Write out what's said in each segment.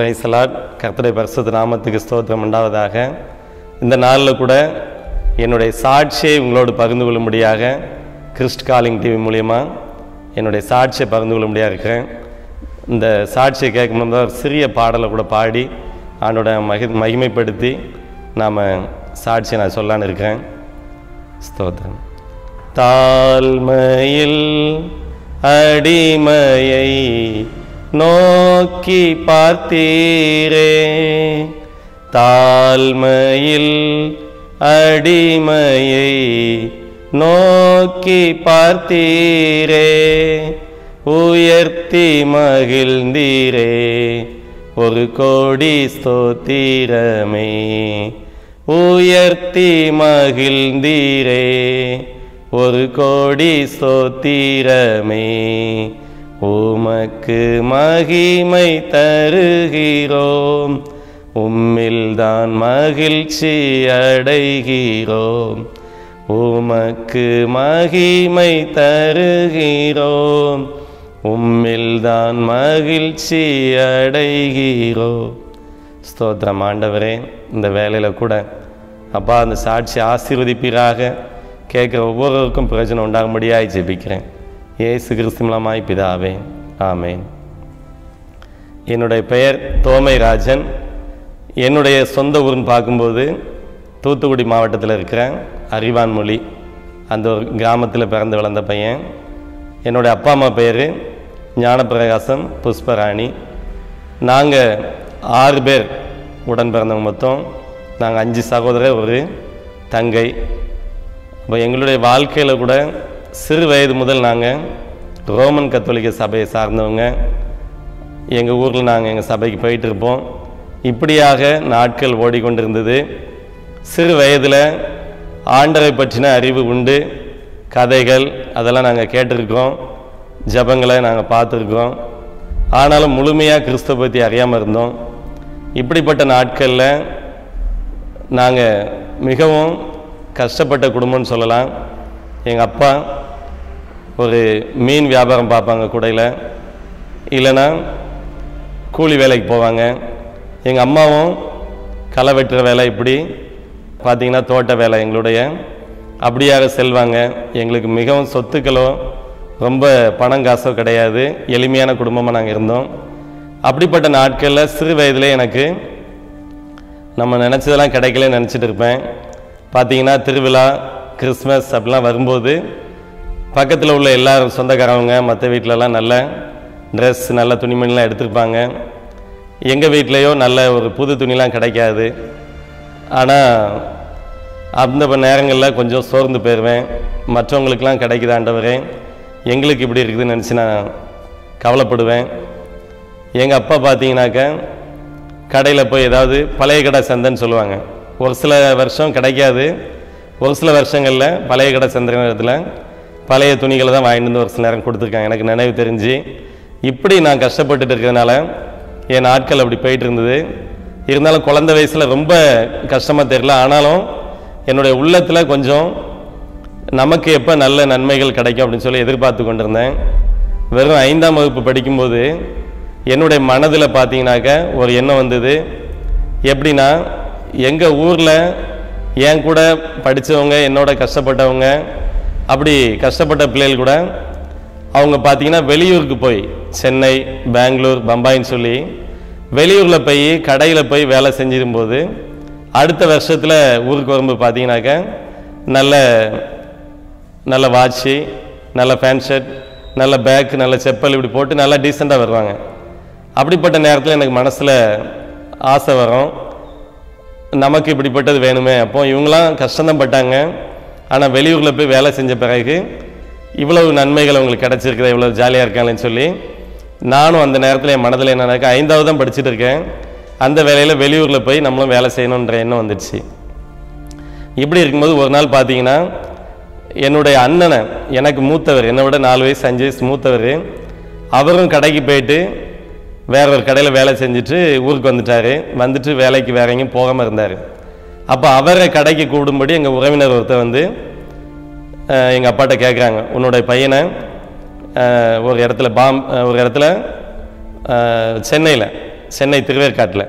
பிரைசலாட் கர்த்தருடைய பரிசுத்த நாமத்துக்கு ஸ்தோத்திரம் உண்டாவதாக இந்த நாளில் கூட என்னுடைய சாட்சியை உங்களோடு பகிர்ந்து கொள்ளும்படியாக கிறிஸ்ட் காலிங் டிவி மூலியமா என்னுடைய சாட்சியை பகிர்ந்து கொள்ளும்படியாக இருக்கிறேன் இந்த சாட்சியை கேட்கணும் ஒரு சிறிய பாடலை கூட பாடி ஆண்டோட மகி மகிமைப்படுத்தி நாம் சாட்சியை நான் சொல்லான்னு இருக்கிறேன் ஸ்தோத்திரம் தாழ்மையில் அடிமையை நோக்கி பார்த்தீரே தாழ்மையில் அடிமையை நோக்கி பார்த்தீரே உயர்த்தி மகிழ்ந்தீரே ஒரு கோடி ஸ்தோத்திரமே உயர்த்தி மகிழ்ந்தீரே ஒரு கோடி ஸ்தோத்திரமே உமக்கு மகிமை தருகிறோம் உம்மில்தான் மகிழ்ச்சி அடைகிறோம் உமக்கு மகிமை தருகிறோம் உம்மில்தான் மகிழ்ச்சி அடைகிறோம் ஸ்தோத்திரம் ஆண்டவரே இந்த வேலையில் கூட அப்பா அந்த சாட்சி ஆசீர்வதிப்பீராக கேட்குற ஒவ்வொருவருக்கும் பிரயோஜனம் உண்டாகும்படியாய் ஜெபிக்கிறேன் ஏசு கிறிஸ்துமலமாய் பிதாவே ஆமேன் என்னுடைய பெயர் தோமை ராஜன் என்னுடைய சொந்த ஊர்னு பார்க்கும்போது தூத்துக்குடி மாவட்டத்தில் இருக்கிற அறிவான்மொழி அந்த ஒரு கிராமத்தில் பிறந்து வளர்ந்த பையன் என்னுடைய அப்பா அம்மா பேர் ஞானப்பிரகாசம் புஷ்பராணி நாங்கள் ஆறு பேர் உடன் பிறந்தவங்க மொத்தம் நாங்கள் அஞ்சு சகோதரர் ஒரு தங்கை இப்போ எங்களுடைய வாழ்க்கையில் கூட சிறு வயது முதல் நாங்கள் ரோமன் கத்தோலிக்க சபையை சார்ந்தவங்க எங்கள் ஊரில் நாங்கள் எங்கள் சபைக்கு போயிட்டு இருப்போம் இப்படியாக நாட்கள் ஓடிக்கொண்டிருந்தது சிறு வயதில் ஆண்டரை பற்றின அறிவு உண்டு கதைகள் அதெல்லாம் நாங்கள் கேட்டிருக்கோம் ஜபங்களை நாங்கள் பார்த்துருக்கோம் ஆனாலும் முழுமையாக கிறிஸ்துவ பற்றி அறியாமல் இருந்தோம் இப்படிப்பட்ட நாட்களில் நாங்கள் மிகவும் கஷ்டப்பட்ட குடும்பம்னு சொல்லலாம் எங்கள் அப்பா ஒரு மீன் வியாபாரம் பார்ப்பாங்க கூடையில் இல்லைன்னா கூலி வேலைக்கு போவாங்க எங்கள் அம்மாவும் களை வெட்டுற வேலை இப்படி பார்த்திங்கன்னா தோட்ட வேலை எங்களுடைய அப்படியாக செல்வாங்க எங்களுக்கு மிகவும் சொத்துக்களோ ரொம்ப பணம் காசோ கிடையாது எளிமையான குடும்பமாக நாங்கள் இருந்தோம் அப்படிப்பட்ட நாட்களில் சிறு வயதிலே எனக்கு நம்ம நினச்சதெல்லாம் கிடைக்கலன்னு நினச்சிட்டு இருப்பேன் பார்த்தீங்கன்னா திருவிழா கிறிஸ்மஸ் அப்படிலாம் வரும்போது பக்கத்தில் உள்ள எல்லா சொந்தக்காரவங்க மற்ற வீட்டிலலாம் நல்ல ட்ரெஸ் நல்ல துணிமணிலாம் எடுத்திருப்பாங்க எங்கள் வீட்லேயோ நல்ல ஒரு புது துணிலாம் கிடைக்காது ஆனால் அந்த நேரங்களில் கொஞ்சம் சோர்ந்து போயிடுவேன் மற்றவங்களுக்கெல்லாம் கிடைக்குது ஆண்டவரே எங்களுக்கு இப்படி இருக்குதுன்னு நினச்சி நான் கவலைப்படுவேன் எங்கள் அப்பா பார்த்தீங்கன்னாக்க கடையில் போய் ஏதாவது பழைய கடை சந்தைன்னு சொல்லுவாங்க ஒரு சில வருஷம் கிடைக்காது ஒரு சில வருஷங்களில் பழைய கடை சந்தை நேரத்தில் பழைய துணிகளை தான் வாங்கிட்டு வந்து ஒரு சில நேரம் கொடுத்துருக்காங்க எனக்கு நினைவு தெரிஞ்சு இப்படி நான் கஷ்டப்பட்டுட்டு இருக்கிறதுனால என் நாட்கள் அப்படி போயிட்டு இருந்தது இருந்தாலும் குழந்தை வயசில் ரொம்ப கஷ்டமாக தெரியல ஆனாலும் என்னுடைய உள்ளத்தில் கொஞ்சம் நமக்கு எப்போ நல்ல நன்மைகள் கிடைக்கும் அப்படின்னு சொல்லி எதிர்பார்த்து கொண்டிருந்தேன் வெறும் ஐந்தாம் வகுப்பு படிக்கும்போது என்னுடைய மனதில் பார்த்தீங்கன்னாக்க ஒரு எண்ணம் வந்தது எப்படின்னா எங்கள் ஊரில் என் கூட படித்தவங்க என்னோட கஷ்டப்பட்டவங்க அப்படி கஷ்டப்பட்ட பிள்ளைகள் கூட அவங்க பார்த்தீங்கன்னா வெளியூருக்கு போய் சென்னை பெங்களூர் பம்பாயின்னு சொல்லி வெளியூரில் போய் கடையில் போய் வேலை செஞ்சிரும்போது அடுத்த வருஷத்தில் ஊருக்கு வரும்போது பார்த்தீங்கன்னாக்க நல்ல நல்ல வாட்சி நல்ல பேண்ட் ஷர்ட் நல்ல பேக் நல்ல செப்பல் இப்படி போட்டு நல்லா டீசெண்டாக வருவாங்க அப்படிப்பட்ட நேரத்தில் எனக்கு மனசில் ஆசை வரும் நமக்கு இப்படிப்பட்டது வேணுமே அப்போ இவங்களாம் கஷ்டம்தான் பட்டாங்க ஆனால் வெளியூரில் போய் வேலை செஞ்ச பிறகு இவ்வளவு நன்மைகள் அவங்களுக்கு கிடச்சிருக்குது இவ்வளோ ஜாலியாக இருக்காங்கன்னு சொல்லி நானும் அந்த நேரத்தில் என் மனதில் என்ன நடக்க ஐந்தாவது தான் படிச்சுட்டு இருக்கேன் அந்த வேலையில் வெளியூரில் போய் நம்மளும் வேலை செய்யணுன்ற எண்ணம் வந்துடுச்சு இப்படி இருக்கும்போது ஒரு நாள் பார்த்தீங்கன்னா என்னுடைய அண்ணனை எனக்கு மூத்தவர் என்னை விட நாலு வயசு அஞ்சு வயசு மூத்தவர் அவரும் கடைக்கு போயிட்டு வேற ஒரு கடையில் வேலை செஞ்சுட்டு ஊருக்கு வந்துட்டார் வந்துட்டு வேலைக்கு வேற எங்கேயும் போகாமல் இருந்தார் அப்போ அவரை கடைக்கு கூடும்படி எங்கள் உறவினர் ஒருத்தர் வந்து எங்கள் அப்பாட்ட கேட்குறாங்க உன்னுடைய பையனை அஹ், ஒரு இடத்துல பாம் அஹ், ஒரு இடத்துல சென்னையில் சென்னை திருவேற்காட்டில்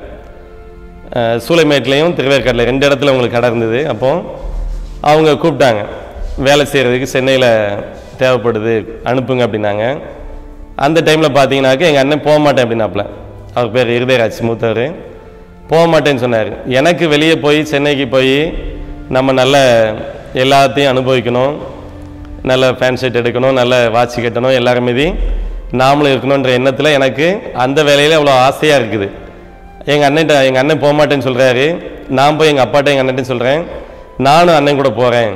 அஹ், சூளைமேட்லேயும் திருவேற்காட்டில் ரெண்டு இடத்துல உங்களுக்கு கடை இருந்தது அப்போ அவங்க கூப்பிட்டாங்க வேலை செய்கிறதுக்கு சென்னையில் தேவைப்படுது அனுப்புங்க அப்படின்னாங்க அந்த டைமில் பார்த்தீங்கன்னாக்க எங்கள் அண்ணன் போக மாட்டேன் அப்படின்னாப்புல அவர் பேர் இருதயராஜ் மூத்தவர் போக மாட்டேன்னு சொன்னார் எனக்கு வெளியே போய் சென்னைக்கு போய் நம்ம நல்ல எல்லாத்தையும் அனுபவிக்கணும் நல்ல ஃபேன் ஷர்ட் எடுக்கணும் நல்ல வாட்ச் கட்டணும் எல்லாரும் மீதி நாமளும் இருக்கணுன்ற எண்ணத்தில் எனக்கு அந்த வேலையில் அவ்வளோ ஆசையாக இருக்குது எங்கள் அண்ணன்ட்ட எங்கள் அண்ணன் போக மாட்டேன்னு சொல்கிறாரு நான் போய் எங்கள் அப்பாட்ட எங்கள் அண்ணன்ட்ட சொல்கிறேன் நானும் அண்ணன் கூட போகிறேன்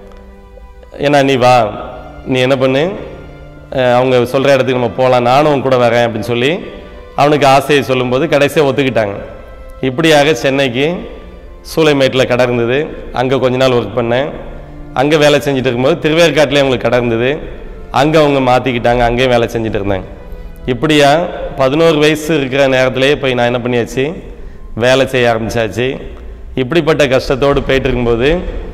ஏன்னா நீ வா நீ என்ன பண்ணு அஹ் அவங்க சொல்கிற இடத்துக்கு நம்ம போகலாம் நானும் உன் கூட வரேன் அப்படின்னு சொல்லி அவனுக்கு ஆசையை சொல்லும்போது கடைசியாக ஒத்துக்கிட்டாங்க இப்படியாக சென்னைக்கு சூளைமேட்டில் கடை இருந்தது அங்கே கொஞ்ச நாள் ஒர்க் பண்ணேன் அங்கே வேலை செஞ்சுட்டு இருக்கும்போது திருவேற்காட்டிலே அவங்களுக்கு கடை இருந்தது அங்கே அவங்க மாற்றிக்கிட்டாங்க அங்கேயும் வேலை செஞ்சுட்டு இருந்தேன் இப்படியா பதினோரு வயசு இருக்கிற நேரத்திலேயே போய் நான் என்ன பண்ணியாச்சு வேலை செய்ய ஆரம்பிச்சாச்சு இப்படிப்பட்ட கஷ்டத்தோடு போயிட்டு இருக்கும்போது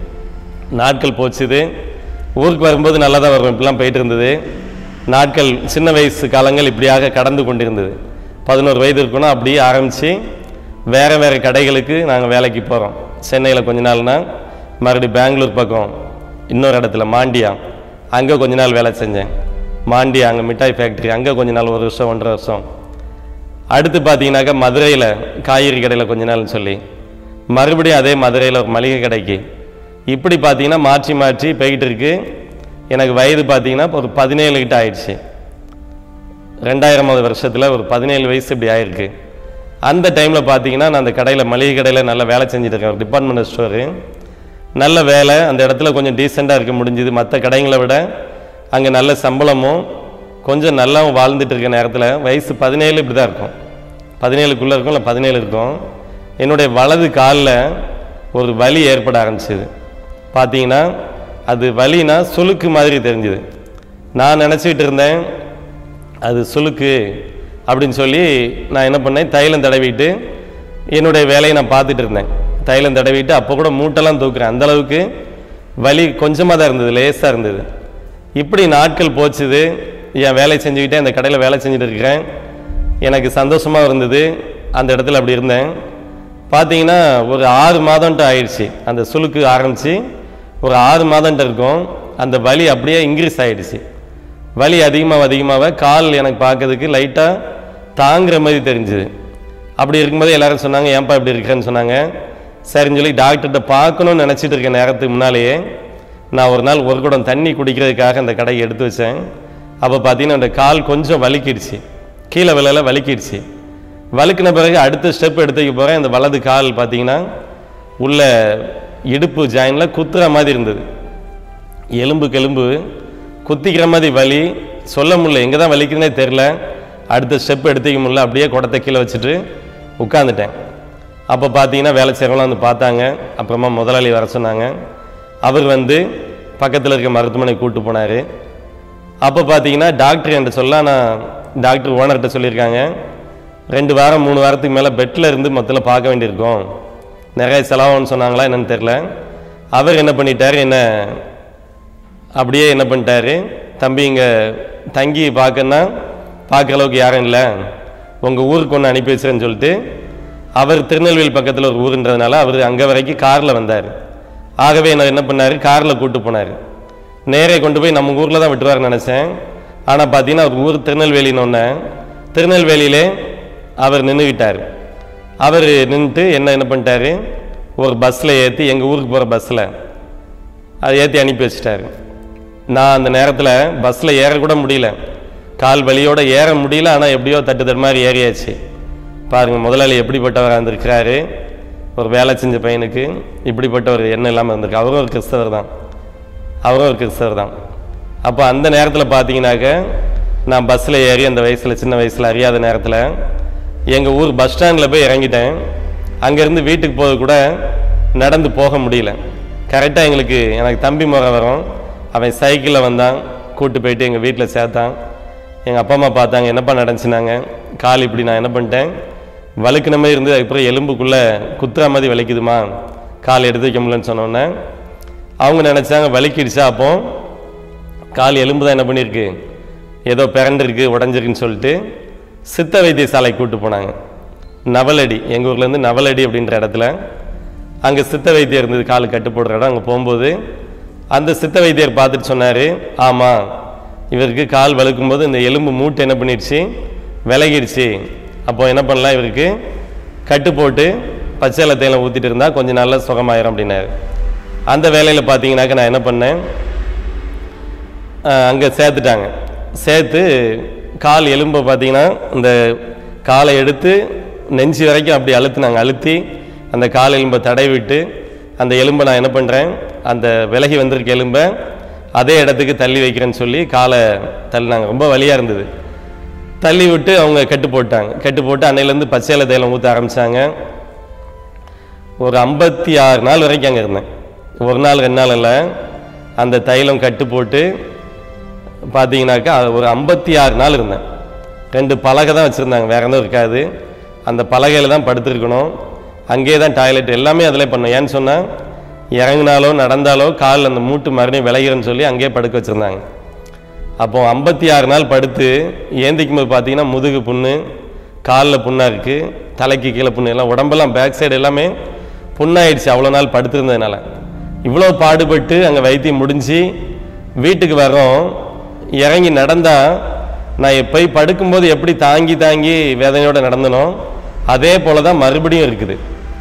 நாட்கள் போச்சுது ஊருக்கு வரும்போது நல்லா தான் வரும் இப்படிலாம் போயிட்டு இருந்தது நாட்கள் சின்ன வயசு காலங்கள் இப்படியாக கடந்து கொண்டிருந்தது பதினோரு வயது இருக்கணும் அப்படியே ஆரம்பித்து வேறு வேறு கடைகளுக்கு நாங்கள் வேலைக்கு போகிறோம் சென்னையில் கொஞ்ச நாள்னா மறுபடியும் பெங்களூர் பக்கம் இன்னொரு இடத்துல மாண்டியா அங்கே கொஞ்ச நாள் வேலை செஞ்சேன் மாண்டியா அங்கே மிட்டாய் ஃபேக்ட்ரி அங்கே கொஞ்ச நாள் ஒரு வருஷம் ஒன்றரை வருஷம் அடுத்து பார்த்தீங்கன்னாக்கா மதுரையில் காய்கறி கடையில் கொஞ்ச நாள்னு சொல்லி மறுபடியும் அதே மதுரையில் ஒரு மளிகை கடைக்கு இப்படி பார்த்தீங்கன்னா மாற்றி மாற்றி போய்கிட்டு இருக்கு எனக்கு வயது பார்த்தீங்கன்னா ஒரு பதினேழு கிட்ட ஆயிடுச்சு ரெண்டாயிரமாவது வருஷத்தில் ஒரு பதினேழு வயசு இப்படி ஆயிருக்கு அந்த டைமில் பார்த்தீங்கன்னா நான் அந்த கடையில் மளிகை கடையில் நல்லா வேலை செஞ்சுட்டு இருக்கேன் ஒரு டிபார்ட்மெண்ட் ஸ்டோரு நல்ல வேலை அந்த இடத்துல கொஞ்சம் டீசெண்டாக இருக்க முடிஞ்சுது மற்ற கடைங்களை விட அங்கே நல்ல சம்பளமும் கொஞ்சம் நல்லா வாழ்ந்துட்டு இருக்க நேரத்தில் வயசு பதினேழு இப்படி தான் இருக்கும் பதினேழுக்குள்ளே இருக்கும் இல்லை பதினேழு இருக்கும் என்னுடைய வலது காலில் ஒரு வலி ஏற்பட ஆரம்பிச்சது பார்த்தீங்கன்னா அது வலினா சுளுக்கு மாதிரி தெரிஞ்சுது நான் நினச்சிக்கிட்டு இருந்தேன் அது சுளுக்கு அப்படின்னு சொல்லி நான் என்ன பண்ணேன் தைலம் தடவிட்டு என்னுடைய வேலையை நான் பார்த்துட்டு இருந்தேன் தைலம் தடவிட்டு அப்போ கூட மூட்டெல்லாம் தூக்குறேன் அந்த அளவுக்கு வலி கொஞ்சமாக தான் இருந்தது லேசாக இருந்தது இப்படி நாட்கள் போச்சுது என் வேலை செஞ்சுக்கிட்டே அந்த கடையில் வேலை செஞ்சுட்டு இருக்கிறேன் எனக்கு சந்தோஷமாக இருந்தது அந்த இடத்துல அப்படி இருந்தேன் பார்த்தீங்கன்னா ஒரு ஆறு மாதம்ட்டு ஆயிடுச்சு அந்த சுளுக்கு ஆரம்பித்து ஒரு ஆறு மாதம்ட்டு இருக்கும் அந்த வலி அப்படியே இன்க்ரீஸ் ஆயிடுச்சு வலி அதிகமாக அதிகமாக கால் எனக்கு பார்க்கறதுக்கு லைட்டாக தாங்குற மாதிரி தெரிஞ்சுது அப்படி இருக்கும்போது எல்லாரும் சொன்னாங்க ஏன்பா இப்படி இருக்கிறேன்னு சொன்னாங்க சரின்னு சொல்லி டாக்டர்கிட்ட பார்க்கணும்னு நினச்சிட்டு இருக்க நேரத்துக்கு முன்னாலேயே நான் ஒரு நாள் ஒரு குடம் தண்ணி குடிக்கிறதுக்காக அந்த கடையை எடுத்து வச்சேன் அப்போ பார்த்தீங்கன்னா அந்த கால் கொஞ்சம் வலிக்கிடுச்சு கீழே விலையில வலிக்கிடுச்சு வலுக்கின பிறகு அடுத்த ஸ்டெப் எடுத்து வைக்க போகிறேன் இந்த வலது கால் பார்த்தீங்கன்னா உள்ள இடுப்பு ஜாயினில் குத்துற மாதிரி இருந்தது எலும்புக்கு எலும்பு குத்திக்கிற மாதிரி வலி சொல்ல முடியல எங்கே தான் வலிக்குதுனே தெரில அடுத்த ஸ்டெப் எடுத்துக்க முடியல அப்படியே குடத்தை கீழே வச்சுட்டு உட்காந்துட்டேன் அப்போ பார்த்தீங்கன்னா வேலை செய்கிறவங்களாம் வந்து பார்த்தாங்க அப்புறமா முதலாளி வர சொன்னாங்க அவர் வந்து பக்கத்தில் இருக்க மருத்துவமனை கூட்டு போனார் அப்போ பார்த்தீங்கன்னா டாக்டர் என்கிட்ட சொல்ல நான் டாக்டர் ஓனர்கிட்ட சொல்லியிருக்காங்க ரெண்டு வாரம் மூணு வாரத்துக்கு மேலே பெட்டில் இருந்து மொத்தத்தில் பார்க்க வேண்டியிருக்கும் நிறைய செலவாகும்னு சொன்னாங்களா என்னன்னு தெரில அவர் என்ன பண்ணிட்டார் என்ன அப்படியே என்ன பண்ணிட்டாரு தம்பி இங்கே தங்கி பார்க்கன்னா பார்க்குற அளவுக்கு யாரும் இல்லை உங்கள் ஊருக்கு ஒன்று அனுப்பி வச்சுறேன்னு சொல்லிட்டு அவர் திருநெல்வேலி பக்கத்தில் ஒரு ஊருன்றதுனால அவர் அங்கே வரைக்கும் காரில் வந்தார் ஆகவே என்ன என்ன பண்ணார் காரில் கூப்பிட்டு போனார் நேரே கொண்டு போய் நம்ம ஊரில் தான் விட்டுருவாருன்னு நினச்சேன் ஆனால் பார்த்தீங்கன்னா அவர் ஊர் திருநெல்வேலின்னு ஒன்று திருநெல்வேலியிலே அவர் நின்றுக்கிட்டார் அவர் நின்றுட்டு என்ன என்ன பண்ணிட்டாரு ஒரு பஸ்ஸில் ஏற்றி எங்கள் ஊருக்கு போகிற பஸ்ஸில் அதை ஏற்றி அனுப்பி வச்சிட்டாரு நான் அந்த நேரத்தில் பஸ்ஸில் ஏறக்கூட முடியல கால் வலியோட ஏற முடியல ஆனால் எப்படியோ தட்டு தட்டு மாதிரி ஏறியாச்சு பாருங்கள் முதலாளி எப்படிப்பட்டவர் இருந்திருக்கிறாரு ஒரு வேலை செஞ்ச பையனுக்கு இப்படிப்பட்ட ஒரு எண்ணம் இல்லாமல் இருந்திருக்கு அவரும் ஒரு கிறிஸ்தவர் தான் அவரும் ஒரு கிறிஸ்தவர் தான் அப்போ அந்த நேரத்தில் பார்த்தீங்கன்னாக்க நான் பஸ்ஸில் ஏறி அந்த வயசில் சின்ன வயசில் அறியாத நேரத்தில் எங்கள் ஊர் பஸ் ஸ்டாண்டில் போய் இறங்கிட்டேன் அங்கேருந்து வீட்டுக்கு போக கூட நடந்து போக முடியல கரெக்டாக எங்களுக்கு எனக்கு தம்பி முறை வரும் அவன் சைக்கிளில் வந்தான் கூட்டு போயிட்டு எங்கள் வீட்டில் சேர்த்தான் எங்கள் அப்பா அம்மா பார்த்தாங்க என்னப்பா நடந்துச்சுனாங்க கால் இப்படி நான் என்ன பண்ணிட்டேன் வழுக்குன மாதிரி இருந்து அதுக்கப்புறம் எலும்புக்குள்ளே குத்துற மாதிரி வலிக்குதுமா கால் எடுத்து வைக்க முடியலன்னு சொன்னோன்னே அவங்க நினச்சாங்க வலிக்கிடுச்சா அப்போ கால் எலும்பு தான் என்ன பண்ணியிருக்கு ஏதோ பிறண்டிருக்கு உடஞ்சிருக்குன்னு சொல்லிட்டு சித்த வைத்தியசாலைக்கு கூட்டு போனாங்க நவலடி எங்கள் ஊர்லேருந்து நவலடி அப்படின்ற இடத்துல அங்கே சித்த வைத்தியர் இருந்தது கால் கட்டு போடுற இடம் அங்கே போகும்போது அந்த சித்த வைத்தியர் பார்த்துட்டு சொன்னார் ஆமாம் இவருக்கு கால் வழுக்கும்போது இந்த எலும்பு மூட்டை என்ன பண்ணிடுச்சு விலகிடுச்சு அப்போ என்ன பண்ணலாம் இவருக்கு கட்டு போட்டு பச்சை இலை தேயிலை ஊற்றிட்டு இருந்தால் கொஞ்சம் நல்லா சுகமாயிரும் அப்படின்னாரு அந்த வேலையில் பார்த்தீங்கன்னாக்க நான் என்ன பண்ணேன் அங்கே சேர்த்துட்டாங்க சேர்த்து கால் எலும்பை பார்த்தீங்கன்னா இந்த காலை எடுத்து நெஞ்சு வரைக்கும் அப்படி அழுத்துனாங்க அழுத்தி அந்த கால் எலும்பை தடை விட்டு அந்த எலும்பை நான் என்ன பண்ணுறேன் அந்த விலகி வந்திருக்க எலும்பை அதே இடத்துக்கு தள்ளி வைக்கிறேன்னு சொல்லி காலை தள்ளினாங்க ரொம்ப வலியாக இருந்தது தள்ளி விட்டு அவங்க கட்டு போட்டாங்க கட்டு போட்டு அன்னையிலேருந்து பச்சை இலை தைலம் ஊற்ற ஆரம்பித்தாங்க ஒரு ஐம்பத்தி ஆறு நாள் வரைக்கும் அங்கே இருந்தேன் ஒரு நாள் ரெண்டு நாள் இல்லை அந்த தைலம் கட்டு போட்டு பார்த்தீங்கன்னாக்கா அது ஒரு ஐம்பத்தி ஆறு நாள் இருந்தேன் ரெண்டு பலகை தான் வச்சுருந்தாங்க வேற எதுவும் இருக்காது அந்த பலகையில் தான் படுத்திருக்கணும் அங்கேயே தான் டாய்லெட் எல்லாமே அதில் பண்ணோம் ஏன்னு சொன்னால் இறங்கினாலோ நடந்தாலோ காலில் அந்த மூட்டு மறுபடியும் விளைகிறன்னு சொல்லி அங்கேயே படுக்க வச்சுருந்தாங்க அப்போ ஐம்பத்தி ஆறு நாள் படுத்து ஏந்திக்கும் போது பார்த்தீங்கன்னா முதுகு புண்ணு காலில் புண்ணாக இருக்குது தலைக்கு கீழே புண்ணு எல்லாம் உடம்பெல்லாம் பேக் சைடு எல்லாமே புண்ணாயிடுச்சு அவ்வளோ நாள் படுத்திருந்ததுனால இவ்வளோ பாடுபட்டு அங்கே வைத்தியம் முடிஞ்சு வீட்டுக்கு வரோம் இறங்கி நடந்தா நான் போய் படுக்கும்போது எப்படி தாங்கி தாங்கி வேதனையோட நடந்தனோ அதே போல தான் மறுபடியும் இருக்குது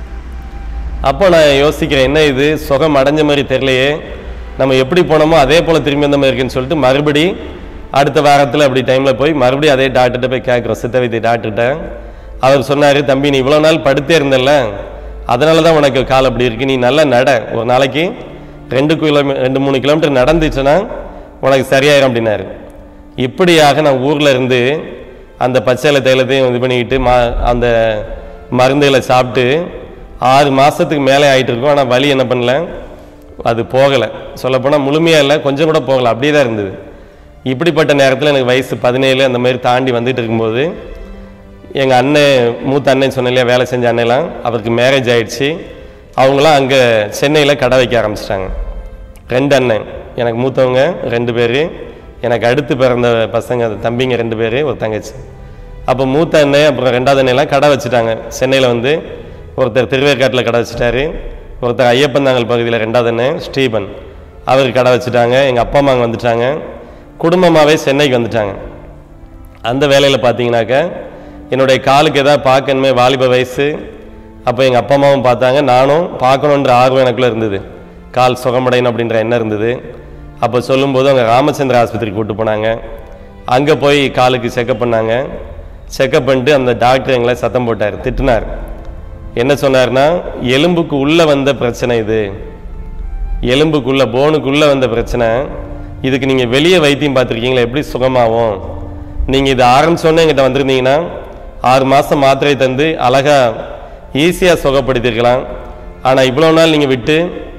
அப்போ நான் யோசிக்கிறேன் என்ன இது சுகம் அடைஞ்ச மாதிரி தெரியலையே நம்ம எப்படி போனோமோ அதே போல் திரும்பி வந்த மாதிரி இருக்குன்னு சொல்லிட்டு மறுபடி அடுத்த வாரத்தில் அப்படி டைமில் போய் மறுபடியும் அதே டாக்டர்கிட்ட போய் கேட்குறோம் சித்த வைத்திய டாக்டர்கிட்ட அவர் சொன்னார் தம்பி நீ இவ்வளோ நாள் படுத்தே இருந்தல்ல அதனால தான் உனக்கு கால் அப்படி இருக்கு நீ நல்லா நட ஒரு நாளைக்கு ரெண்டு கிலோமீ ரெண்டு மூணு கிலோமீட்டர் நடந்துச்சுன்னா உனக்கு சரியாயிரும் அப்படின்னாரு இப்படியாக நான் ஊரில் இருந்து அந்த பச்சை இலை தைலத்தையும் இது பண்ணிக்கிட்டு மா அந்த மருந்துகளை சாப்பிட்டு ஆறு மாதத்துக்கு மேலே ஆயிட்டு இருக்கோம் ஆனால் வலி என்ன பண்ணல அது போகலை சொல்லப்போனால் முழுமையாக இல்லை கொஞ்சம் கூட போகலை அப்படியே தான் இருந்தது இப்படிப்பட்ட நேரத்தில் எனக்கு வயசு பதினேழு அந்த மாதிரி தாண்டி வந்துட்டு இருக்கும்போது எங்கள் அண்ணன் மூத்த அண்ணன் சொன்ன இல்லையா வேலை செஞ்ச அண்ணெல்லாம் அவருக்கு மேரேஜ் ஆயிடுச்சு அவங்களாம் அங்கே சென்னையில் கடை வைக்க ஆரம்பிச்சிட்டாங்க ரெண்டு அண்ணன் எனக்கு மூத்தவங்க ரெண்டு பேர் எனக்கு அடுத்து பிறந்த பசங்க தம்பிங்க ரெண்டு பேர் ஒரு தங்கச்சி அப்போ மூத்த அண்ணன் அப்புறம் ரெண்டாவது அண்ணெல்லாம் கடை வச்சுட்டாங்க சென்னையில் வந்து ஒருத்தர் திருவேற்காட்டில் கடை வச்சுட்டாரு ஒருத்தர் ஐயப்பந்தாங்கல் பகுதியில் ரெண்டாவது அண்ணன் ஸ்டீபன் அவர் கடை வச்சுட்டாங்க எங்கள் அப்பா அம்மாங்க வந்துட்டாங்க குடும்பமாகவே சென்னைக்கு வந்துட்டாங்க அந்த வேலையில் பார்த்தீங்கன்னாக்க என்னுடைய காலுக்கு எதாவது பார்க்கணுமே வாலிப வயசு அப்போ எங்கள் அப்பா அம்மாவும் பார்த்தாங்க நானும் பார்க்கணுன்ற ஆர்வம் எனக்குள்ளே இருந்தது கால் சுகமடையணும் அப்படின்ற எண்ணம் இருந்தது அப்போ சொல்லும்போது அவங்க ராமச்சந்திர ஆஸ்பத்திரிக்கு கூட்டு போனாங்க அங்கே போய் காலுக்கு செக்கப் பண்ணாங்க செக்கப் பண்ணிட்டு அந்த டாக்டர் எங்களை சத்தம் போட்டார் திட்டினார் என்ன சொன்னார்னா எலும்புக்கு உள்ளே வந்த பிரச்சனை இது எலும்புக்குள்ள போனுக்குள்ள வந்த பிரச்சனை இதுக்கு நீங்கள் வெளியே வைத்தியம் பார்த்துருக்கீங்களா எப்படி சுகமாகும் நீங்கள் இது ஆரம்பிச்சோன்னே எங்கிட்ட வந்திருந்தீங்கன்னா ஆறு மாதம் மாத்திரை தந்து அழகா ஈஸியாக சுகப்படுத்திருக்கலாம் ஆனால் இவ்வளோ நாள் நீங்கள் விட்டு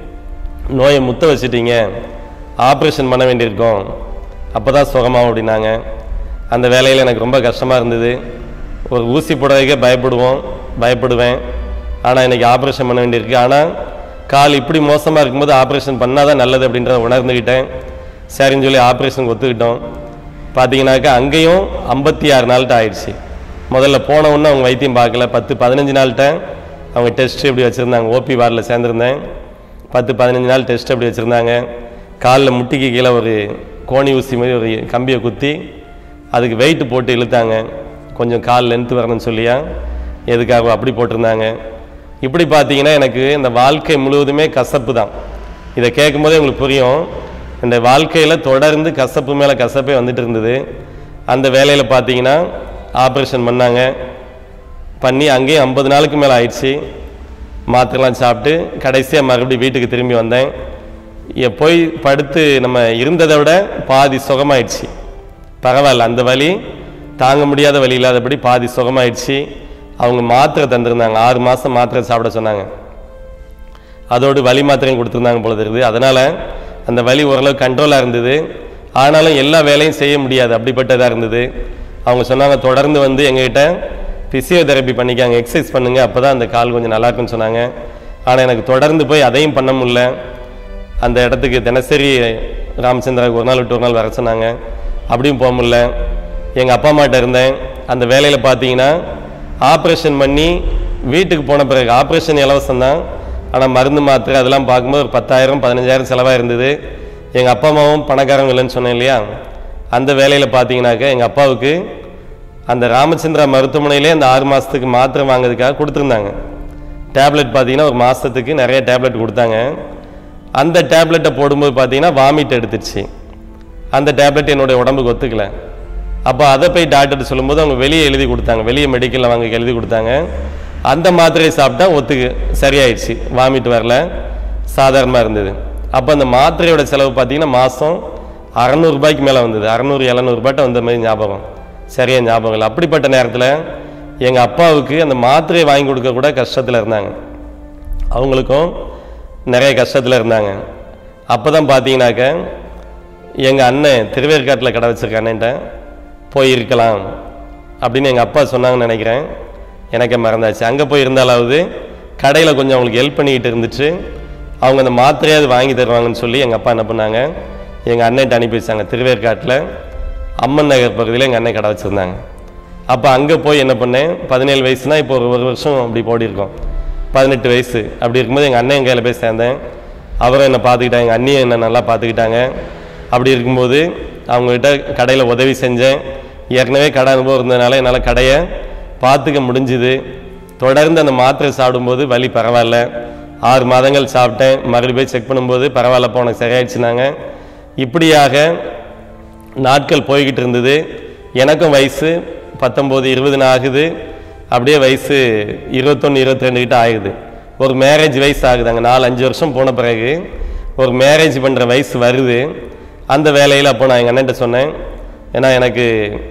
நோயை முத்த வச்சிட்டீங்க ஆப்ரேஷன் பண்ண வேண்டியிருக்கும் அப்போ தான் சுகமாகும் அப்படின்னாங்க அந்த வேலையில் எனக்கு ரொம்ப கஷ்டமாக இருந்தது ஒரு ஊசி போடுறதுக்கே பயப்படுவோம் பயப்படுவேன் ஆனால் இன்னைக்கு ஆப்ரேஷன் பண்ண வேண்டியிருக்கு ஆனால் கால் இப்படி மோசமாக இருக்கும்போது ஆப்ரேஷன் பண்ணால் தான் நல்லது அப்படின்றத உணர்ந்துக்கிட்டேன் சரின்னு சொல்லி ஆப்ரேஷனுக்கு ஒத்துக்கிட்டோம் பார்த்தீங்கன்னாக்கா அங்கேயும் ஐம்பத்தி ஆறு நாள்கிட்ட ஆயிடுச்சு முதல்ல போன உடனே அவங்க வைத்தியம் பார்க்கல பத்து பதினஞ்சு நாள்கிட்ட அவங்க டெஸ்ட் இப்படி வச்சுருந்தாங்க ஓபி வார்டில் சேர்ந்துருந்தேன் பத்து பதினஞ்சு நாள் டெஸ்ட் அப்படி வச்சுருந்தாங்க காலில் முட்டிக்கு கீழே ஒரு கோணி ஊசி மாதிரி ஒரு கம்பியை குத்தி அதுக்கு வெயிட் போட்டு இழுத்தாங்க கொஞ்சம் கால் லென்த்து வரணும்னு சொல்லியா எதுக்காக அப்படி போட்டிருந்தாங்க இப்படி பார்த்தீங்கன்னா எனக்கு இந்த வாழ்க்கை முழுவதுமே கசப்பு தான் இதை கேட்கும்போதே உங்களுக்கு புரியும் இந்த வாழ்க்கையில் தொடர்ந்து கசப்பு மேலே கசப்பே வந்துட்டு இருந்தது அந்த வேலையில் பார்த்தீங்கன்னா ஆப்ரேஷன் பண்ணாங்க பண்ணி அங்கேயும் ஐம்பது நாளுக்கு மேலே ஆயிடுச்சு மாத்திரைலாம் சாப்பிட்டு கடைசியாக மறுபடியும் வீட்டுக்கு திரும்பி வந்தேன் எ- போய் படுத்து நம்ம இருந்ததை விட பாதி சுகமாயிடுச்சு பரவாயில்ல அந்த வலி தாங்க முடியாத வலி இல்லாதபடி பாதி சுகமாயிடுச்சு அவங்க மாத்திரை தந்திருந்தாங்க ஆறு மாதம் மாத்திரை சாப்பிட சொன்னாங்க அதோடு வலி மாத்திரையும் கொடுத்துருந்தாங்க போல இருக்குது அதனால் அந்த வலி ஓரளவு கண்ட்ரோலாக இருந்தது ஆனாலும் எல்லா வேலையும் செய்ய முடியாது அப்படிப்பட்டதாக இருந்தது அவங்க சொன்னாங்க தொடர்ந்து வந்து எங்ககிட்ட ஃபிசியோதெரப்பி பண்ணிக்காங்க எக்ஸசைஸ் பண்ணுங்க அப்போ தான் அந்த கால் கொஞ்சம் நல்லா இருக்குன்னு சொன்னாங்க ஆனால் எனக்கு தொடர்ந்து போய் அதையும் பண்ண முடியல அந்த இடத்துக்கு தினசரி ராமச்சந்திராவுக்கு ஒரு நாள் விட்டு ஒரு நாள் வர சொன்னாங்க அப்படியும் போக முடியல எங்கள் அப்பா அம்மாட்ட இருந்தேன் அந்த வேலையில் பார்த்தீங்கன்னா ஆப்ரேஷன் பண்ணி வீட்டுக்கு போன பிறகு ஆப்ரேஷன் இலவசம் தான் ஆனால் மருந்து மாத்திரை அதெல்லாம் பார்க்கும்போது ஒரு பத்தாயிரம் பதினஞ்சாயிரம் செலவாக இருந்தது எங்கள் அப்பா அம்மாவும் பணக்காரங்க இல்லைன்னு சொன்னேன் இல்லையா அந்த வேலையில் பார்த்தீங்கன்னாக்க எங்கள் அப்பாவுக்கு அந்த ராமச்சந்திரா மருத்துவமனையிலே அந்த ஆறு மாதத்துக்கு மாத்திரை வாங்குறதுக்காக கொடுத்துருந்தாங்க டேப்லெட் பார்த்தீங்கன்னா ஒரு மாதத்துக்கு நிறைய டேப்லெட் கொடுத்தாங்க அந்த டேப்லெட்டை போடும்போது பார்த்தீங்கன்னா வாமிட் எடுத்துருச்சு அந்த டேப்லெட் என்னுடைய உடம்புக்கு ஒத்துக்கல அப்போ அதை போய் டாக்டர் சொல்லும்போது அவங்க வெளியே எழுதி கொடுத்தாங்க வெளியே மெடிக்கலில் வாங்க எழுதி கொடுத்தாங்க அந்த மாத்திரையை சாப்பிட்டா ஒத்துக்கு சரியாயிடுச்சு வாமிட் வரல சாதாரணமாக இருந்தது அப்போ அந்த மாத்திரையோட செலவு பார்த்தீங்கன்னா மாதம் அறநூறுபாய்க்கு மேலே வந்தது அறநூறு எழுநூறுபாட்ட வந்த மாதிரி ஞாபகம் சரியா ஞாபகம் இல்லை அப்படிப்பட்ட நேரத்தில் எங்கள் அப்பாவுக்கு அந்த மாத்திரையை வாங்கி கொடுக்க கூட கஷ்டத்தில் இருந்தாங்க அவங்களுக்கும் நிறைய கஷ்டத்தில் இருந்தாங்க அப்போ தான் பார்த்தீங்கன்னாக்க எங்கள் அண்ணன் திருவேற்காட்டில் கடை வச்சிருக்க அண்ணன்ட்ட போய் இருக்கலாம் அப்படின்னு எங்கள் அப்பா சொன்னாங்கன்னு நினைக்கிறேன் எனக்கே மறந்தாச்சு அங்கே போய் இருந்தாலாவது கடையில் கொஞ்சம் அவங்களுக்கு ஹெல்ப் பண்ணிக்கிட்டு இருந்துச்சு அவங்க அந்த மாத்திரையாவது வாங்கி தருவாங்கன்னு சொல்லி எங்கள் அப்பா என்ன பண்ணாங்க எங்கள் அண்ணன்ட்ட அனுப்பி வச்சாங்க திருவேற்காட்டில் அம்மன் நகர் பகுதியில் எங்கள் அண்ணன் கடை வச்சுருந்தாங்க அப்போ அங்கே போய் என்ன பண்ணேன் பதினேழு வயசுனா இப்போ ஒரு ஒரு வருஷம் அப்படி போடி இருக்கோம் பதினெட்டு வயசு அப்படி இருக்கும்போது எங்கள் அண்ணன் கையில் போய் சேர்ந்தேன் அவரும் என்னை பார்த்துக்கிட்டாங்க எங்கள் அண்ணியும் என்னை நல்லா பார்த்துக்கிட்டாங்க அப்படி இருக்கும்போது அவங்ககிட்ட கடையில் உதவி செஞ்சேன் ஏற்கனவே கடை அனுபவம் இருந்ததுனால என்னால் கடையை பார்த்துக்க முடிஞ்சுது தொடர்ந்து அந்த மாத்திரை சாப்பிடும்போது வலி பரவாயில்ல ஆறு மாதங்கள் சாப்பிட்டேன் மறுபடியும் போய் செக் பண்ணும்போது பரவாயில்லப்பா உனக்கு சரியாயிடுச்சுனாங்க இப்படியாக நாட்கள் போய்கிட்டு இருந்தது எனக்கும் வயசு பத்தொம்போது இருபதுன்னு ஆகுது அப்படியே வயசு இருபத்தொன்று இருபத்தி ரெண்டு கிட்ட ஆகுது ஒரு மேரேஜ் வயசு ஆகுது அங்கே நாலு அஞ்சு வருஷம் போன பிறகு ஒரு மேரேஜ் பண்ணுற வயசு வருது அந்த வேலையில் அப்போ நான் எங்கள் அண்ணன்ட்ட சொன்னேன் ஏன்னா எனக்கு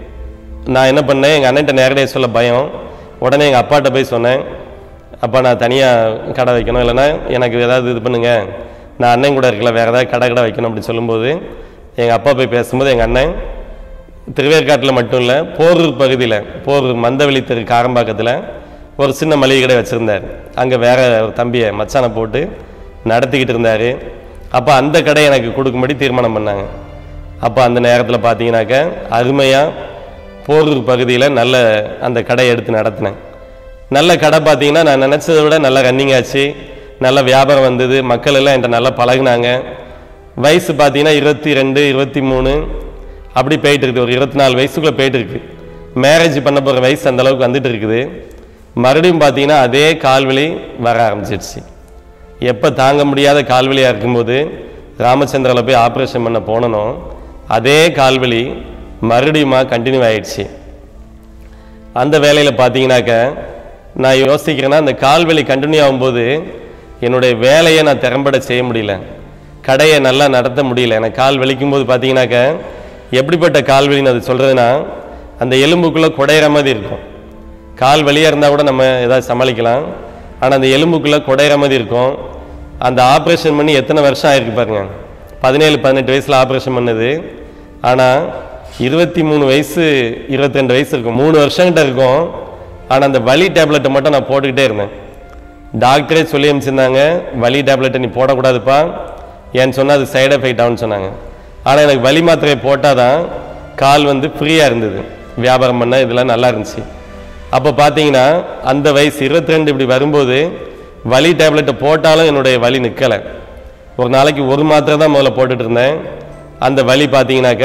நான் என்ன பண்ணேன் எங்கள் அண்ணன்ட்ட நேரடியாக சொல்ல பயம் உடனே எங்கள் அப்பாட்ட போய் சொன்னேன் அப்பா நான் தனியாக கடை வைக்கணும் இல்லைன்னா எனக்கு ஏதாவது இது பண்ணுங்க நான் அண்ணன் கூட இருக்கல வேறு ஏதாவது கடை கடை வைக்கணும் அப்படின்னு சொல்லும்போது எங்கள் அப்பா போய் பேசும்போது எங்கள் அண்ணன் திருவேற்காட்டில் மட்டும் இல்லை போரூர் பகுதியில் போரூர் மந்தவெளி தெரு காரம்பாக்கத்தில் ஒரு சின்ன மளிகை கடை வச்சுருந்தார் அங்கே வேற ஒரு தம்பியை மச்சானை போட்டு நடத்திக்கிட்டு இருந்தார் அப்போ அந்த கடை எனக்கு கொடுக்கும்படி தீர்மானம் பண்ணாங்க அப்போ அந்த நேரத்தில் பார்த்தீங்கன்னாக்க அருமையாக போரூர் பகுதியில் நல்ல அந்த கடையை எடுத்து நடத்தினேன் நல்ல கடை பார்த்தீங்கன்னா நான் நினச்சதை விட நல்லா ரன்னிங் ஆச்சு நல்ல வியாபாரம் வந்தது மக்கள் எல்லாம் என்கிட்ட நல்லா பழகுனாங்க வயசு பார்த்தீங்கன்னா இருபத்தி ரெண்டு இருபத்தி மூணு அப்படி போயிட்டு இருக்குது ஒரு இருபத்தி நாலு வயசுக்குள்ளே போயிட்டு இருக்கு மேரேஜ் பண்ண போகிற வயசு அந்த அளவுக்கு வந்துட்டு இருக்குது மறுபடியும் பார்த்தீங்கன்னா அதே கால்வலி வர ஆரம்பிச்சிடுச்சு எப்போ தாங்க முடியாத கால்வலியாக இருக்கும்போது ராமச்சந்திராவில் போய் ஆப்ரேஷன் பண்ண போனனோ அதே கால்வலி மறுபடியுமா கண்டினியூ ஆயிடுச்சு அந்த வேலையில் பார்த்தீங்கன்னாக்க நான் யோசிக்கிறேன்னா அந்த கால்வலி கண்டினியூ ஆகும்போது என்னுடைய வேலையை நான் திறம்பட செய்ய முடியல கடையை நல்லா நடத்த முடியல எனக்கு கால் வலிக்கும் போது பார்த்தீங்கன்னாக்க எப்படிப்பட்ட கால் வலின்னு அது சொல்கிறதுனா அந்த எலும்புக்குள்ளே குடையிற மாதிரி இருக்கும் கால் வலியாக இருந்தால் கூட நம்ம ஏதாவது சமாளிக்கலாம் ஆனால் அந்த எலும்புக்குள்ளே குடையிற மாதிரி இருக்கும் அந்த ஆப்ரேஷன் பண்ணி எத்தனை வருஷம் ஆயிருக்கு பாருங்க பதினேழு பதினெட்டு வயசில் ஆப்ரேஷன் பண்ணது ஆனால் இருபத்தி மூணு வயசு இருபத்தி ரெண்டு வயசு இருக்கும் மூணு வருஷங்கிட்ட இருக்கும் ஆனால் அந்த வலி டேப்லெட்டை மட்டும் நான் போட்டுக்கிட்டே இருந்தேன் டாக்டரே சொல்லி அனுப்பிச்சிருந்தாங்க வலி டேப்லெட்டை நீ போடக்கூடாதுப்பா ஏன்னு சொன்னால் அது சைடு எஃபெக்ட் ஆகும்னு சொன்னாங்க ஆனால் எனக்கு வலி மாத்திரையை போட்டால் தான் கால் வந்து ஃப்ரீயாக இருந்தது வியாபாரம் பண்ண இதெல்லாம் நல்லா இருந்துச்சு அப்போ பார்த்தீங்கன்னா அந்த வயசு இருபத்தி ரெண்டு இப்படி வரும்போது வலி டேப்லெட்டை போட்டாலும் என்னுடைய வலி நிற்கலை ஒரு நாளைக்கு ஒரு மாத்திரை தான் முதல்ல போட்டுட்டு இருந்தேன் அந்த வலி பார்த்தீங்கன்னாக்க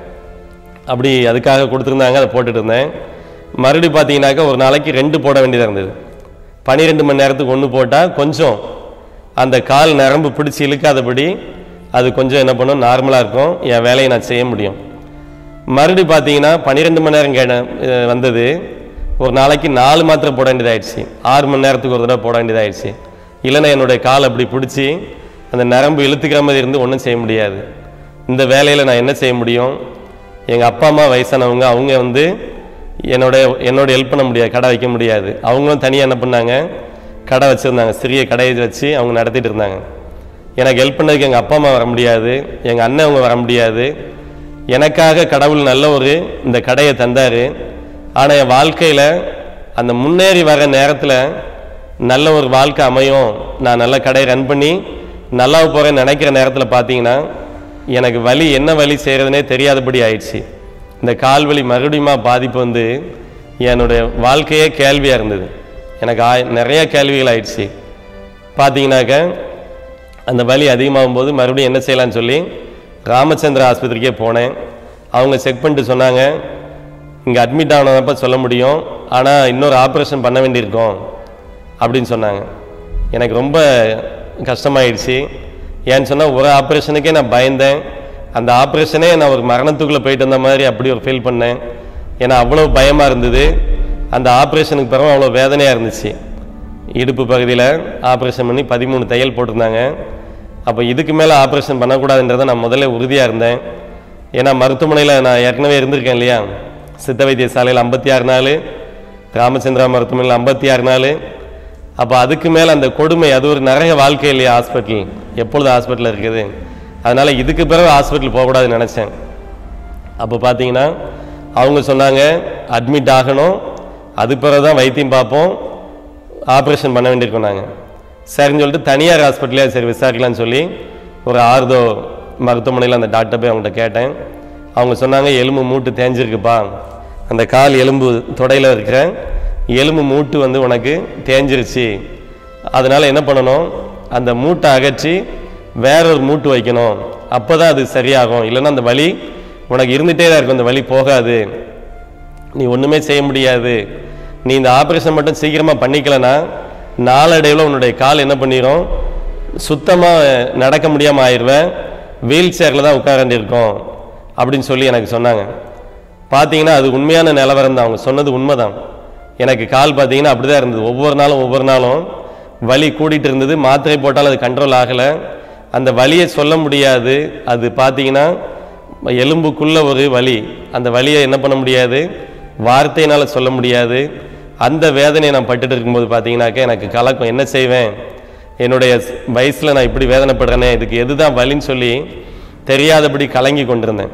அப்படி அதுக்காக கொடுத்துருந்தாங்க அதை போட்டுட்டு இருந்தேன் மறுபடியும் பார்த்தீங்கன்னாக்க ஒரு நாளைக்கு ரெண்டு போட வேண்டியதாக இருந்தது பன்னிரெண்டு மணி நேரத்துக்கு ஒன்று போட்டால் கொஞ்சம் அந்த கால் நரம்பு பிடிச்சி இழுக்காதபடி அது கொஞ்சம் என்ன பண்ணும் நார்மலாக இருக்கும் என் வேலையை நான் செய்ய முடியும் மறுபடியும் பார்த்தீங்கன்னா பன்னிரெண்டு மணி நேரம் கேட அஹ் வந்தது ஒரு நாளைக்கு நாலு மாத்திரை போட வேண்டியதாயிடுச்சு ஆறு மணி நேரத்துக்கு ஒரு தடவை போட வேண்டியதாயிடுச்சு இல்லைன்னா என்னுடைய கால் அப்படி பிடிச்சி அந்த நரம்பு இழுத்துக்கிற மாதிரி இருந்து ஒன்றும் செய்ய முடியாது இந்த வேலையில் நான் என்ன செய்ய முடியும் எங்கள் அப்பா அம்மா வயசானவங்க அவங்க வந்து என்னோட என்னோட ஹெல்ப் பண்ண முடியாது கடை வைக்க முடியாது அவங்களும் தனியாக என்ன பண்ணாங்க கடை வச்சுருந்தாங்க சிறிய கடையை வச்சு அவங்க நடத்திட்டு இருந்தாங்க எனக்கு ஹெல்ப் பண்ணதுக்கு எங்கள் அப்பா அம்மா வர முடியாது எங்கள் அண்ணன் அவங்க வர முடியாது எனக்காக கடவுள் நல்ல ஒரு இந்த கடையை தந்தார் ஆனால் என் வாழ்க்கையில் அந்த முன்னேறி வர நேரத்தில் நல்ல ஒரு வாழ்க்கை அமையும் நான் நல்ல கடையை ரன் பண்ணி நல்லா போகிறேன்னு நினைக்கிற நேரத்தில் பார்த்தீங்கன்னா எனக்கு வலி என்ன வலி செய்கிறதுனே தெரியாதபடி ஆயிடுச்சு இந்த கால் வலி மறுபடியுமா பாதிப்பு வந்து என்னுடைய வாழ்க்கையே கேள்வியாக இருந்தது எனக்கு ஆய நிறைய கேள்விகள் ஆயிடுச்சு பார்த்தீங்கன்னாக்க அந்த வலி அதிகமாகும் போது மறுபடியும் என்ன செய்யலாம்னு சொல்லி ராமச்சந்திர ஆஸ்பத்திரிக்கே போனேன் அவங்க செக் பண்ணிட்டு சொன்னாங்க இங்கே அட்மிட் ஆனதப்ப சொல்ல முடியும் ஆனால் இன்னொரு ஆப்ரேஷன் பண்ண வேண்டியிருக்கும் அப்படின்னு சொன்னாங்க எனக்கு ரொம்ப கஷ்டமாயிடுச்சு ஏன்னு சொன்னால் ஒரு ஆப்ரேஷனுக்கே நான் பயந்தேன் அந்த ஆப்ரேஷனே நான் ஒரு மரணத்துக்குள்ளே போயிட்டு வந்த மாதிரி அப்படி ஒரு ஃபீல் பண்ணேன் ஏன்னா அவ்வளோ பயமாக இருந்தது அந்த ஆப்ரேஷனுக்கு பிறகு அவ்வளோ வேதனையாக இருந்துச்சு இடுப்பு பகுதியில் ஆப்ரேஷன் பண்ணி பதிமூணு தையல் போட்டிருந்தாங்க அப்போ இதுக்கு மேலே ஆப்ரேஷன் பண்ணக்கூடாதுன்றதை நான் முதல்ல உறுதியாக இருந்தேன் ஏன்னா மருத்துவமனையில் நான் ஏற்கனவே இருந்திருக்கேன் இல்லையா சித்த வைத்தியசாலையில் ஐம்பத்தி ஆறு நாள் ராமச்சந்திரா மருத்துவமனையில் ஐம்பத்தி ஆறு நாள் அப்போ அதுக்கு மேலே அந்த கொடுமை அது ஒரு நிறைய வாழ்க்கை இல்லையா ஹாஸ்பிட்டல் எப்பொழுது ஹாஸ்பிட்டலில் இருக்குது அதனால் இதுக்கு பிறகு ஹாஸ்பிட்டல் போகக்கூடாதுன்னு நினச்சேன் அப்போ பார்த்தீங்கன்னா அவங்க சொன்னாங்க அட்மிட் ஆகணும் அது பிறகு தான் வைத்தியம் பார்ப்போம் ஆப்ரேஷன் பண்ண வேண்டியிருக்கோம் நாங்கள் சரின்னு சொல்லிட்டு தனியார் ஹாஸ்பிட்டலே சரி விசாரிக்கலாம்னு சொல்லி ஒரு ஆறுதோ மருத்துவமனையில் அந்த டாக்டர் போய் அவங்கள்ட்ட கேட்டேன் அவங்க சொன்னாங்க எலும்பு மூட்டு தேஞ்சிருக்குப்பா அந்த கால் எலும்பு தொடையில் இருக்கிற எலும்பு மூட்டு வந்து உனக்கு தேஞ்சிருச்சு அதனால் என்ன பண்ணணும் அந்த மூட்டை அகற்றி வேறொரு மூட்டு வைக்கணும் அப்போ தான் அது சரியாகும் இல்லைன்னா அந்த வலி உனக்கு இருந்துகிட்டே தான் இருக்கும் அந்த வலி போகாது நீ ஒன்றுமே செய்ய முடியாது நீ இந்த ஆப்ரேஷன் மட்டும் சீக்கிரமாக பண்ணிக்கலனா நாளடைவில் உன்னுடைய கால் என்ன பண்ணிடும் சுத்தமாக நடக்க முடியாமல் ஆயிடுவேன் வீல் சேரில் தான் உட்கார வேண்டியிருக்கும் அப்படின்னு சொல்லி எனக்கு சொன்னாங்க பார்த்தீங்கன்னா அது உண்மையான நிலவரம் தான் அவங்க சொன்னது உண்மைதான் எனக்கு கால் பார்த்தீங்கன்னா அப்படி தான் இருந்தது ஒவ்வொரு நாளும் ஒவ்வொரு நாளும் வலி கூடிட்டு இருந்தது மாத்திரை போட்டால் அது கண்ட்ரோல் ஆகலை அந்த வலியை சொல்ல முடியாது அது பார்த்தீங்கன்னா எலும்புக்குள்ள ஒரு வலி அந்த வலியை என்ன பண்ண முடியாது வார்த்தையினால் சொல்ல முடியாது அந்த வேதனையை நான் பட்டுட்டு இருக்கும்போது பார்த்தீங்கன்னாக்க எனக்கு கலக்கம் என்ன செய்வேன் என்னுடைய வயசில் நான் இப்படி வேதனைப்படுறேனே இதுக்கு எதுதான் வலின்னு சொல்லி தெரியாதபடி கலங்கி கொண்டிருந்தேன்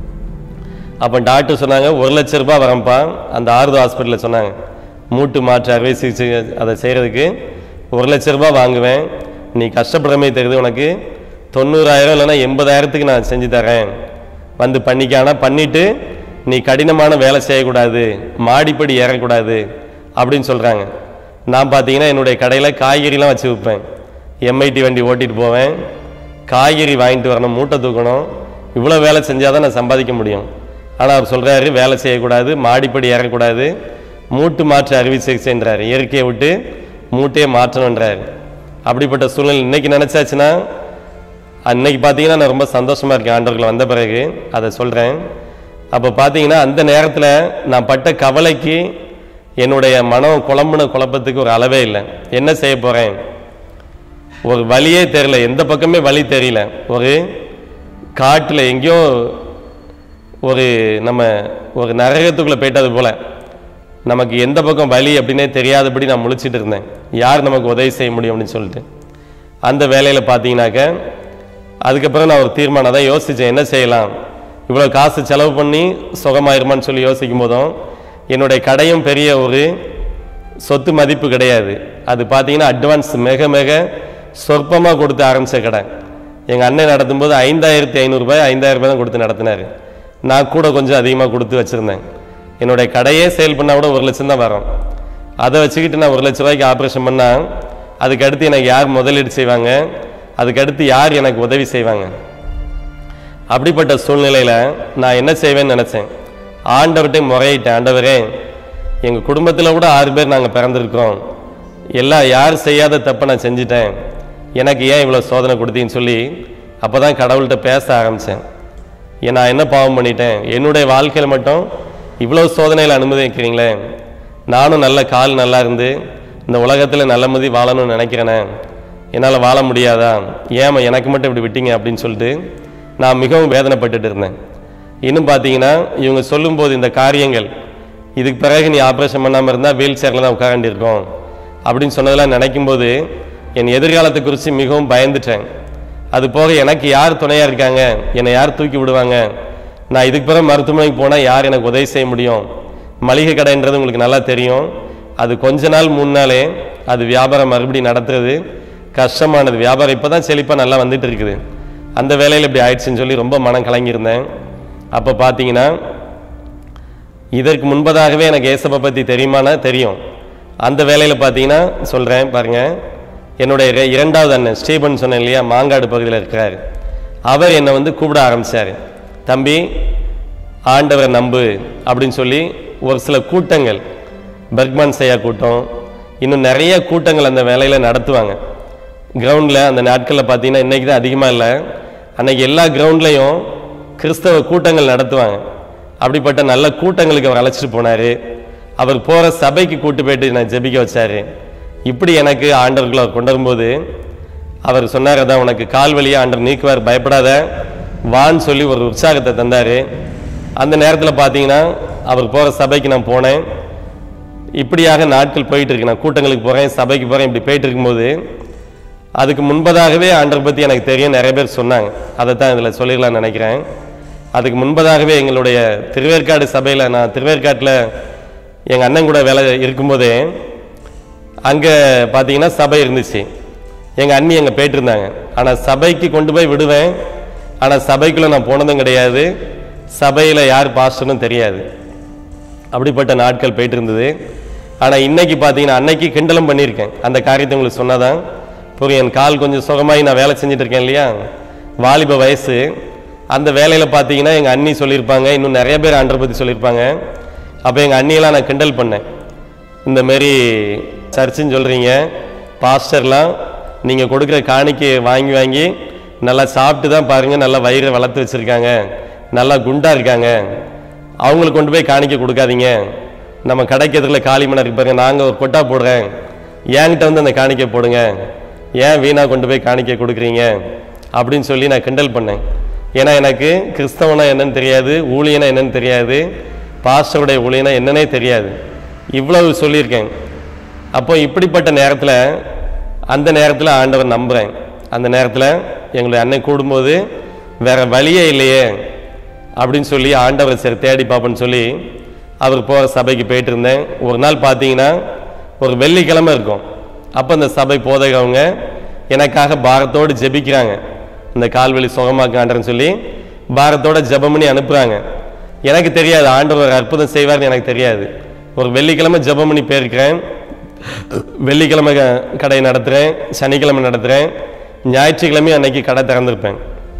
அப்போ டாக்டர் சொன்னாங்க ஒரு லட்ச ரூபாய் வரம்பா அந்த ஆறுதோ ஹாஸ்பிட்டலில் சொன்னாங்க மூட்டு மாற்று அறுவை சிகிச்சை அதை செய்கிறதுக்கு ஒரு லட்ச ரூபாய் வாங்குவேன் நீ கஷ்டப்படுறமே தெரியுது உனக்கு தொண்ணூறாயிரம் இல்லைன்னா எண்பதாயிரத்துக்கு நான் செஞ்சு தரேன் வந்து பண்ணிக்கானா பண்ணிட்டு நீ கடினமான வேலை செய்யக்கூடாது மாடிப்படி ஏறக்கூடாது அப்படின்னு சொல்கிறாங்க நான் பார்த்தீங்கன்னா என்னுடைய கடையில் காய்கறிலாம் வச்சு விற்பேன் எம்ஐடி வண்டி ஓட்டிட்டு போவேன் காய்கறி வாங்கிட்டு வரணும் மூட்டை தூக்கணும் இவ்வளோ வேலை செஞ்சால் தான் நான் சம்பாதிக்க முடியும் ஆனால் அவர் சொல்கிறாரு வேலை செய்யக்கூடாது மாடிப்படி ஏறக்கூடாது மூட்டு மாற்று அறுவை சிகிச்சைன்றாரு இயற்கையை விட்டு மூட்டையை மாற்றணுன்றாரு அப்படிப்பட்ட சூழ்நிலை இன்னைக்கு நினச்சாச்சுன்னா அன்னைக்கு பார்த்தீங்கன்னா நான் ரொம்ப சந்தோஷமாக இருக்கேன் ஆண்டவர்கள் வந்த பிறகு அதை சொல்கிறேன் அப்போ பார்த்தீங்கன்னா அந்த நேரத்தில் நான் பட்ட கவலைக்கு என்னுடைய மனம் குழம்புன குழப்பத்துக்கு ஒரு அளவே இல்லை என்ன செய்ய போகிறேன் ஒரு வழியே தெரியல எந்த பக்கமே வழி தெரியல ஒரு காட்டில் எங்கேயோ ஒரு நம்ம ஒரு நரகத்துக்குள்ளே போயிட்டது போல நமக்கு எந்த பக்கம் வழி அப்படின்னே தெரியாதபடி நான் முழிச்சிட்டு இருந்தேன் யார் நமக்கு உதவி செய்ய முடியும் அப்படின்னு சொல்லிட்டு அந்த வேலையில் பார்த்தீங்கன்னாக்க அதுக்கப்புறம் நான் ஒரு தீர்மானம் தான் யோசித்தேன் என்ன செய்யலாம் இவ்வளோ காசு செலவு பண்ணி சுகமாயிருமான்னு சொல்லி யோசிக்கும் போதும் என்னுடைய கடையும் பெரிய ஒரு சொத்து மதிப்பு கிடையாது அது பார்த்தீங்கன்னா அட்வான்ஸ் மிக மிக சொற்பமாக கொடுத்து ஆரம்பித்த கடை எங்கள் அண்ணன் நடத்தும்போது ஐந்தாயிரத்தி ஐநூறுரூபாய் ஐந்தாயிரம் ரூபாய் தான் கொடுத்து நடத்தினார் நான் கூட கொஞ்சம் அதிகமாக கொடுத்து வச்சுருந்தேன் என்னுடைய கடையே சேல் பண்ணால் கூட ஒரு லட்சம் தான் வரும் அதை வச்சுக்கிட்டு நான் ஒரு லட்ச ரூபாய்க்கு ஆப்ரேஷன் பண்ணால் அதுக்கு அடுத்து எனக்கு யார் முதலீடு செய்வாங்க அதுக்கு அடுத்து யார் எனக்கு உதவி செய்வாங்க அப்படிப்பட்ட சூழ்நிலையில் நான் என்ன செய்வேன்னு நினச்சேன் ஆண்டவர்கிட்ட முறையிட்டேன் ஆண்டவரே எங்கள் குடும்பத்தில் கூட ஆறு பேர் நாங்கள் பிறந்திருக்கிறோம் எல்லாம் யார் செய்யாத தப்பை நான் செஞ்சிட்டேன் எனக்கு ஏன் இவ்வளோ சோதனை கொடுத்தீங்கன்னு சொல்லி அப்போ தான் கடவுள்கிட்ட பேச ஆரம்பித்தேன் ஏன் நான் என்ன பாவம் பண்ணிட்டேன் என்னுடைய வாழ்க்கையில் மட்டும் இவ்வளோ சோதனையில் அனுமதிக்கிறீங்களே நானும் நல்ல கால் நல்லா இருந்து இந்த உலகத்தில் நல்ல மதி வாழணும்னு நினைக்கிறேனே என்னால் வாழ முடியாதா ஏமா எனக்கு மட்டும் இப்படி விட்டீங்க அப்படின்னு சொல்லிட்டு நான் மிகவும் வேதனைப்பட்டுட்டு இருந்தேன் இன்னும் பார்த்தீங்கன்னா இவங்க சொல்லும்போது இந்த காரியங்கள் இதுக்கு பிறகு நீ ஆப்ரேஷன் பண்ணாமல் இருந்தால் வீல் சேரில் தான் உட்கார வேண்டியிருக்கோம் அப்படின்னு சொன்னதெல்லாம் நினைக்கும்போது என் எதிர்காலத்தை குறித்து மிகவும் பயந்துட்டேன் அது போக எனக்கு யார் துணையாக இருக்காங்க என்னை யார் தூக்கி விடுவாங்க நான் இதுக்கு பிறகு மருத்துவமனைக்கு போனால் யார் எனக்கு உதவி செய்ய முடியும் மளிகை கடைன்றது உங்களுக்கு நல்லா தெரியும் அது கொஞ்ச நாள் முன்னாலே அது வியாபாரம் மறுபடியும் நடத்துறது கஷ்டமானது வியாபாரம் இப்போ தான் செழிப்பாக நல்லா வந்துட்டு இருக்குது அந்த வேலையில் இப்படி ஆயிடுச்சுன்னு சொல்லி ரொம்ப மனம் கலங்கியிருந்தேன் அப்போ பார்த்தீங்கன்னா இதற்கு முன்பதாகவே எனக்கு ஏசப்பை பற்றி தெரியுமானா தெரியும் அந்த வேலையில் பார்த்தீங்கன்னா சொல்கிறேன் பாருங்கள் என்னுடைய இர- இரண்டாவது அண்ணன் ஸ்டீபன் சொன்னேன் இல்லையா மாங்காடு பகுதியில் இருக்கிறார் அவர் என்னை வந்து கூப்பிட ஆரம்பித்தார் தம்பி ஆண்டவரை நம்பு அப்படின்னு சொல்லி ஒரு சில கூட்டங்கள் பெர்க்மான் செய்யா கூட்டம் இன்னும் நிறைய கூட்டங்கள் அந்த வேலையில் நடத்துவாங்க கிரவுண்டில் அந்த நாட்களில் பார்த்தீங்கன்னா இன்றைக்கி தான் அதிகமாக இல்லை அன்னைக்கு எல்லா கிரவுண்ட்லேயும் கிறிஸ்தவ கூட்டங்கள் நடத்துவாங்க அப்படிப்பட்ட நல்ல கூட்டங்களுக்கு அவர் அழைச்சிட்டு போனார் அவர் போகிற சபைக்கு கூட்டு போயிட்டு நான் ஜெபிக்க வச்சார் இப்படி எனக்கு ஆண்டவர்களை அவர் கொண்டு வரும்போது அவர் சொன்னார் அதான் உனக்கு கால் வலியா ஆண்டவர் நீக்குவார் பயப்படாத வான்னு சொல்லி ஒரு உற்சாகத்தை தந்தார் அந்த நேரத்தில் பார்த்தீங்கன்னா அவர் போகிற சபைக்கு நான் போனேன் இப்படியாக நாட்கள் போயிட்டு இருக்கு நான் கூட்டங்களுக்கு போகிறேன் சபைக்கு போகிறேன் இப்படி போயிட்டு இருக்கும்போது அதுக்கு முன்பதாகவே ஆண்டவர் பற்றி எனக்கு தெரியும் நிறைய பேர் சொன்னாங்க அதை தான் இதில் சொல்லிடலாம்னு நினைக்கிறேன் அதுக்கு முன்பதாகவே எங்களுடைய திருவேற்காடு சபையில் நான் திருவேற்காட்டில் எங்கள் அண்ணன் கூட வேலை இருக்கும்போதே அங்கே பார்த்தீங்கன்னா சபை இருந்துச்சு எங்கள் அண்ணி அங்கே போயிட்டு இருந்தாங்க ஆனால் சபைக்கு கொண்டு போய் விடுவேன் ஆனால் சபைக்குள்ளே நான் போனதும் கிடையாது சபையில் யார் பாஸ்டர்னும் தெரியாது அப்படிப்பட்ட நாட்கள் போயிட்டு இருந்தது ஆனால் இன்னைக்கு பார்த்தீங்கன்னா அன்னைக்கு கிண்டலும் பண்ணியிருக்கேன் அந்த காரியத்தை உங்களுக்கு சொன்னாதான் புரியும் என் கால் கொஞ்சம் சுகமாகி நான் வேலை செஞ்சுட்டு இருக்கேன் இல்லையா வாலிப வயசு அந்த வேலையில் பார்த்தீங்கன்னா எங்கள் அண்ணி சொல்லியிருப்பாங்க இன்னும் நிறைய பேர் ஆண்டரை பற்றி சொல்லியிருப்பாங்க அப்போ எங்கள் அண்ணியெல்லாம் நான் கிண்டல் பண்ணேன் இந்த மாரி சர்ச்சுன்னு சொல்கிறீங்க பாஸ்டர்லாம் நீங்கள் கொடுக்குற காணிக்கை வாங்கி வாங்கி நல்லா சாப்பிட்டு தான் பாருங்கள் நல்லா வயிறை வளர்த்து வச்சுருக்காங்க நல்லா குண்டாக இருக்காங்க அவங்களுக்கு கொண்டு போய் காணிக்கை கொடுக்காதீங்க நம்ம கடைக்கு எதிரில் காளி மணி இருக்கு பாருங்க நாங்கள் ஒரு கொட்டா போடுறேன் என்கிட்ட வந்து அந்த காணிக்கை போடுங்க ஏன் வீணாக கொண்டு போய் காணிக்கை கொடுக்குறீங்க அப்படின்னு சொல்லி நான் கிண்டல் பண்ணேன் ஏன்னா எனக்கு கிறிஸ்தவனா என்னன்னு தெரியாது ஊழியனா என்னன்னு தெரியாது பாஸ்டருடைய ஊழியனா என்னன்னே தெரியாது இவ்வளவு சொல்லியிருக்கேன் அப்போ இப்படிப்பட்ட நேரத்தில் அந்த நேரத்தில் ஆண்டவர் நம்புகிறேன் அந்த நேரத்தில் எங்களுடைய அண்ணன் கூடும்போது வேற வழியே இல்லையே அப்படின்னு சொல்லி ஆண்டவரை சரி தேடி பார்ப்போன்னு சொல்லி அவர் போகிற சபைக்கு போயிட்டு இருந்தேன் ஒரு நாள் பார்த்தீங்கன்னா ஒரு வெள்ளிக்கிழமை இருக்கும் அப்போ அந்த சபை போதகவங்க எனக்காக பாரத்தோடு ஜெபிக்கிறாங்க இந்த கால்வெளி சுகமாக்காண்டன்னு சொல்லி பாரத்தோட ஜெபம் பண்ணி அனுப்புகிறாங்க எனக்கு தெரியாது ஆண்டவர் அற்புதம் செய்வார்னு எனக்கு தெரியாது ஒரு வெள்ளிக்கிழமை ஜெபம் பண்ணி போயிருக்கிறேன் வெள்ளிக்கிழமை க- கடை நடத்துகிறேன் சனிக்கிழமை நடத்துகிறேன் ஞாயிற்றுக்கிழமையும் அன்னைக்கு கடை திறந்திருப்பேன்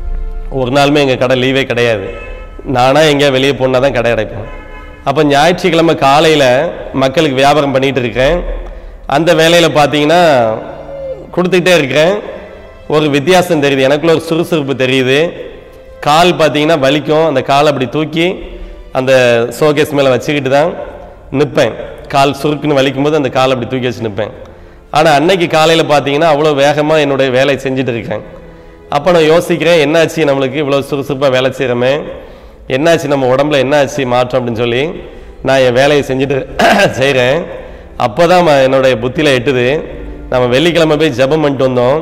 ஒரு நாளுமே எங்கள் கடை லீவே கிடையாது நானாக எங்கேயா வெளியே போனால் தான் கடை அடைப்பேன் அப்போ ஞாயிற்றுக்கிழமை காலையில் மக்களுக்கு வியாபாரம் பண்ணிகிட்டு இருக்கேன் அந்த வேலையில் பார்த்தீங்கன்னா கொடுத்துக்கிட்டே இருக்கிறேன் ஒரு வித்தியாசம் தெரியுது எனக்குள்ள ஒரு சுறுசுறுப்பு தெரியுது கால் பார்த்தீங்கன்னா வலிக்கும் அந்த காலை அப்படி தூக்கி அந்த ஷோகேஸ் மேலே வச்சுக்கிட்டு தான் நிற்பேன் கால் சுருக்குன்னு வலிக்கும் போது அந்த காலை அப்படி தூக்கி வச்சு நிற்பேன் ஆனால் அன்னைக்கு காலையில் பார்த்தீங்கன்னா அவ்வளோ வேகமாக என்னுடைய வேலையை செஞ்சுட்டு இருக்கேன் அப்போ நான் யோசிக்கிறேன் என்னாச்சு நம்மளுக்கு இவ்வளோ சுறுசுறுப்பாக வேலை செய்கிறோமே என்னாச்சு நம்ம உடம்புல என்னாச்சு மாற்றம் அப்படின்னு சொல்லி நான் என் வேலையை செஞ்சுட்டு செய்கிறேன் அப்போ தான் என்னுடைய புத்தியில் எட்டுது நம்ம வெள்ளிக்கிழமை போய் ஜெபம் பண்ணிட்டு வந்தோம்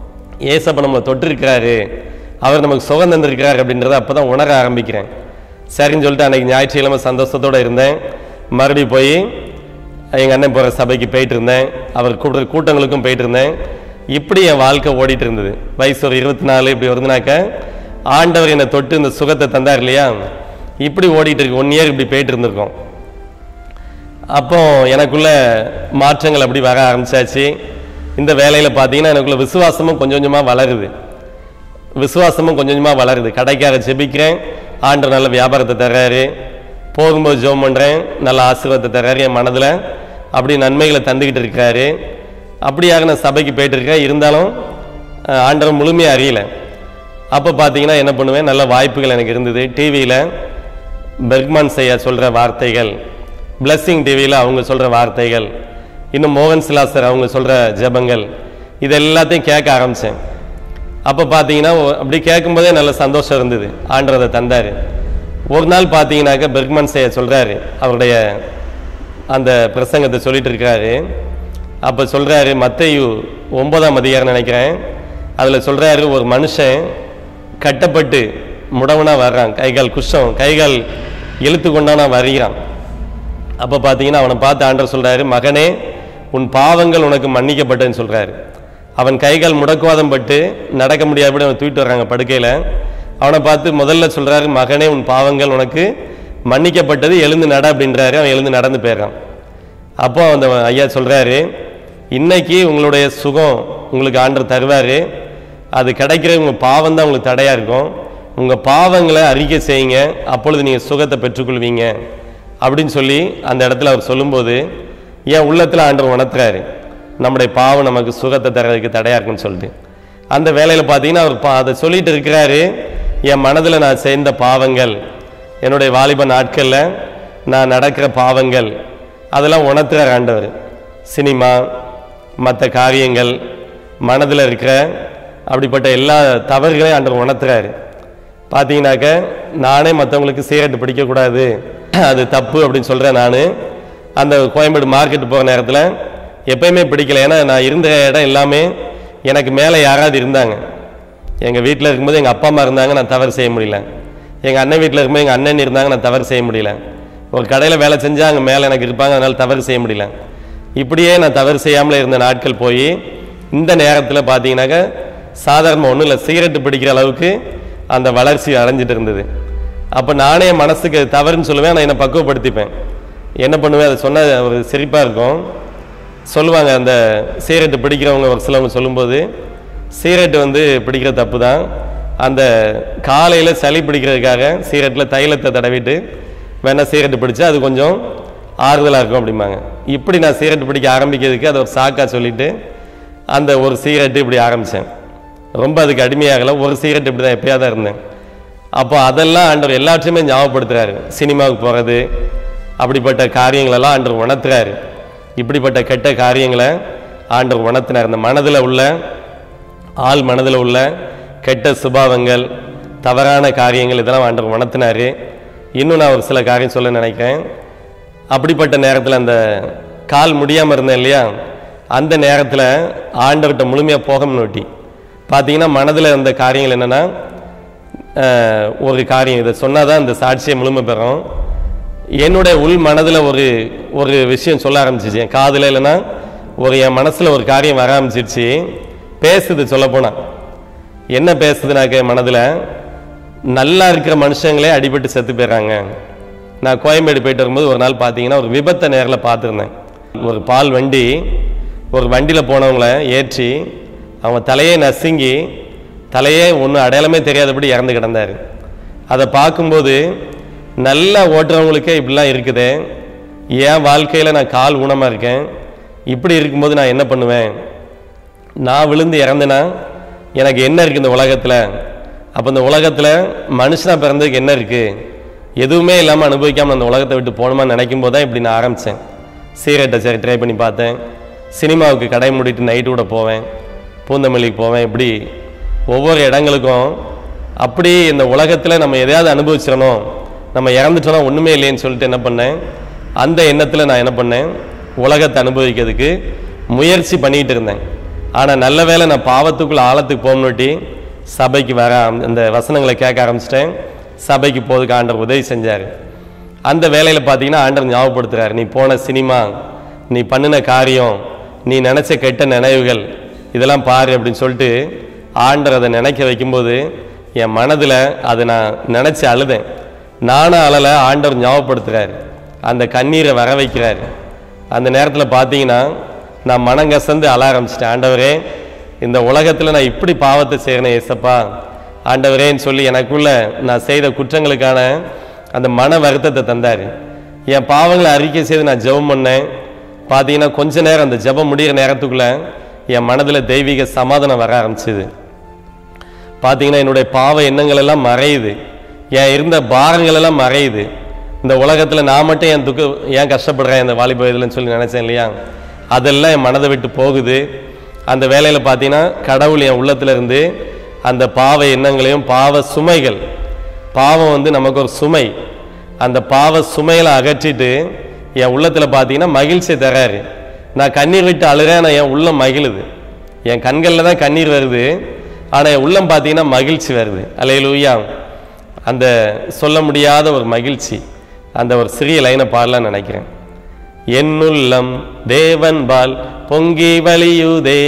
ஏசப்ப நம்மளை தொட்டிருக்கிறாரு அவர் நமக்கு சுகம் தந்திருக்கிறார் அப்படின்றத அப்போ தான் உணர ஆரம்பிக்கிறேன் சரின்னு சொல்லிட்டு அன்னைக்கு ஞாயிற்றுக்கிழமை சந்தோஷத்தோடு இருந்தேன் மறுபடியும் போய் எங்கள் அண்ணன் போகிற சபைக்கு போயிட்டு இருந்தேன் அவர் கூடுற கூட்டங்களுக்கும் போயிட்டு இருந்தேன் இப்படி என் வாழ்க்கை ஓடிட்டு இருந்தது வயசு ஒரு இருபத்தி நாலு இப்படி வருதுனாக்க ஆண்டவர் என்னை தொட்டு இந்த சுகத்தை தந்தார் இல்லையா இப்படி ஓடிட்டு இருக்கு ஒன் இயர் இப்படி போயிட்டு இருந்திருக்கோம் அப்போ எனக்குள்ள மாற்றங்கள் அப்படி வர ஆரம்பிச்சாச்சு இந்த வேலையில் பார்த்தீங்கன்னா எனக்குள்ள விசுவாசமும் கொஞ்சம் கொஞ்சமாக வளருது விசுவாசமும் கொஞ்சம் கொஞ்சமாக வளருது கடைக்காக ஜெபிக்கிறேன் ஆண்டு நல்ல வியாபாரத்தை தர்றாரு போகும்போது ஜெபம் பண்ணுறேன் நல்ல ஆசீர்வாதத்தை தர்றாரு என் மனதில் அப்படி நன்மைகளை தந்துக்கிட்டு இருக்காரு அப்படியாக நான் சபைக்கு போயிட்டு இருக்கேன் இருந்தாலும் அஹ், ஆண்டவர் முழுமையாக அறியல அப்போ பார்த்தீங்கன்னா என்ன பண்ணுவேன் நல்ல வாய்ப்புகள் எனக்கு இருந்தது டிவியில் பெர்க்மான் செய்ய சொல்கிற வார்த்தைகள் பிளஸ்ஸிங் டிவியில் அவங்க சொல்கிற வார்த்தைகள் இன்னும் மோகன் சிலாசர் அவங்க சொல்கிற ஜெபங்கள் இது எல்லாத்தையும் கேட்க ஆரம்பித்தேன் அப்போ பார்த்தீங்கன்னா ஒ- அப்படி கேட்கும்போதே நல்ல சந்தோஷம் இருந்தது ஆண்டவர் அதை தந்தார் ஒரு நாள் பார்த்தீங்கன்னாக்க பெர்க்மன் செய்ய சொல்கிறாரு அவருடைய அந்த பிரசங்கத்தை சொல்லிட்டு இருக்காரு அப்போ சொல்கிறாரு மத்தையு ஒன்பதாம் அதிகாரம் நினைக்கிறேன் அதில் சொல்கிறாரு ஒரு மனுஷன் கட்டப்பட்டு முடவனாக வர்றான் கைகால் குஷம் கைகால் இழுத்து கொண்டானா வருகிறான் அப்போ பார்த்தீங்கன்னா அவனை பார்த்து ஆண்டவர் சொல்றாரு மகனே உன் பாவங்கள் உனக்கு மன்னிக்கப்பட்டதுன்னு சொல்றாரு அவன் கைகால் முடக்குவாதம் பட்டு நடக்க முடியாதபடி அவன் தூக்கிட்டு வர்றாங்க படுக்கையில் அவனை பார்த்து முதல்ல சொல்றாரு மகனே உன் பாவங்கள் உனக்கு மன்னிக்கப்பட்டது எழுந்து நட அப்படின்றாரு அவன் எழுந்து நடந்து போயிடுறான் அப்போ அந்த ஐயா சொல்றாரு இன்னைக்கு உங்களுடைய சுகம் உங்களுக்கு ஆண்டர் தருவார் அது கிடைக்கிற உங்கள் பாவம் தான் உங்களுக்கு தடையாக இருக்கும் உங்கள் பாவங்களை அறிக்கை செய்யுங்க அப்பொழுது நீங்கள் சுகத்தை பெற்றுக்கொள்வீங்க அப்படின்னு சொல்லி அந்த இடத்துல அவர் சொல்லும்போது என் உள்ளத்தில் ஆண்டவர் உணர்த்துறாரு நம்முடைய பாவம் நமக்கு சுகத்தை தர்றதுக்கு தடையாக இருக்குன்னு சொல்லிட்டு அந்த வேலையில் பார்த்தீங்கன்னா அவர் பா அதை சொல்லிட்டு இருக்கிறாரு என் மனதில் நான் செய்த பாவங்கள் என்னுடைய வாலிப நாட்களில் நான் நடக்கிற பாவங்கள் அதெல்லாம் உணர்த்துறார் ஆண்டவர் சினிமா மற்ற காரியங்கள் மனதில் இருக்கிற அப்படிப்பட்ட எல்லா தவறுகளையும் ஆண்டவர் உணர்த்துறாரு பார்த்தீங்கன்னாக்க நானே மற்றவங்களுக்கு சிகரெட் பிடிக்கக்கூடாது அது தப்பு அப்படின்னு சொல்கிறேன் நான் அந்த கோயம்பேடு மார்க்கெட் போகிற நேரத்தில் எப்பயுமே பிடிக்கல ஏன்னா நான் இருந்த இடம் எல்லாமே எனக்கு மேலே யாராவது இருந்தாங்க எங்கள் வீட்டில் இருக்கும்போது எங்கள் அப்பா அம்மா இருந்தாங்க நான் தவறு செய்ய முடியல எங்கள் அண்ணன் வீட்டில் இருக்கும்போது எங்கள் அண்ணன் இருந்தாங்க நான் தவறு செய்ய முடியல ஒரு கடையில் வேலை செஞ்சால் அங்கே மேலே எனக்கு இருப்பாங்க அதனால் தவறு செய்ய முடியல இப்படியே நான் தவறு செய்யாமல் இருந்த நாட்கள் போய் இந்த நேரத்தில் பார்த்தீங்கன்னாக்க சாதாரண ஒன்றும் இல்லை சிகரெட்டு பிடிக்கிற அளவுக்கு அந்த வளர்ச்சி அடைஞ்சிட்டு இருந்தது அப்போ நானே என் மனசுக்கு அது தவறுன்னு சொல்லுவேன் நான் என்னை பக்குவப்படுத்திப்பேன் என்ன பண்ணுவேன் அதை சொன்ன ஒரு சிரிப்பாக இருக்கும் சொல்லுவாங்க அந்த சிகரெட்டு பிடிக்கிறவங்க ஒரு சிலவங்க சொல்லும்போது சிகரெட்டு வந்து பிடிக்கிற தப்பு தான் அந்த காலையில் சளி பிடிக்கிறதுக்காக சிகரெட்டில் தைலத்தை தடவிட்டு வேணா சிகரெட்டு பிடிச்சா அது கொஞ்சம் ஆறுதலாக இருக்கும் அப்படிம்பாங்க இப்படி நான் சிகரெட் பிடிக்க ஆரம்பிக்கிறதுக்கு அதை ஒரு சாக்கா சொல்லிட்டு அந்த ஒரு சிகரெட்டு இப்படி ஆரம்பித்தேன் ரொம்ப அதுக்கு அடிமையாகலை ஒரு சிகரெட் இப்படி தான் எப்பயாவது தான் இருந்தேன் அப்போ அதெல்லாம் ஆண்டவர் எல்லாத்தையுமே ஞாபகப்படுத்துறாரு சினிமாவுக்கு போகிறது அப்படிப்பட்ட காரியங்களெல்லாம் ஆண்டவர் உணர்த்துறாரு இப்படிப்பட்ட கெட்ட காரியங்களை ஆண்டவர் உணர்த்தினார் இந்த மனதில் உள்ள ஆள் மனதில் உள்ள கெட்ட சுபாவங்கள் தவறான காரியங்கள் இதெல்லாம் ஆண்டவர் உணர்த்தினாரு இன்னும் நான் ஒரு சில காரியம் சொல்ல நினைக்கிறேன் அப்படிப்பட்ட நேரத்தில் அந்த கால் முடியாமல் இருந்தேன் இல்லையா அந்த நேரத்தில் ஆண்டவர்கிட்ட முழுமையாக போக நோட்டி பார்த்தீங்கன்னா மனதில் இருந்த காரியங்கள் என்னென்னா அஹ், ஒரு காரியம் இதை சொன்னால் தான் இந்த சாட்சியை முழுமை பெறும் என்னுடைய உள் மனதில் ஒரு ஒரு விஷயம் சொல்ல ஆரம்பிச்சிச்சு என் காதில் இல்லைன்னா ஒரு என் மனசில் ஒரு காரியம் வர ஆரம்பிச்சிருச்சு பேசுது சொல்ல என்ன பேசுதுனாக்க என் மனதில் நல்லா இருக்கிற மனுஷங்களே அடிபட்டு செத்து போயிடுறாங்க நான் கோயம்பேடு போயிட்டு வரும்போது ஒரு நாள் பார்த்தீங்கன்னா ஒரு விபத்தை நேரில் பார்த்துருந்தேன் ஒரு பால் வண்டி ஒரு வண்டியில் போனவங்கள ஏற்றி அவங்க தலையே நசுங்கி தலையே ஒன்றும் அடையாளமே தெரியாதபடி இறந்து கிடந்தார் அதை பார்க்கும்போது நல்லா ஓட்டுறவங்களுக்கே இப்படிலாம் இருக்குது என் வாழ்க்கையில் நான் கால் ஊனமாக இருக்கேன் இப்படி இருக்கும்போது நான் என்ன பண்ணுவேன் நான் விழுந்து இறந்தேனா எனக்கு என்ன இருக்குது இந்த உலகத்தில் அப்போ இந்த உலகத்தில் மனுஷனாக பிறந்ததுக்கு என்ன இருக்குது எதுவுமே இல்லாமல் அனுபவிக்காமல் அந்த உலகத்தை விட்டு போகணுமான்னு நினைக்கும் போது தான் இப்படி நான் ஆரம்பித்தேன் சீரட்டை சரி ட்ரை பண்ணி பார்த்தேன் சினிமாவுக்கு கடை மூடிட்டு நைட்டு கூட போவேன் பூந்தமல்லிக்கு போவேன் இப்படி ஒவ்வொரு இடங்களுக்கும் அப்படி இந்த உலகத்தில் நம்ம எதையாவது அனுபவிச்சிடணும் நம்ம இறந்துட்டோம்னா ஒன்றுமே இல்லைன்னு சொல்லிட்டு என்ன பண்ணேன் அந்த எண்ணத்தில் நான் என்ன பண்ணேன் உலகத்தை அனுபவிக்கிறதுக்கு முயற்சி பண்ணிட்டு இருந்தேன் ஆனால் நல்ல வேளை நான் பாவத்துக்குள்ள ஆழத்துக்கு போகணுட்டி சபைக்கு வர ஆரம்- அந்த வசனங்களை கேட்க ஆரம்பிச்சிட்டேன் சபைக்கு போறதுக்கு ஆண்டவர் உதவி செஞ்சார் அந்த வேலையில் பார்த்தீங்கன்னா ஆண்டவர் ஞாபகப்படுத்துறாரு நீ போன சினிமா நீ பண்ணின காரியம் நீ நினச்ச கெட்ட நினைவுகள் இதெல்லாம் பாரு அப்படின்னு சொல்லிட்டு ஆண்டவர் அதை நினைக்க வைக்கும்போது என் மனதில் அதை நான் நினச்சி அழுதேன் நானும் அழலை ஆண்டவர் ஞாபகப்படுத்துறாரு அந்த கண்ணீரை வர வைக்கிறாரு அந்த நேரத்தில் பார்த்தீங்கன்னா நான் மனங்கசந்து அழ ஆரம்பிச்சிட்டேன் ஆண்டவரே இந்த உலகத்தில் நான் இப்படி பாவத்தை செய்கிறேன் ஏசப்பா ஆண்டவரேன்னு சொல்லி எனக்குள்ள நான் செய்த குற்றங்களுக்கான அந்த மன வருத்தத்தை தந்தார் என் பாவங்களை அறிக்கை செய்து நான் ஜெபம் பண்ணேன் பார்த்தீங்கன்னா கொஞ்ச நேரம் அந்த ஜெபம் முடிகிற நேரத்துக்குள்ள என் மனதில் தெய்வீக சமாதானம் வர ஆரம்பிச்சுது பார்த்தீங்கன்னா என்னுடைய பாவ எண்ணங்கள் எல்லாம் மறையுது என் இருந்த பாரங்கள் எல்லாம் மறையுது இந்த உலகத்தில் நான் மட்டும் என் துக்க ஏன் கஷ்டப்படுறேன் இந்த வாலிப வயதுலன்னு சொல்லி நினச்சேன் இல்லையா அதெல்லாம் என் மனதை விட்டு போகுது அந்த வேலையில் பார்த்தீங்கன்னா கடவுள் என் உள்ளத்துல இருந்து அந்த பாவ எண்ணங்களையும் பாவ சுமைகள் பாவம் வந்து நமக்கு ஒரு சுமை அந்த பாவ சுமைகளை அகற்றிட்டு என் உள்ளத்தில் பார்த்தீங்கன்னா மகிழ்ச்சி தராரு நான் கண்ணீர் விட்டு அழுறேன் ஆனால் என் உள்ளம் மகிழுது என் கண்களில் தான் கண்ணீர் வருது ஆனால் என் உள்ளம் பார்த்தீங்கன்னா மகிழ்ச்சி வருது அலையிலூயா அந்த சொல்ல முடியாத ஒரு மகிழ்ச்சி அந்த ஒரு சிறிய லைனை பாடலாம்னு நினைக்கிறேன் என்னுள்ளம் தேவன் பால் பொங்கி வழியுதே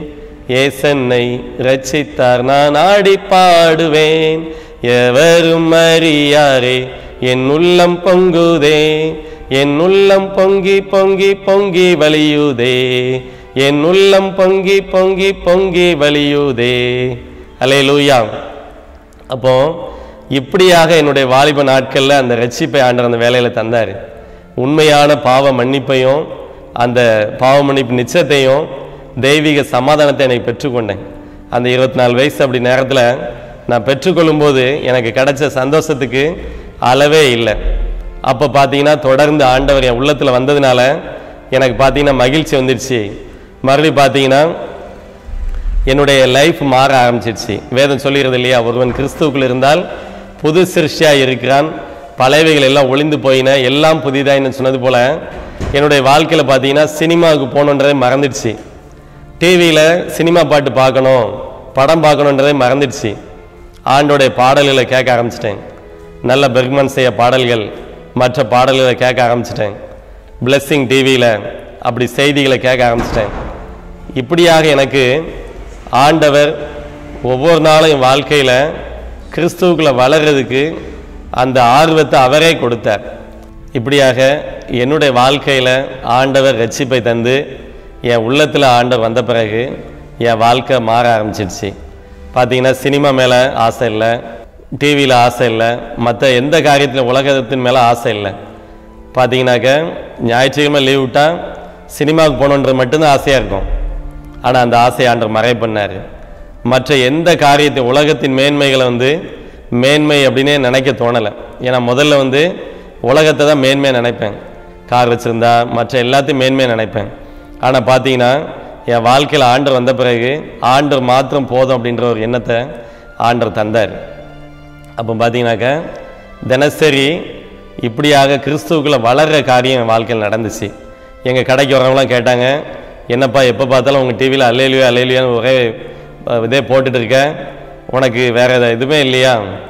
ஏசன்னை ரட்சித்தார் நான் ஆடி பாடுவேன் எவரும் அறியாரே என் உள்ளம் பொங்குதே என் உள்ளம் பொங்கி பொங்கி பொங்கி வலியுதே என் உள்ளம் பொங்கி பொங்கி பொங்கி வலியுதே அலே லூயா அப்போ இப்படியாக என்னுடைய வாலிப நாட்களில் அந்த ரட்சிப்பை ஆண்டவர் அந்த வேலையில் தந்தார் உண்மையான பாவ மன்னிப்பையும் அந்த பாவ மன்னிப்பு நிச்சயத்தையும் தெய்வீக சமாதானத்தை எனக்கு பெற்றுக்கொண்டேன் அந்த இருபத்தி நாலு வயசு அப்படி நேரத்தில் நான் பெற்றுக்கொள்ளும்போது எனக்கு கிடைச்ச சந்தோஷத்துக்கு அளவே இல்லை அப்போ பார்த்தீங்கன்னா தொடர்ந்து ஆண்டவர் என் உள்ளத்தில் வந்ததுனால எனக்கு பார்த்தீங்கன்னா மகிழ்ச்சி வந்துடுச்சு மறுபடியும் பார்த்தீங்கன்னா என்னுடைய லைஃப் மாற ஆரம்பிச்சிருச்சு வேதம் சொல்லுகிறது இல்லையா ஒருவன் கிறிஸ்துவுக்குள் இருந்தால் புது சிருஷ்டியா இருக்கிறான் பழையவைகள் எல்லாம் ஒளிந்து போயின எல்லாம் புதிதாயின்னு சொன்னது போல என்னுடைய வாழ்க்கையில் பார்த்தீங்கன்னா சினிமாவுக்கு போகணுன்றதே மறந்துடுச்சு டிவியில் சினிமா பாட்டு பார்க்கணும் படம் பார்க்கணுன்றதே மறந்துடுச்சு ஆண்டோடைய பாடல்களை கேட்க ஆரம்பிச்சிட்டேன் நல்ல பெர்க்மன் செய்ய பாடல்கள் மற்ற பாடல்களை கேட்க ஆரம்பிச்சிட்டேன் பிளெஸ்ஸிங் டிவியில் அப்படி செய்திகளை கேட்க ஆரம்பிச்சிட்டேன் இப்படியாக எனக்கு ஆண்டவர் ஒவ்வொரு நாளும் என் வாழ்க்கையில் கிறிஸ்துவுக்குள்ள வளர்றதுக்கு அந்த ஆர்வத்தை அவரே கொடுத்தார் இப்படியாக என்னுடைய வாழ்க்கையில் ஆண்டவர் ரட்சிப்பை தந்து என் உள்ளத்தில் ஆண்டவர் வந்த பிறகு என் வாழ்க்கை மாற ஆரம்பிச்சிடுச்சு பார்த்தீங்கன்னா சினிமா மேலே ஆசை இல்லை டிவியில் ஆசை இல்லை மற்ற எந்த காரியத்தில் உலகத்தின் மேலே ஆசை இல்லை பார்த்தீங்கன்னாக்க ஞாயிற்றுக்கிழமை லீவ் விட்டால் சினிமாவுக்கு போகணுன்றது மட்டும்தான் ஆசையாக இருக்கும் ஆனால் அந்த ஆசையை ஆண்டவர் மறை பண்ணார் மற்ற எந்த காரியத்தை உலகத்தின் மேன்மைகளை வந்து மேன்மை அப்படின்னே நினைக்க தோணலை ஏன்னா முதல்ல வந்து உலகத்தை தான் மேன்மையாக நினைப்பேன் கார் வச்சுருந்தா மற்ற எல்லாத்தையும் மேன்மையாக நினைப்பேன் ஆனால் பார்த்தீங்கன்னா என் வாழ்க்கையில் ஆண்டர் வந்த பிறகு ஆண்டர் மாத்திரம் போதும் அப்படின்ற ஒரு எண்ணத்தை ஆண்டர் தந்தார் அப்போ பார்த்தீங்கன்னாக்க தினசரி இப்படியாக கிறிஸ்துவுக்குள்ள வளர்கிற காரியம் என் வாழ்க்கையில் நடந்துச்சு எங்கள் கடைக்கு வரவங்களாம் கேட்டாங்க என்னப்பா எப்போ பார்த்தாலும் உங்கள் டிவியில் அல்லையிலையோ அல்லையிலையோன்னு ஒரே அஹ், இதே போட்டுட்டு இருக்க உனக்கு வேற எதா- எதுவுமே இல்லையா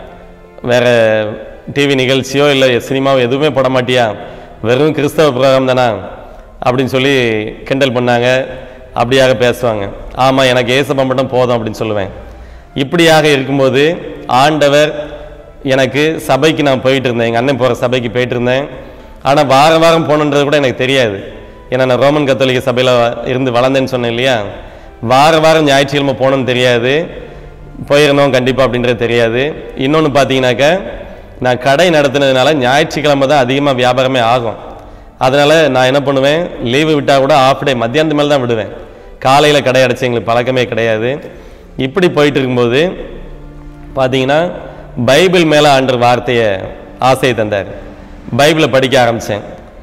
வேற டிவி நிகழ்ச்சியோ இல்லை சினிமாவோ எதுவுமே போட மாட்டியா வெறும் கிறிஸ்தவ ப்ரோக்ராம் தானா அப்படின்னு சொல்லி கிண்டல் பண்ணாங்க அப்படியாக பேசுவாங்க ஆமாம் எனக்கு ஏசப்பா மட்டும் போதும் அப்படின்னு சொல்லுவேன் இப்படியாக இருக்கும்போது ஆண்டவர் எனக்கு சபைக்கு நான் போயிட்டு இருந்தேன் எங்கள் அண்ணன் போகிற சபைக்கு போயிட்டு இருந்தேன் ஆனால் வார வாரம் போகணுன்றது கூட எனக்கு தெரியாது ஏன்னா நான் ரோமன் கத்தோலிக்க சபையில் இருந்து வளர்ந்தேன்னு சொன்னேன் இல்லையா வார வாரம் ஞாயிற்றுக்கிழமை போகணும்னு தெரியாது போயிருந்தோம் கண்டிப்பாக அப்படின்றது தெரியாது இன்னொன்று பார்த்தீங்கன்னாக்க நான் கடை நடத்துனதுனால ஞாயிற்றுக்கிழமை தான் அதிகமாக வியாபாரமே ஆகும் அதனால் நான் என்ன பண்ணுவேன் லீவு விட்டால் கூட ஆஃப் டே மத்தியானத்து மேலே தான் விடுவேன் காலையில் கடை அடைச்சி எங்களுக்கு பழக்கமே கிடையாது இப்படி போயிட்டு இருக்கும்போது பார்த்தீங்கன்னா பைபிள் மேலே ஆண்டர் வார்த்தையை ஆசையை தந்தார் பைபிளை படிக்க ஆரம்பித்தேன்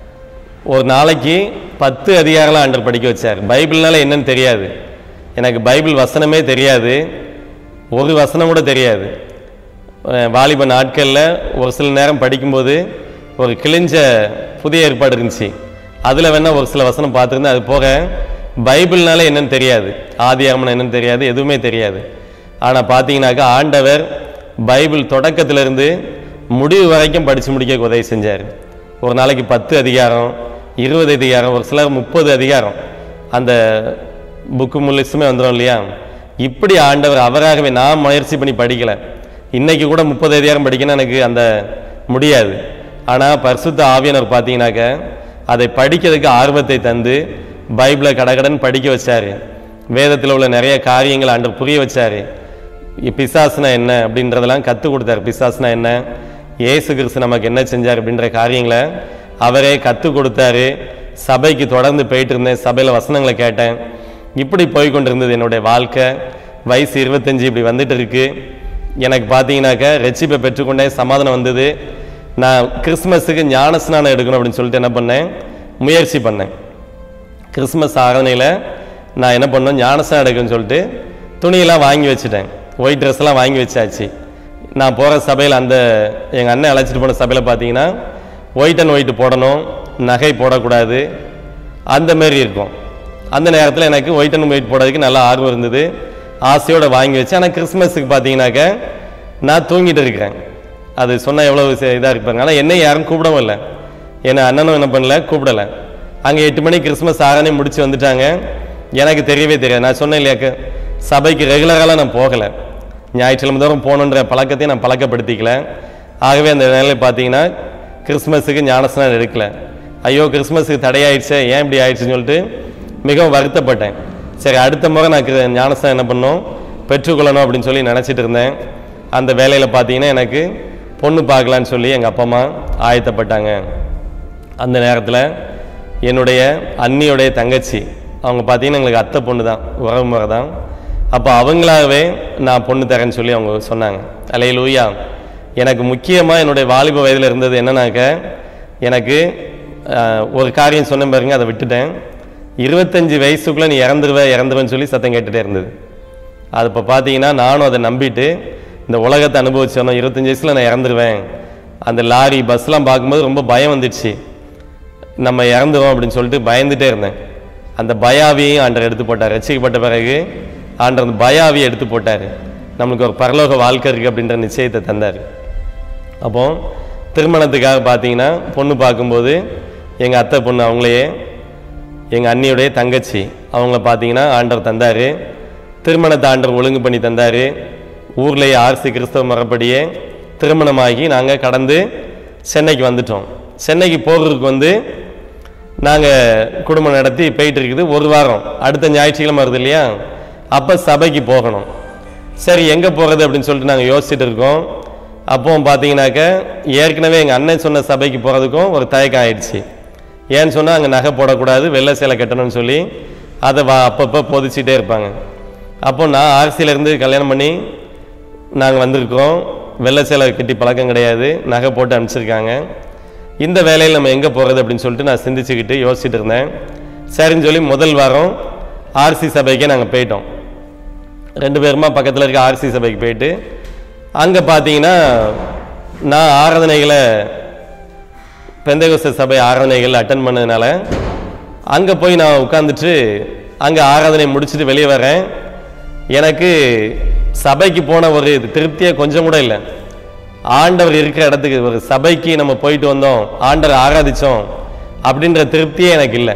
ஒரு நாளைக்கு பத்து அதிகாரம்லாம் ஆண்டர் படிக்க வச்சார் பைபிள்னால என்னன்னு தெரியாது எனக்கு பைபிள் வசனமே தெரியாது ஒரு வசனம் கூட தெரியாது அஹ் வாலிப நாட்களில் ஒரு சில நேரம் படிக்கும்போது ஒரு கிழிஞ்ச புதிய ஏற்பாடு இருந்துச்சு அதில் வேணால் ஒரு சில வசனம் பார்த்துருந்தேன் அது போக பைபிள்னால என்னன்னு தெரியாது ஆதி என்னன்னு தெரியாது எதுவுமே தெரியாது ஆனால் பார்த்தீங்கன்னாக்கா ஆண்டவர் பைபிள் தொடக்கத்திலிருந்து முடிவு வரைக்கும் படித்து முடிக்க உதவி செஞ்சார் ஒரு நாளைக்கு பத்து அதிகாரம் இருபது அதிகாரம் ஒரு சிலர் முப்பது அதிகாரம் அந்த புக்கு முழுசுமே வந்துடும் இல்லையா இப்படி ஆண்டவர் அவராகவே நான் முயற்சி பண்ணி படிக்கலை இன்னைக்கு கூட முப்பது அதிகாரம் படிக்கணும் எனக்கு அந்த முடியாது ஆனால் பரிசுத்த ஆவியானவர் பார்த்தீங்கன்னாக்க அதை படிக்கிறதுக்கு ஆர்வத்தை தந்து பைபிளை கடகடன் படிக்க வச்சாரு வேதத்தில் உள்ள நிறைய காரியங்களை ஆண்டவர் புரிய வச்சாரு பிசாசுனா என்ன அப்படின்றதெல்லாம் கற்றுக் கொடுத்தாரு பிசாசுனா என்ன இயேசு கிறிஸ்து நமக்கு என்ன செஞ்சார் அப்படின்ற காரியங்களை அவரே கற்றுக் கொடுத்தாரு சபைக்கு தொடர்ந்து போயிட்டு இருந்தேன் சபையில் வசனங்களை கேட்டேன் இப்படி போய் கொண்டிருந்தது என்னுடைய வாழ்க்கை வயசு இருபத்தஞ்சி இப்படி வந்துட்டு இருக்கு எனக்கு பார்த்தீங்கன்னாக்க ரெச்சிப்பை பெற்றுக்கொண்டே சமாதானம் வந்தது நான் கிறிஸ்மஸுக்கு ஞான ஸ்நானம் எடுக்கணும் அப்படின்னு சொல்லிட்டு என்ன பண்ணேன் முயற்சி பண்ணேன் கிறிஸ்மஸ் ஆராதனையில் நான் என்ன பண்ணேன் ஞானஸ்நானம் எடுக்கணும்னு சொல்லிட்டு துணியெல்லாம் வாங்கி வச்சுட்டேன் ஒயிட் ட்ரெஸ் எல்லாம் வாங்கி வச்சாச்சு நான் போகிற சபையில் அந்த எங்கள் அண்ணன் அழைச்சிட்டு போன சபையில் பார்த்தீங்கன்னா ஒயிட் அண்ட் ஒயிட் போடணும் நகை போடக்கூடாது அந்த மாதிரி இருக்கும் அந்த நேரத்தில் எனக்கு ஒயிட் அண்ட் ஒயிட் போடுறதுக்கு நல்ல ஆர்வம் இருந்தது ஆசையோடு வாங்கி வச்சு ஆனால் கிறிஸ்மஸுக்கு பார்த்தீங்கன்னாக்க நான் தூங்கிட்டு இருக்கிறேன் அது சொன்னால் எவ்வளோ இதாக இருப்பாங்க ஆனால் என்னை யாரும் கூப்பிடவும் இல்லை என்னை அண்ணனும் என்ன பண்ணல கூப்பிடலை அங்கே எட்டு மணிக்கு கிறிஸ்மஸ் ஆராதனை முடிச்சு வந்துட்டாங்க எனக்கு தெரியவே தெரியாது நான் சொன்னேன் இல்லையாக்க சபைக்கு ரெகுலராலாம் நான் போகலை ஞாயிற்றுக்கிழமை தோறும் போகணுன்ற பழக்கத்தையும் நான் பழக்கப்படுத்திக்கல ஆகவே அந்த வேலையில் பார்த்தீங்கன்னா கிறிஸ்மஸுக்கு ஞானஸ்நானம் எடுக்கல ஐயோ கிறிஸ்மஸுக்கு தடையாயிடுச்சே ஏன் இப்படி ஆயிடுச்சுன்னு சொல்லிட்டு மிகவும் வருத்தப்பட்டேன் சரி அடுத்த முறை நான் கிற- ஞானஸ்நானம் என்ன பண்ணோம் பெற்றுக்கொள்ளணும் அப்படின்னு சொல்லி நினச்சிட்டு இருந்தேன் அந்த வேலையில் பார்த்தீங்கன்னா எனக்கு பொண்ணு பார்க்கலான்னு சொல்லி எங்கள் அப்பா அம்மா ஆயத்தப்பட்டாங்க அந்த நேரத்தில் என்னுடைய அண்ணியுடைய தங்கச்சி அவங்க பார்த்தீங்கன்னா எங்களுக்கு அத்தை பொண்ணு தான் உறவு முறை தான் அப்போ அவங்களாகவே நான் பொண்ணு தரேன்னு சொல்லி அவங்க சொன்னாங்க அலைய லூயா எனக்கு முக்கியமாக என்னுடைய வாலிப வயதில் இருந்தது என்னன்னாக்க எனக்கு ஆஹ், ஒரு காரியம் சொன்ன பாருங்க அதை விட்டுட்டேன் இருபத்தஞ்சி வயசுக்குள்ளே நீ இறந்துருவ இறந்துருவேன்னு சொல்லி சத்தம் கேட்டுகிட்டே இருந்தது அது இப்போ பார்த்தீங்கன்னா நானும் அதை நம்பிட்டு இந்த உலகத்தை அனுபவிச்சோம் இருபத்தஞ்சி வயசில் நான் இறந்துருவேன் அந்த லாரி பஸ்லாம் பார்க்கும்போது ரொம்ப பயம் வந்துடுச்சு நம்ம இறந்துவோம் அப்படின்னு சொல்லிட்டு பயந்துட்டே இருந்தேன் அந்த பயாவியையும் ஆண்டர் எடுத்து போட்டார் ரசிக்கப்பட்ட பிறகு ஆண்டர் அந்த பயாவியை எடுத்து போட்டார் நம்மளுக்கு ஒரு பரலோக வாழ்க்கை இருக்குது அப்படின்ற நிச்சயத்தை தந்தார் அப்போ திருமணத்துக்காக பார்த்தீங்கன்னா பொண்ணு பார்க்கும்போது எங்கள் அத்தை பொண்ணு அவங்களையே எங்கள் அண்ணியுடைய தங்கச்சி அவங்கள பார்த்தீங்கன்னா ஆண்டர் தந்தார் திருமணத்தை ஆண்டர் ஒழுங்கு பண்ணி தந்தார் ஊர்லேயே ஆர்சி கிறிஸ்தவ மரப்படியே திருமணமாகி நாங்கள் கடந்து சென்னைக்கு வந்துட்டோம் சென்னைக்கு போகிறதுக்கு வந்து நாங்கள் குடும்பம் நடத்தி போயிட்டு இருக்குது ஒரு வாரம் அடுத்த ஞாயிற்றுக்கிழமை வருது இல்லையா அப்போ சபைக்கு போகணும் சரி எங்கே போகிறது அப்படின்னு சொல்லிட்டு நாங்கள் யோசிச்சுட்டு இருக்கோம் அப்போ பார்த்தீங்கன்னாக்க ஏற்கனவே எங்கள் அண்ணன் சொன்ன சபைக்கு போகிறதுக்கும் ஒரு தயக்கம் ஆயிடுச்சு ஏன்னு சொன்னால் அங்கே நகை போடக்கூடாது வெள்ளை சேலை கட்டணும்னு சொல்லி அதை வா அப்பப்போ பொதிச்சிட்டே இருப்பாங்க அப்போ நான் ஆர்சியிலேருந்து கல்யாணம் பண்ணி நாங்கள் வந்திருக்கோம் வெள்ளை சேலை கட்டி பழக்கம் கிடையாது நகை போட்டு அனுப்பிச்சிருக்காங்க இந்த வேலையில் நம்ம எங்கே போகிறது அப்படின்னு சொல்லிட்டு நான் சிந்திச்சுக்கிட்டு யோசிச்சுட்டு இருந்தேன் சரின்னு சொல்லி முதல் வாரம் ஆர்சி சபைக்கே நாங்கள் போயிட்டோம் ரெண்டு பேருமா பக்கத்தில் இருக்க ஆர்சி சபைக்கு போயிட்டு அங்கே பார்த்தீங்கன்னா நான் ஆராதனைகளை பெந்தகோஸ்த சபை ஆராதனைகள் அட்டன் பண்ணதுனால அங்கே போய் நான் உட்காந்துட்டு அங்கே ஆராதனை முடிச்சுட்டு வெளியே வரேன் எனக்கு சபைக்கு போன ஒரு திருப்தியே கொஞ்சம் கூட இல்லை ஆண்டவர் இருக்கிற இடத்துக்கு ஒரு சபைக்கு நம்ம போயிட்டு வந்தோம் ஆண்டவர் ஆராதிச்சோம் அப்படின்ற திருப்தியே எனக்கு இல்லை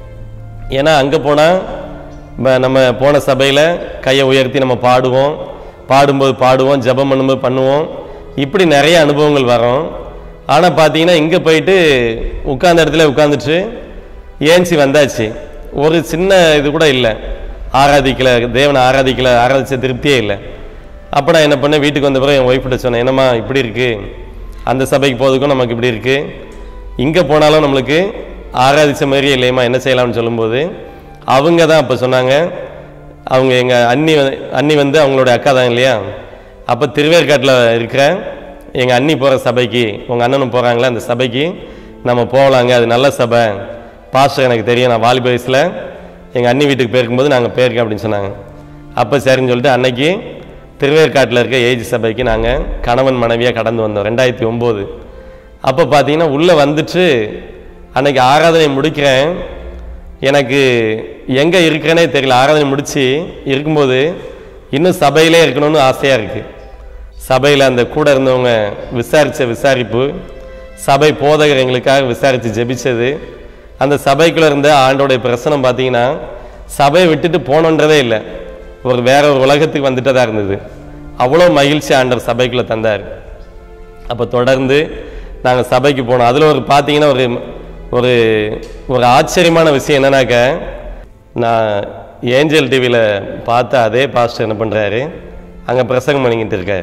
ஏன்னா அங்கே போனால் நம்ம போன சபையில் கையை உயர்த்தி நம்ம பாடுவோம் பாடும்போது பாடுவோம் ஜெபம் பண்ணும்போது பண்ணுவோம் இப்படி நிறைய அனுபவங்கள் வரும் ஆனால் பார்த்தீங்கன்னா இங்கே போயிட்டு உட்கார்ந்த இடத்துல உட்காந்துட்டு ஏஞ்சி வந்தாச்சு ஒரு சின்ன இது கூட இல்லை ஆராதிக்கல தேவனை ஆராதிக்கல ஆராதிச்ச திருப்தியே இல்லை அப்போ நான் என்ன பண்ணேன் வீட்டுக்கு வந்த பிறகு என் ஒய்ஃப்கிட்ட சொன்னேன் என்னம்மா இப்படி இருக்குது அந்த சபைக்கு போகிறதுக்கும் நமக்கு இப்படி இருக்குது இங்கே போனாலும் நம்மளுக்கு ஆராதிச்ச மாதிரியே இல்லையம்மா என்ன செய்யலாம்னு சொல்லும்போது அவங்க தான் அப்போ சொன்னாங்க அவங்க எங்கள் அண்ணி வந்து- அண்ணி வந்து அவங்களோட அக்கா தான் இல்லையா அப்போ திருவேற்காட்டில் இருக்கிற எங்கள் அண்ணி போகிற சபைக்கு உங்கள் அண்ணனும் போகிறாங்களே அந்த சபைக்கு நம்ம போகலாங்க அது நல்ல சபை பாஸ்டர் எனக்கு தெரியும் நான் வாலிப வயசில் எங்கள் அண்ணி வீட்டுக்கு போயிருக்கும்போது நாங்கள் போயிருக்கேன் அப்படின்னு சொன்னாங்க அப்போ சரின்னு சொல்லிட்டு அன்னைக்கு திருவேற்காட்டில் இருக்க ஏஜ் சபைக்கு நாங்கள் கணவன் மனைவியாக கடந்து வந்தோம் ரெண்டாயிரத்தி ஒம்பது அப்போ பார்த்தீங்கன்னா உள்ளே வந்துட்டு அன்னைக்கு ஆராதனை முடிக்கிறேன் எனக்கு எங்கே இருக்கிறேனே தெரியல ஆராதனை முடித்து இருக்கும்போது இன்னும் சபையிலே இருக்கணும்னு ஆசையாக இருக்குது சபையில் அந்த கூட இருந்தவங்க விசாரித்த விசாரிப்பு சபை போதகர் எங்களுக்காக விசாரித்து ஜெபிச்சது அந்த சபைக்குள்ளே இருந்த ஆண்டோடைய பிரசனம் பார்த்தீங்கன்னா சபையை விட்டுட்டு போனோன்றதே இல்லை ஒரு வேற ஒரு உலகத்துக்கு வந்துட்டதா இருந்தது அவ்வளோ மகிழ்ச்சி ஆண்டவர் சபைக்குள்ளே தந்தார் அப்போ தொடர்ந்து நாங்கள் சபைக்கு போனோம் அதில் ஒரு பார்த்தீங்கன்னா ஒரு ஒரு ஒரு ஆச்சரியமான விஷயம் என்னன்னாக்க நான் ஏஞ்சல் டிவியில் பார்த்த அதே பாஸ்டர் என்ன பண்ணுறாரு அங்கே பிரசங்கம் பண்ணிக்கிட்டு இருக்காரு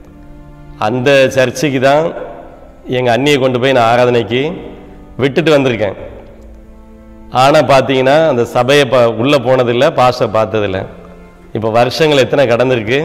அந்த சர்ச்சுக்கு தான் எங்கள் அண்ணியை கொண்டு போய் நான் ஆராதனைக்கு விட்டுட்டு வந்திருக்கேன் ஆனால் பார்த்தீங்கன்னா அந்த சபையை ப உள்ளே போனதில்லை பாஸ்டர் பார்த்ததில்ல இப்போ வருஷங்கள் எத்தனை கடந்திருக்கு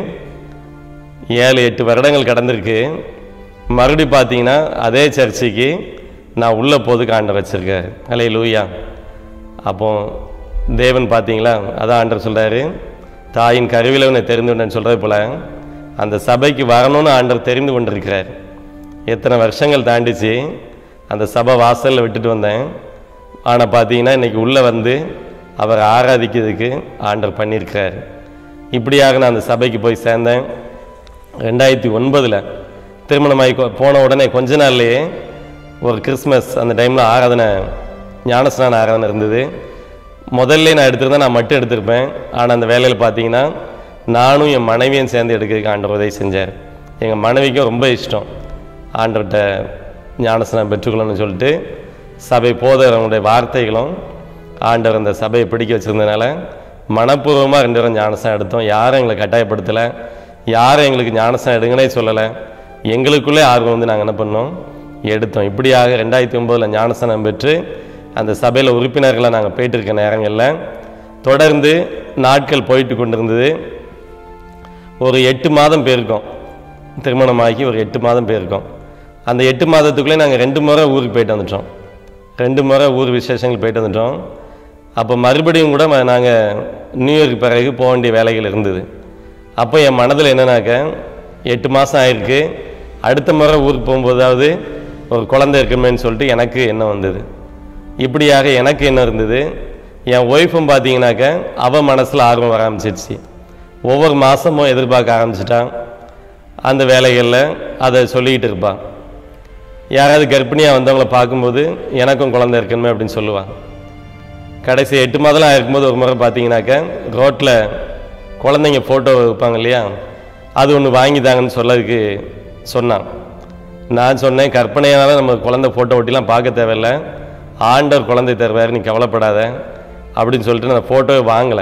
ஏழு எட்டு வருடங்கள் கடந்திருக்கு மறுபடி பார்த்தீங்கன்னா அதே சர்ச்சுக்கு நான் உள்ளே போதுக்கு ஆண்டர் வச்சிருக்காரு அலே லூயா அப்போ தேவன் பார்த்தீங்களா அதான் ஆண்டர் சொல்கிறாரு தாயின் கருவில உன்னை தெரிந்து கொண்டேன்னு சொல்கிறது போல அந்த சபைக்கு வரணும்னு ஆண்டர் தெரிந்து கொண்டிருக்கிறார் எத்தனை வருஷங்கள் தாண்டிச்சு அந்த சபை வாசலில் விட்டுட்டு வந்தேன் ஆனால் பார்த்தீங்கன்னா இன்னைக்கு உள்ளே வந்து அவர் ஆராதிக்கிறதுக்கு ஆண்டர் பண்ணியிருக்கிறார் இப்படியாக நான் அந்த சபைக்கு போய் சேர்ந்தேன் ரெண்டாயிரத்தி ஒன்பதில் திருமணமாகி கொ- போன உடனே கொஞ்ச நாள்லயே ஒரு கிறிஸ்மஸ் அந்த டைமில் ஆராதனை ஞானஸ்நான ஆராதனை இருந்தது முதல்ல நான் எடுத்திருந்தேன் நான் மட்டும் எடுத்திருப்பேன் ஆனால் அந்த வேலையில் பார்த்தீங்கன்னா நானும் என் மனைவியும் சேர்ந்து எடுக்கிறதுக்கு ஆண்டவர் உதவி செஞ்சார் எங்கள் மனைவிக்கும் ரொம்ப இஷ்டம் ஆண்டவர்கிட்ட ஞானஸ்நானம் பெற்றுக்கொள்ளணும்னு சொல்லிட்டு சபை போதவங்களுடைய வார்த்தைகளும் ஆண்டவர் அந்த சபையை பிடிக்க வச்சிருந்ததுனால மனப்பூர்வமாக ரெண்டு பேரும் ஞானஸ்நானம் எடுத்தோம் யாரும் எங்களை கட்டாயப்படுத்தலை யாரும் எங்களுக்கு ஞானஸ்நானம் எடுங்கனே சொல்லலை எங்களுக்குள்ளே ஆர்வம் வந்து நாங்கள் என்ன பண்ணோம் எடுத்தோம் இப்படியாக ரெண்டாயிரத்தி ஒம்போதில் ஞானஸ்நானம் பெற்று அந்த சபையில் உறுப்பினர்களை நாங்கள் போயிட்டு இருக்க நேரங்களில் தொடர்ந்து நாட்கள் போயிட்டு கொண்டிருந்தது ஒரு எட்டு மாதம் போயிருக்கோம் திருமணமாகி ஒரு எட்டு மாதம் போயிருக்கோம் அந்த எட்டு மாதத்துக்குள்ளே நாங்கள் ரெண்டு முறை ஊருக்கு போயிட்டு வந்துட்டோம் ரெண்டு முறை ஊர் விசேஷங்கள் போயிட்டு வந்துட்டோம் அப்போ மறுபடியும் கூட நாங்கள் நியூ இயர்க்கு பிறகு போக வேண்டிய வேலைகள் இருந்தது அப்போ என் மனதில் என்னன்னாக்க எட்டு மாதம் ஆயிருக்கு அடுத்த முறை ஊருக்கு போகும்போதாவது ஒரு குழந்தை இருக்குமேன்னு சொல்லிட்டு எனக்கு எண்ணம் வந்தது இப்படியாக எனக்கு என்ன இருந்தது என் ஒய்ஃபும் பார்த்தீங்கன்னாக்க அவன் மனசில் ஆர்வம் வர ஆரம்பிச்சிடுச்சு ஒவ்வொரு மாதமும் எதிர்பார்க்க ஆரம்பிச்சிட்டான் அந்த வேலைகளில் அதை சொல்லிக்கிட்டு இருப்பான் யாராவது கர்ப்பிணியாக வந்தவங்கள பார்க்கும்போது எனக்கும் குழந்தை இருக்கணுமே அப்படின்னு சொல்லுவான் கடைசி எட்டு மாதம்லாம் இருக்கும்போது ஒரு முறை பார்த்தீங்கன்னாக்க ரோட்டில் குழந்தைங்க ஃபோட்டோ வைப்பாங்க இல்லையா அது ஒன்று வாங்கி தாங்கன்னு சொல்லதுக்கு சொன்னான் நான் சொன்னேன் கற்பனையால நம்ம குழந்தை ஃபோட்டோ ஒட்டிலாம் பார்க்க தேவையில்ல ஆண்டவர் குழந்தை தருவார் நீ கவலைப்படாத அப்படின்னு சொல்லிட்டு நான் ஃபோட்டோவை வாங்கலை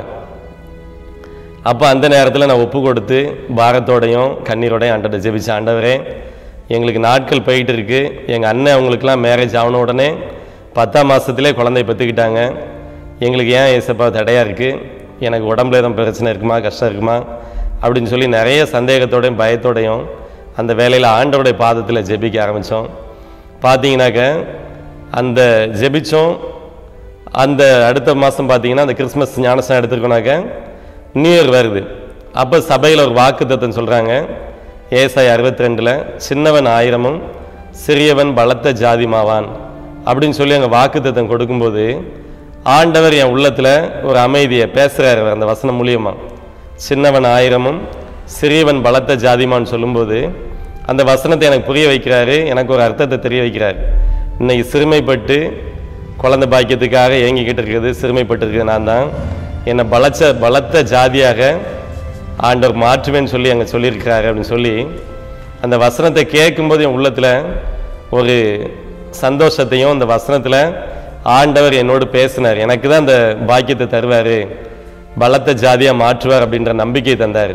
அப்போ அந்த நேரத்தில் நான் ஒப்பு கொடுத்து பாரத்தோடையும் கண்ணீரோடையும் ஆண்டவரை ஜெபிச்ச ஆண்டவரே எங்களுக்கு நாட்கள் போயிட்டு இருக்கு எங்கள் அண்ணன் அவங்களுக்குலாம் மேரேஜ் ஆன உடனே பத்தாம் மாதத்துலேயே குழந்தைய பெற்றுக்கிட்டாங்க எங்களுக்கு ஏன் ஏசப்பா தடையாக இருக்குது எனக்கு உடம்புல எதுவும் பிரச்சனை இருக்குமா கஷ்டம் இருக்குமா அப்படின்னு சொல்லி நிறைய சந்தேகத்தோடையும் பயத்தோடையும் அந்த வேலையில் ஆண்டவருடைய பாதத்தில் ஜெபிக்க ஆரம்பித்தோம் பார்த்தீங்கன்னாக்க அந்த ஜெபிச்சோம் அந்த அடுத்த மாதம் பார்த்தீங்கன்னா அந்த கிறிஸ்மஸ் ஞானஸ்நானம் எடுத்துருக்கோனாக்க நியூ இயர் வருது அப்போ சபையில் ஒரு வாக்கு தத்துவம் சொல்கிறாங்க ஏசாய் அறுபத்தி ரெண்டில் சின்னவன் ஆயிரமும் சிறியவன் பலத்த ஜாதிமாவான் அப்படின்னு சொல்லி அங்கே வாக்கு தத்துவம் கொடுக்கும்போது ஆண்டவர் என் உள்ளத்தில் ஒரு அமைதியை பேசுகிறாரு அந்த வசனம் மூலியமா சின்னவன் ஆயிரமும் சிறியவன் பலத்த ஜாதிமான்னு சொல்லும்போது அந்த வசனத்தை எனக்கு புரிய வைக்கிறாரு எனக்கு ஒரு அர்த்தத்தை தெரிய வைக்கிறாரு இன்னைக்கு சிறுமைப்பட்டு குழந்தை பாக்கியத்துக்காக ஏங்கிக்கிட்டு இருக்கிறது சிறுமைப்பட்டு இருக்கிறது நான் தான் என்னை பலச்ச பலத்த ஜாதியாக ஆண்டவர் மாற்றுவேன்னு சொல்லி அங்கே சொல்லியிருக்கிறாரு அப்படின்னு சொல்லி அந்த வசனத்தை கேட்கும்போது என் உள்ளத்தில் ஒரு சந்தோஷத்தையும் அந்த வசனத்தில் ஆண்டவர் என்னோடு பேசினார் எனக்கு தான் அந்த பாக்கியத்தை தருவார் பலத்த ஜாதியாக மாற்றுவார் அப்படின்ற நம்பிக்கையை தந்தார்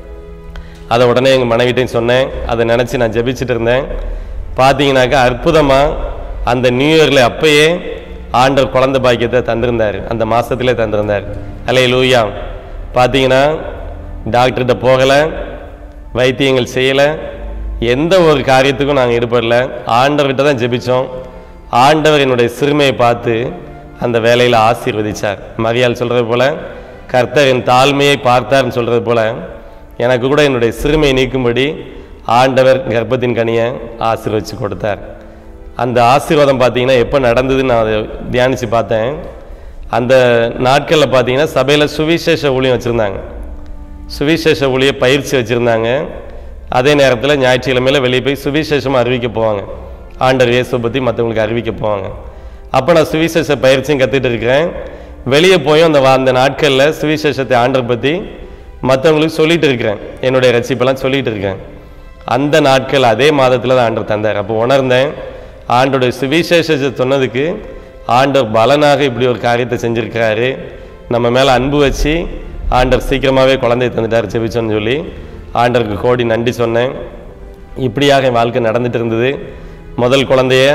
அதை உடனே எங்கள் மனைவிட்டையும் சொன்னேன் அதை நினச்சி நான் ஜெபிச்சுட்டு இருந்தேன் பார்த்தீங்கன்னாக்கா அற்புதமாக அந்த நியூ இயரில் அப்பயே ஆண்டவர் குழந்தை பாக்கியத்தை தந்திருந்தார் அந்த மாதத்திலே தந்திருந்தார் அலே லூயா பார்த்தீங்கன்னா டாக்டர்கிட்ட போகலை வைத்தியங்கள் செய்யலை எந்த ஒரு காரியத்துக்கும் நாங்கள் ஈடுபடல ஆண்டவர்கிட்ட தான் ஜெபிச்சோம் ஆண்டவர் என்னுடைய சிறுமையை பார்த்து அந்த வேலையில் ஆசீர்வதிச்சார் மரியாள் சொல்கிறது போல கர்த்தர் என் தாழ்மையை பார்த்தார்னு சொல்கிறது போல எனக்கு கூட என்னுடைய சிறுமையை நீக்கும்படி ஆண்டவர் கர்ப்பத்தின் கனியை ஆசீர்வதிச்சு கொடுத்தார் அந்த ஆசீர்வாதம் பார்த்தீங்கன்னா எப்போ நடந்ததுன்னு நான் அதை தியானித்து பார்த்தேன் அந்த நாட்களில் பார்த்தீங்கன்னா சபையில் சுவிசேஷ ஊழியம் வச்சுருந்தாங்க சுவிசேஷ ஊழிய பயிற்சி வச்சுருந்தாங்க அதே நேரத்தில் ஞாயிற்றுக்கிழமையில வெளியே போய் சுவிசேஷமாக அறிவிக்க போவாங்க ஆண்டர் இயேசுவை பற்றி மற்றவங்களுக்கு அறிவிக்க போவாங்க அப்போ நான் சுவிசேஷ பயிற்சியும் கற்றுட்டு இருக்கிறேன் வெளியே போய் அந்த வா- அந்த நாட்களில் சுவிசேஷத்தை ஆண்டர் பற்றி மற்றவங்களுக்கு சொல்லிட்டு இருக்கிறேன் என்னுடைய ரசிப்பெல்லாம் சொல்லிட்டு இருக்கேன் அந்த நாட்கள் அதே மாதத்தில் தான் ஆண்டவர் தந்தார் அப்போ உணர்ந்தேன் ஆண்டோடைய சுவிசேஷத்தை சொன்னதுக்கு ஆண்டவர் பலனாக இப்படி ஒரு காரியத்தை செஞ்சிருக்கிறாரு நம்ம மேலே அன்பு வச்சு ஆண்டவர் சீக்கிரமாகவே குழந்தைய தந்துட்டார் செபிச்சோன்னு சொல்லி ஆண்டவருக்கு கோடி நன்றி சொன்னேன் இப்படியாக என் வாழ்க்கை நடந்துட்டு இருந்தது முதல் குழந்தைய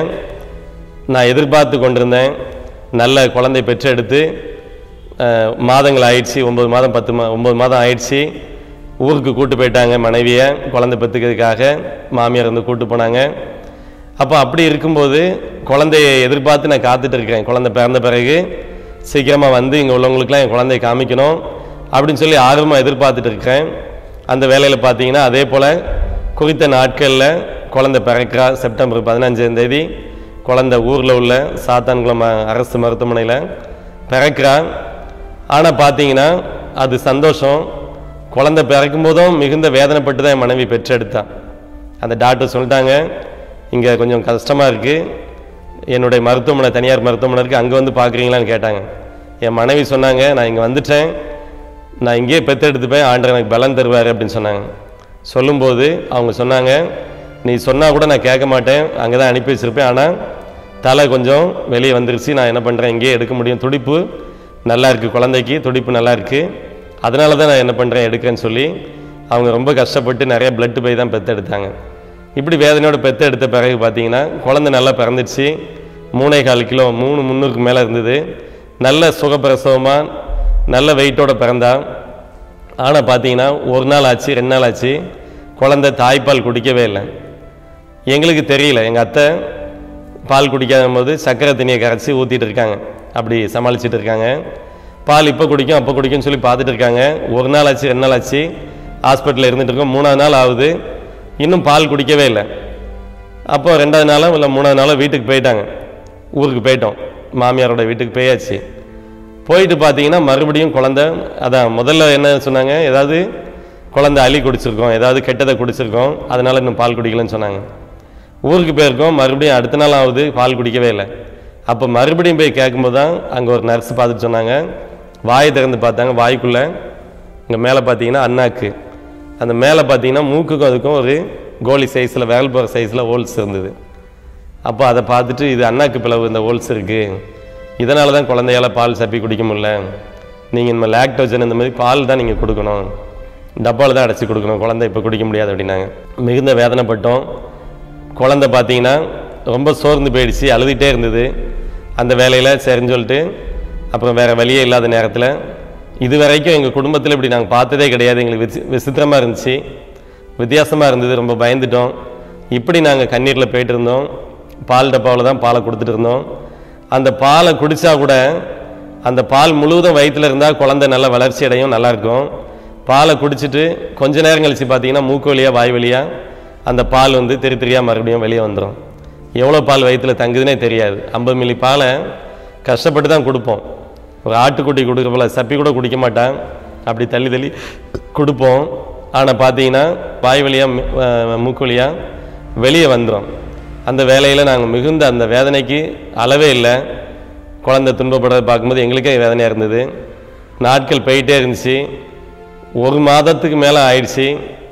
நான் எதிர்பார்த்து கொண்டிருந்தேன் நல்ல குழந்தை பெற்றெடுத்து அஹ், மாதங்கள் ஆயிடுச்சு ஒம்பது மாதம் பத்து மா ஒம்பது மாதம் ஆயிடுச்சு ஊருக்கு கூட்டு போயிட்டாங்க மனைவியை குழந்தை பெற்றுக்கிறதுக்காக மாமியார் வந்து கூட்டு போனாங்க அப்போ அப்படி இருக்கும்போது குழந்தைய எதிர்பார்த்து நான் காத்துட்டு இருக்கிறேன் குழந்தை பிறந்த பிறகு சீக்கிரமாக வந்து இங்கே உள்ளவங்களுக்குலாம் என் குழந்தைய காமிக்கணும் அப்படின்னு சொல்லி ஆர்வமாக எதிர்பார்த்துட்டு இருக்கேன் அந்த வேலையில் பார்த்தீங்கன்னா அதே போல் குறித்த நாட்களில் குழந்தை பிறக்கிறா செப்டம்பர் பதினஞ்சாம் தேதி குழந்தை ஊரில் உள்ள சாத்தான்குளம் அ- அரசு மருத்துவமனையில் பிறக்கிறா ஆனால் பார்த்தீங்கன்னா அது சந்தோஷம் குழந்தை பிறக்கும் போதும் மிகுந்த வேதனைப்பட்டு தான் என் மனைவி பெற்றெடுத்தான் அந்த டாக்டர் சொல்லிட்டாங்க இங்கே கொஞ்சம் கஷ்டமாக இருக்குது என்னுடைய மருத்துவமனை தனியார் மருத்துவமனை இருக்குது அங்கே வந்து பார்க்குறீங்களான்னு கேட்டாங்க என் மனைவி சொன்னாங்க நான் இங்கே வந்துட்டேன் நான் இங்கேயே பெத்தெடுத்துப்பேன் ஆண்டவர் எனக்கு பலன் தருவார் அப்படின்னு சொன்னாங்க சொல்லும்போது அவங்க சொன்னாங்க நீ சொன்னால் கூட நான் கேட்க மாட்டேன் அங்கே தான் அனுப்பி வச்சிருப்பேன் ஆனால் தலை கொஞ்சம் வெளியே வந்துருச்சு நான் என்ன பண்ணுறேன் இங்கேயே எடுக்க முடியும் துடிப்பு நல்லா இருக்குது குழந்தைக்கு துடிப்பு நல்லா இருக்குது அதனால தான் நான் என்ன பண்ணுறேன் எடுக்கிறேன்னு சொல்லி அவங்க ரொம்ப கஷ்டப்பட்டு நிறைய blood போய் தான் பெற்று எடுத்தாங்க இப்படி வேதனையோட பெற்று எடுத்த பிறகு பார்த்தீங்கன்னா குழந்தை நல்லா பிறந்துடுச்சு மூணே கால் கிலோ மூணு முந்நூறுக்கு மேலே இருந்தது நல்ல சுகப்பிரசவமாக நல்ல வெயிட்டோட பிறந்தா ஆனால் பார்த்தீங்கன்னா ஒரு நாள் ஆச்சு ரெண்டு நாள் ஆச்சு குழந்தை தாய்ப்பால் குடிக்கவே இல்லை எங்களுக்கு தெரியல எங்கள் அத்தை பால் குடிக்காத போது சர்க்கரை தண்ணியை கரைச்சி ஊற்றிட்டு இருக்காங்க அப்படி சமாளிச்சுட்டு இருக்காங்க பால் இப்போ குடிக்கும் அப்போ குடிக்கும்னு சொல்லி பார்த்துட்டு இருக்காங்க ஒரு நாள் ஆச்சு ரெண்டு நாள் ஆச்சு ஹாஸ்பிட்டலில் இருந்துட்டு இருக்கோம் மூணாவது நாள் ஆகுது இன்னும் பால் குடிக்கவே இல்லை அப்போ ரெண்டாவது நாளோ இல்லை மூணாவது நாளோ வீட்டுக்கு போயிட்டாங்க ஊருக்கு போயிட்டோம் மாமியாரோட வீட்டுக்கு போயாச்சு போயிட்டு பார்த்தீங்கன்னா மறுபடியும் குழந்தை அதான் முதல்ல என்ன சொன்னாங்க ஏதாவது குழந்தை அள்ளி குடிச்சிருக்கோம் ஏதாவது கெட்டதை குடிச்சிருக்கோம் அதனால இன்னும் பால் குடிக்கலன்னு சொன்னாங்க ஊருக்கு போயிருக்கோம் மறுபடியும் அடுத்த நாள் ஆகுது பால் குடிக்கவே இல்லை அப்போ மறுபடியும் போய் கேட்கும்போது தான் அங்கே ஒரு நர்ஸ் பார்த்துட்டு சொன்னாங்க வாயை திறந்து பார்த்தாங்க வாய்க்குள்ளே இங்கே மேலே பார்த்தீங்கன்னா அண்ணாக்கு அந்த மேலே பார்த்தீங்கன்னா மூக்குக்கும் அதுக்கும் ஒரு கோலி சைஸில் விரல் போகிற சைஸில் ஹோல்ஸ் இருந்தது அப்போ அதை பார்த்துட்டு இது அண்ணாக்கு பிளவு இந்த ஹோல்ஸ் இருக்குது இதனால தான் குழந்தையால பால் சப்பி குடிக்க முடியல நீங்கள் இந்த லாக்டோஜன் இந்த மாதிரி பால் தான் நீங்கள் கொடுக்கணும் டப்பாவில் தான் அடைச்சி கொடுக்கணும் குழந்தை இப்போ குடிக்க முடியாது அப்படின்னாங்க மிகுந்த வேதனைப்பட்டோம் குழந்தை பார்த்தீங்கன்னா ரொம்ப சோர்ந்து போயிடுச்சு அழுதுகிட்டே இருந்தது அந்த வேலையில் சரின்னு சொல்லிட்டு அப்புறம் வேறு வழியே இல்லாத நேரத்தில் இது வரைக்கும் எங்கள் குடும்பத்தில் இப்படி நாங்கள் பார்த்ததே கிடையாது எங்களுக்கு விசி விசித்திரமாக இருந்துச்சு வித்தியாசமாக இருந்தது ரொம்ப பயந்துட்டோம் இப்படி நாங்கள் கண்ணீரில் போயிட்டு இருந்தோம் பால் டப்பாவில் தான் பாலை கொடுத்துட்டு இருந்தோம் அந்த பாலை குடித்தா கூட அந்த பால் முழுவதும் வயிற்றில் இருந்தால் குழந்தை நல்ல வளர்ச்சி அடையும் நல்லாயிருக்கும் பாலை குடிச்சிட்டு கொஞ்ச நேரம் கழித்து பார்த்தீங்கன்னா மூக்கு வழியாக வாய் வழியாக அந்த பால் வந்து திரி திரியாக மறுபடியும் வெளியே வந்துடும் எவ்வளோ பால் வயிற்றில் தங்குதுன்னே தெரியாது ஐம்பது மில்லி பாலை கஷ்டப்பட்டு தான் கொடுப்போம் ஒரு ஆட்டுக்குட்டி கொடுக்குற போல சப்பி கூட குடிக்க மாட்டான் அப்படி தள்ளி தள்ளி கொடுப்போம் ஆனால் பார்த்தீங்கன்னா வாய் வழியாக மூக்கு வழியாக வெளியே வந்துடும் அந்த வேலையில் நாங்கள் மிகுந்த அந்த வேதனைக்கு அளவே இல்லை குழந்தை துன்பப்படுறதை பார்க்கும்போது எங்களுக்கே வேதனையாக இருந்தது நாட்கள் போயிட்டே இருந்துச்சு ஒரு மாதத்துக்கு மேலே ஆயிடுச்சு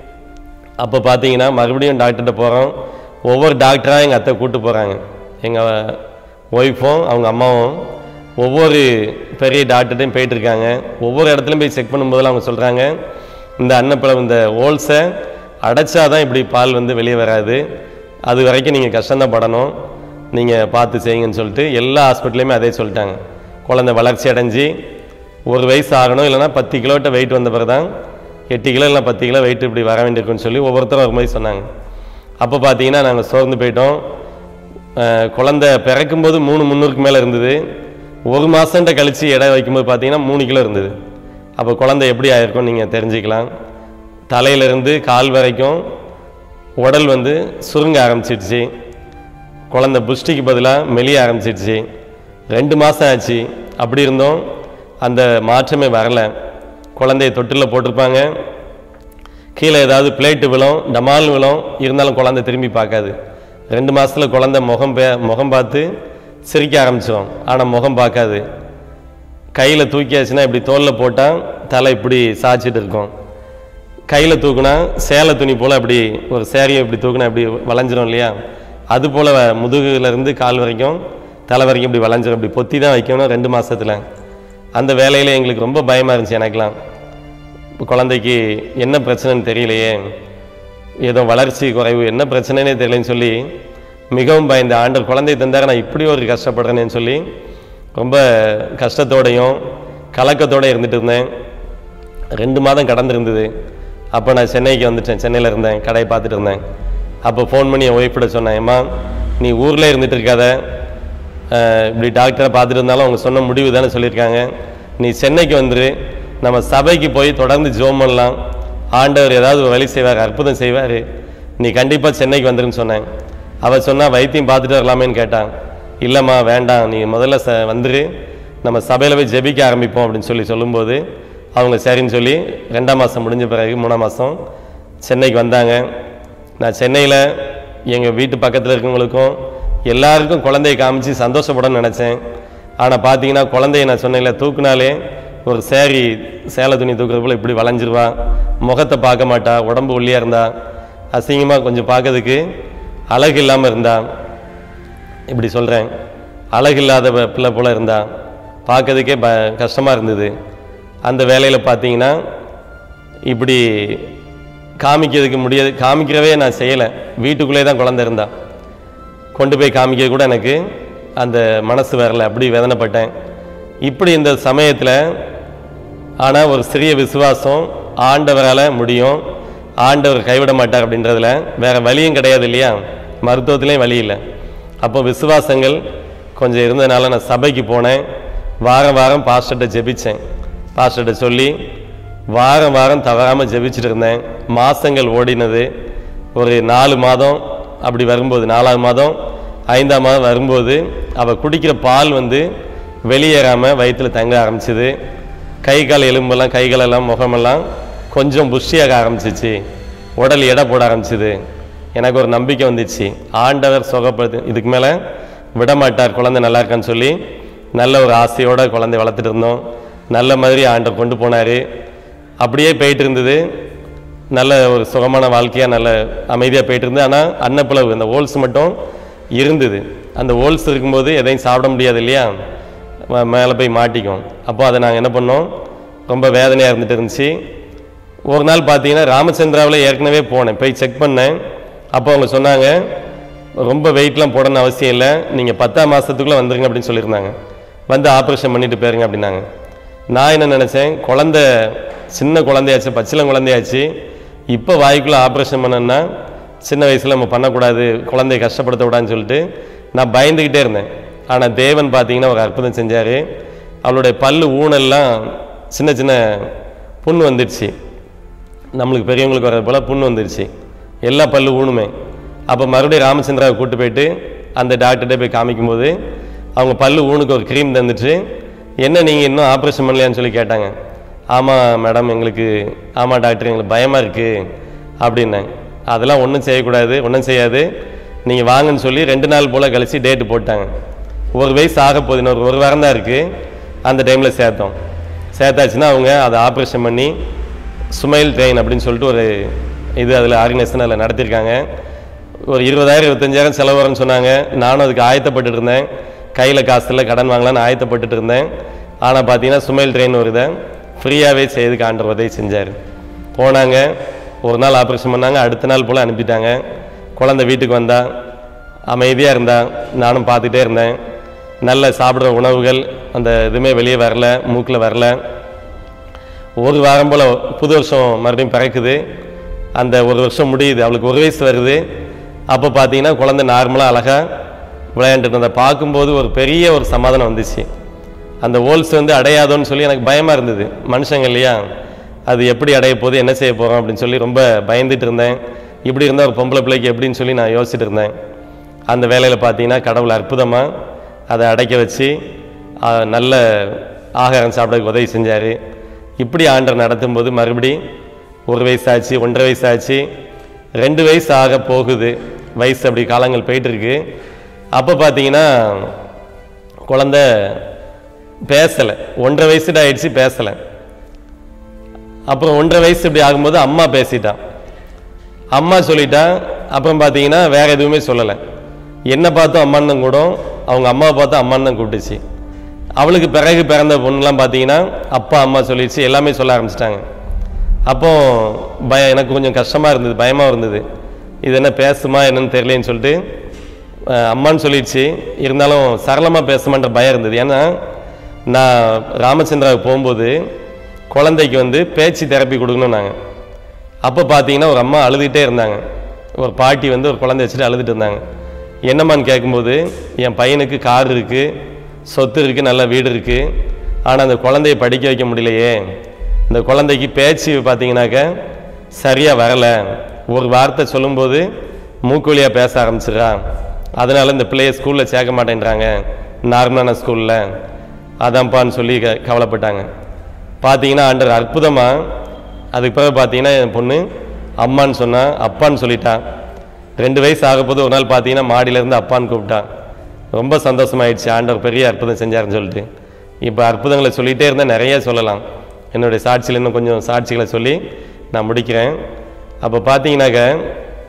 அப்போ பார்த்தீங்கன்னா மறுபடியும் டாக்டர்கிட்ட போகிறோம் ஒவ்வொரு டாக்டராக எங்கள் அத்தை கூட்டு போகிறாங்க எங்கள் ஒய்ஃபும் அவங்க அம்மாவும் ஒவ்வொரு பெரிய டாக்டர்கிட்டையும் போயிட்டுருக்காங்க ஒவ்வொரு இடத்துலையும் போய் செக் பண்ணும்போதெல்லாம் அவங்க சொல்கிறாங்க இந்த அன்னப்பழம் இந்த ஹோல்ஸை அடைச்சாதான் இப்படி பால் வந்து வெளியே வராது அது வரைக்கும் நீங்கள் கஷ்டம்தான் படணும் நீங்கள் பார்த்து செய்யுங்கன்னு சொல்லிட்டு எல்லா ஹாஸ்பிட்டல்லையுமே அதே சொல்லிட்டாங்க குழந்தை வளர்ச்சி அடைஞ்சு ஒரு வயசு ஆகணும் இல்லைன்னா பத்து கிலோட்ட வெயிட் வந்த பிறகு தான் எட்டு கிலோ இல்லை பத்து கிலோ வெயிட் இப்படி வர வேண்டியிருக்குன்னு சொல்லி ஒவ்வொருத்தரும் ஒரு மாதிரி சொன்னாங்க அப்போ பார்த்தீங்கன்னா நாங்கள் சோர்ந்து போயிட்டோம் அஹ் குழந்தை பிறக்கும்போது மூணு முந்நூறுக்கு மேலே இருந்தது ஒரு மாதம்ட்ட கழித்து எடை வைக்கும்போது பார்த்தீங்கன்னா மூணு கிலோ இருந்தது அப்போ குழந்தை எப்படி ஆயிருக்கும் நீங்கள் தெரிஞ்சுக்கலாம் தலையிலிருந்து கால் வரைக்கும் உடல் வந்து சுருங்க ஆரம்பிச்சிடுச்சு குழந்தை புஷ்டிக்கு பதிலாக மெலிய ஆரம்பிச்சிடுச்சு ரெண்டு மாதம் ஆச்சு அப்படி இருந்தோம் அந்த மாற்றமே வரல குழந்தைய தொட்டிலில் போட்டிருப்பாங்க கீழே ஏதாவது பிளேட்டு விழும் டமால் விழும் இருந்தாலும் குழந்தை திரும்பி பார்க்காது ரெண்டு மாசத்துல குழந்தை முகம் பே முகம் பார்த்து சிரிக்க ஆரம்பிச்சிடும் ஆனால் முகம் பார்க்காது கையில் தூக்கியாச்சுன்னா இப்படி தோலில் போட்டால் தலை இப்படி சாய்ச்சிட்டு இருக்கும் கையில் தூக்குனா சேலை துணி போல் அப்படி ஒரு சேரியை இப்படி தூக்குனா இப்படி வளைஞ்சிரும் இல்லையா அது போல் முதுகுல இருந்து கால் வரைக்கும் தலை வரைக்கும் இப்படி வளைஞ்சிரும் இப்படி பொத்தி தான் வைக்கணும் ரெண்டு மாசத்துல அந்த வேலையில் எங்களுக்கு ரொம்ப பயமாக இருந்துச்சு எனக்கெலாம் இப்போ குழந்தைக்கு என்ன பிரச்சனைன்னு தெரியலையே ஏதோ வளர்ச்சி குறைவு என்ன பிரச்சனைனே தெரியலன்னு சொல்லி மிகவும் பயந்த ஆண்டவர் குழந்தை தந்தார நான் இப்படி ஒரு கஷ்டப்படுறேனேன்னு சொல்லி ரொம்ப கஷ்டத்தோடையும் கலக்கத்தோடு இருந்துட்டு இருந்தேன் ரெண்டு மாதம் கடந்திருந்தது அப்போ நான் சென்னைக்கு வந்துட்டேன் சென்னையில் இருந்தேன் கடையை பார்த்துட்டு இருந்தேன் அப்போ ஃபோன் பண்ணி என் ஒய்ஃபிட சொன்னேன் ஏம்மா நீ ஊரில் இருந்துட்டு இருக்காத அஹ், இப்படி டாக்டரை பார்த்துட்டு இருந்தாலும் அவங்க சொன்ன முடிவு தானே சொல்லியிருக்காங்க நீ சென்னைக்கு வந்துரு நம்ம சபைக்கு போய் தொடர்ந்து ஜோம் பண்ணலாம் ஆண்டவர் ஏதாவது ஒரு வழி செய்வார் அற்புதம் செய்வார் நீ கண்டிப்பாக சென்னைக்கு வந்துருன்னு சொன்னேன் அவள் சொன்னா வைத்தியம் பார்த்துட்டு வரலாமேன்னு கேட்டான் இல்லைம்மா வேண்டாம் நீ முதல்ல ச வந்துரு நம்ம சபையில் போய் ஜெபிக்க ஆரம்பிப்போம் அப்படின்னு சொல்லி சொல்லும்போது அவங்க சரின்னு சொல்லி ரெண்டாம் மாதம் முடிஞ்ச பிறகு மூணாம் மாதம் சென்னைக்கு வந்தாங்க நான் சென்னையில் எங்கள் வீட்டு பக்கத்தில் இருக்கவங்களுக்கும் எல்லாருக்கும் குழந்தைய காமிச்சு சந்தோஷப்படணும்னு நினச்சேன் ஆனால் பார்த்தீங்கன்னா குழந்தைய நான் சொன்னேன்ல தூக்குனாலே ஒரு சேரி சேலை துணி தூக்குறது போல இப்படி வளைஞ்சிருவா முகத்தை பார்க்க மாட்டா உடம்பு ஒல்லியாக இருந்தா அசிங்கமாக கொஞ்சம் பார்க்கறதுக்கு அழகு இல்லாமல் இருந்தா இப்படி சொல்கிறேன் அழகு இல்லாத ப- பிள்ளை போல இருந்தா பார்க்கறதுக்கே ப கஷ்டமாக இருந்தது அந்த வேலையில் பார்த்தீங்கன்னா இப்படி காமிக்கிறதுக்கு முடியாது காமிக்கிறவே நான் செய்யலை வீட்டுக்குள்ளே தான் குழந்தை இருந்தா கொண்டு போய் காமிக்க கூட எனக்கு அந்த மனசு வரல அப்படி வேதனைப்பட்டேன் இப்படி இந்த சமயத்தில் ஆனால் ஒரு சிறிய விசுவாசம் ஆண்டவரால் முடியும் ஆண்டவர் கைவிட மாட்டார் அப்படின்றதுல வேற வழியும் கிடையாது இல்லையா மருத்துவத்திலையும் வழி இல்லை அப்போ விசுவாசங்கள் கொஞ்சம் இருந்ததுனால நான் சபைக்கு போனேன் வாரம் வாரம் பாஸ்டர்கிட்ட ஜெபிச்சேன் பாஸ்டர்கிட்ட சொல்லி வாரம் வாரம் தவறாமல் ஜெபிச்சுட்டு இருந்தேன் மாதங்கள் ஓடினது ஒரு நாலு மாதம் அப்படி வரும்போது நாலாவது மாதம் ஐந்தாம் மாதம் வரும்போது அவள் குடிக்கிற பால் வந்து வெளியேறாமல் வயிற்றில் தங்க ஆரம்பிச்சுது கை கால் எலும்பெல்லாம் கைகளெல்லாம் முகமெல்லாம் கொஞ்சம் புஷ்டியாக ஆரம்பிச்சிச்சு உடல் எடை போட ஆரம்பிச்சுது எனக்கு ஒரு நம்பிக்கை வந்துச்சு ஆண்டவர் சுகப்படுத்து இதுக்கு மேலே விட மாட்டார் குழந்தை நல்லா இருக்கான்னு சொல்லி நல்ல ஒரு ஆசையோட குழந்தை வளர்த்துட்டு இருந்தோம் நல்ல மாதிரி ஆண்டவர் கொண்டு போனார் அப்படியே போயிட்டு இருந்தது நல்ல ஒரு சுகமான வாழ்க்கையாக நல்ல அமைதியாக போயிட்டு இருந்தது ஆனால் அன்னப்பிளவு அந்த ஹோல்ஸ் மட்டும் இருந்தது அந்த ஹோல்ஸ் இருக்கும்போது எதையும் சாப்பிட முடியாது இல்லையா மேலே போய் மாட்டிக்கும் அப்போ அதை நாங்கள் என்ன பண்ணோம் ரொம்ப வேதனையாக இருந்துட்டு இருந்துச்சு ஒரு நாள் பார்த்தீங்கன்னா ராமச்சந்திராவில் ஏற்கனவே போனேன் போய் செக் பண்ணேன் அப்போ அவங்க சொன்னாங்க ரொம்ப வெயிட்லாம் போடணும்னு அவசியம் இல்லை நீங்கள் பத்தாம் மாதத்துக்குள்ளே வந்துருங்க அப்படின்னு சொல்லியிருந்தாங்க வந்து ஆப்ரேஷன் பண்ணிட்டு போயிருங்க அப்படின்னாங்க நான் என்ன நினச்சேன் குழந்தை சின்ன குழந்தையாச்சு பச்சிலம் குழந்தையாச்சு இப்போ வாய்க்குள்ளே ஆப்ரேஷன் பண்ணேன்னா சின்ன வயசில் நம்ம பண்ணக்கூடாது குழந்தைய கஷ்டப்படுத்தக்கூடாதுன்னு சொல்லிட்டு நான் பயந்துக்கிட்டே இருந்தேன் ஆனால் தேவன் பார்த்தீங்கன்னா ஒரு அற்புதம் செஞ்சார் அவளுடைய பல்லு ஊனெல்லாம் சின்ன சின்ன புண் வந்துடுச்சு நம்மளுக்கு பெரியவங்களுக்கு வர்றது போல் புண் வந்துருச்சு எல்லா பல்லு ஊனுமே அப்போ மறுபடியும் ராமச்சந்திராவை கூட்டு போயிட்டு அந்த டாக்டர்கிட்ட போய் காமிக்கும்போது அவங்க பல்லு ஊனுக்கு ஒரு க்ரீம் தந்துட்டு என்ன நீங்கள் இன்னும் ஆப்ரேஷன் பண்ணலையான்னு சொல்லி கேட்டாங்க ஆமாம் மேடம் எங்களுக்கு ஆமாம் டாக்டர் எங்களுக்கு பயமாக இருக்குது அப்படின்னாங்க அதெல்லாம் ஒன்றும் செய்யக்கூடாது ஒன்றும் செய்யாது நீங்கள் வாங்கன்னு சொல்லி ரெண்டு நாள் போல் கழிச்சு டேட்டு போட்டாங்க ஒரு வயசு ஆக போகுது இன்னொரு ஒரு வாரம் தான் இருக்குது அந்த டைமில் சேர்த்தோம் சேர்த்தாச்சுன்னா அவங்க அதை ஆப்ரேஷன் பண்ணி சுமைல் ட்ரெயின் அப்படின்னு சொல்லிட்டு ஒரு இது அதில் ஆர்கனைசேஷன் அதில் நடத்தியிருக்காங்க ஒரு இருபதாயிரம் இருபத்தஞ்சாயிரம் செலவு வரும்னு சொன்னாங்க நானும் அதுக்கு ஆயத்தப்பட்டுட்டு இருந்தேன் கையில் காசு இல்லை கடன் வாங்கலாம்னு ஆயத்தப்பட்டுட்டு இருந்தேன் ஆனால் பார்த்தீங்கன்னா சுமைல் ட்ரெயின் ஒரு இதை ஃப்ரீயாகவே செய்து ஆண்டவர் உதவி செஞ்சார் போனாங்க ஒரு நாள் ஆப்ரேஷன் பண்ணாங்க அடுத்த நாள் போல் அனுப்பிட்டாங்க குழந்தை வீட்டுக்கு வந்தா அமைதியாக இருந்தா நானும் பார்த்துட்டே இருந்தேன் நல்ல சாப்பிட்ற உணவுகள் அந்த எதுவுமே வெளியே வரல மூக்கில் வரல ஒரு வாரம் போல் புது வருஷம் மறுபடியும் பிறக்குது அந்த ஒரு வருஷம் முடியுது அவளுக்கு ஒரு வயசு வருது அப்போ பார்த்தீங்கன்னா குழந்தை நார்மலாக அழகாக விளையாண்டுட்டு இருந்ததை பார்க்கும்போது ஒரு பெரிய ஒரு சமாதானம் வந்துச்சு அந்த ஹோல்ஸ் வந்து அடையாதோன்னு சொல்லி எனக்கு பயமாக இருந்தது மனுஷங்க இல்லையா அது எப்படி அடைய போகுது என்ன செய்ய போகிறோம் அப்படின்னு சொல்லி ரொம்ப பயந்துட்டு இருந்தேன் இப்படி இருந்தால் ஒரு பொம்பளை பிள்ளைக்கு எப்படின்னு சொல்லி நான் யோசிச்சுட்டு இருந்தேன் அந்த வேலையில் பார்த்தீங்கன்னா கடவுள் அற்புதமாக அதை அடைக்க வச்சு ஆ, நல்ல ஆகாரம் சாப்பிடறதுக்கு உதவி செஞ்சார் இப்படி ஆண்டர் நடத்தும்போது மறுபடி ஒரு வயசாச்சு ஒன்றரை வயசாச்சு ரெண்டு வயசு ஆக போகுது வயசு அப்படி காலங்கள் போயிட்டு இருக்கு அப்போ பார்த்தீங்கன்னா குழந்தை பேசலை ஒன்றரை வயசுட்டு ஆயிடுச்சு பேசலை அப்புறம் ஒன்றரை வயசு இப்படி ஆகும்போது அம்மா பேசிட்டான் அம்மா சொல்லிட்டா அப்புறம் பார்த்தீங்கன்னா வேற எதுவுமே சொல்லலை என்னை பார்த்தும் அம்மான்னு தான் கூட அவங்க அம்மாவை பார்த்து அம்மான்னு தான் கூப்பிட்டுச்சு அவளுக்கு பிறகு பிறந்த பொண்ணுலாம் பார்த்தீங்கன்னா அப்பா அம்மா சொல்லிடுச்சு எல்லாமே சொல்ல ஆரம்பிச்சிட்டாங்க அப்போ பய எனக்கு கொஞ்சம் கஷ்டமாக இருந்தது பயமாக இருந்தது இது என்ன பேசுமா என்னன்னு தெரியலேன்னு சொல்லிட்டு அஹ், அம்மான்னு சொல்லிடுச்சு இருந்தாலும் சரளமாக பேசுமான்ற பயம் இருந்தது ஏன்னா நான் ராமச்சந்திராவுக்கு போகும்போது குழந்தைக்கு வந்து பேச்சு தெரப்பி கொடுக்கணும் நாங்கள் அப்போ பார்த்தீங்கன்னா ஒரு அம்மா அழுதுகிட்டே இருந்தாங்க ஒரு பாட்டி வந்து ஒரு குழந்தை வச்சுட்டு அழுதுட்டு இருந்தாங்க என்னம்மான்னு கேட்கும்போது என் பையனுக்கு கார் இருக்குது சொத்து இருக்குது நல்ல வீடு இருக்குது ஆனால் அந்த குழந்தைய படிக்க வைக்க முடியலையே இந்த குழந்தைக்கு பேச்சு பார்த்தீங்கன்னாக்க சரியாக வரலை ஒரு வார்த்தை சொல்லும்போது மூக்குவழியாக பேச ஆரம்பிச்சிடுறா அதனால் இந்த பிள்ளைய ஸ்கூலில் சேர்க்க மாட்டேன்றாங்க நார்மலான ஸ்கூலில் அதான்ப்பான்னு சொல்லி க கவலைப்பட்டாங்க பார்த்தீங்கன்னா ஆண்டர் அற்புதமாக அதுக்கு பிறகு பார்த்தீங்கன்னா என் பொண்ணு அம்மான்னு சொன்னா அப்பான்னு சொல்லிட்டான் ரெண்டு வயசு ஆகப்போது ஒரு நாள் பார்த்தீங்கன்னா மாடியிலேருந்து அப்பான்னு கூப்பிட்டான் ரொம்ப சந்தோஷமாயிடுச்சு ஆண்டவர் பெரிய அற்புதம் செஞ்சாருன்னு சொல்லிட்டு இப்போ அற்புதங்களை சொல்லிகிட்டே இருந்தால் நிறைய சொல்லலாம் என்னுடைய சாட்சியில் இன்னும் கொஞ்சம் சாட்சிகளை சொல்லி நான் முடிக்கிறேன் அப்போ பார்த்தீங்கன்னாக்க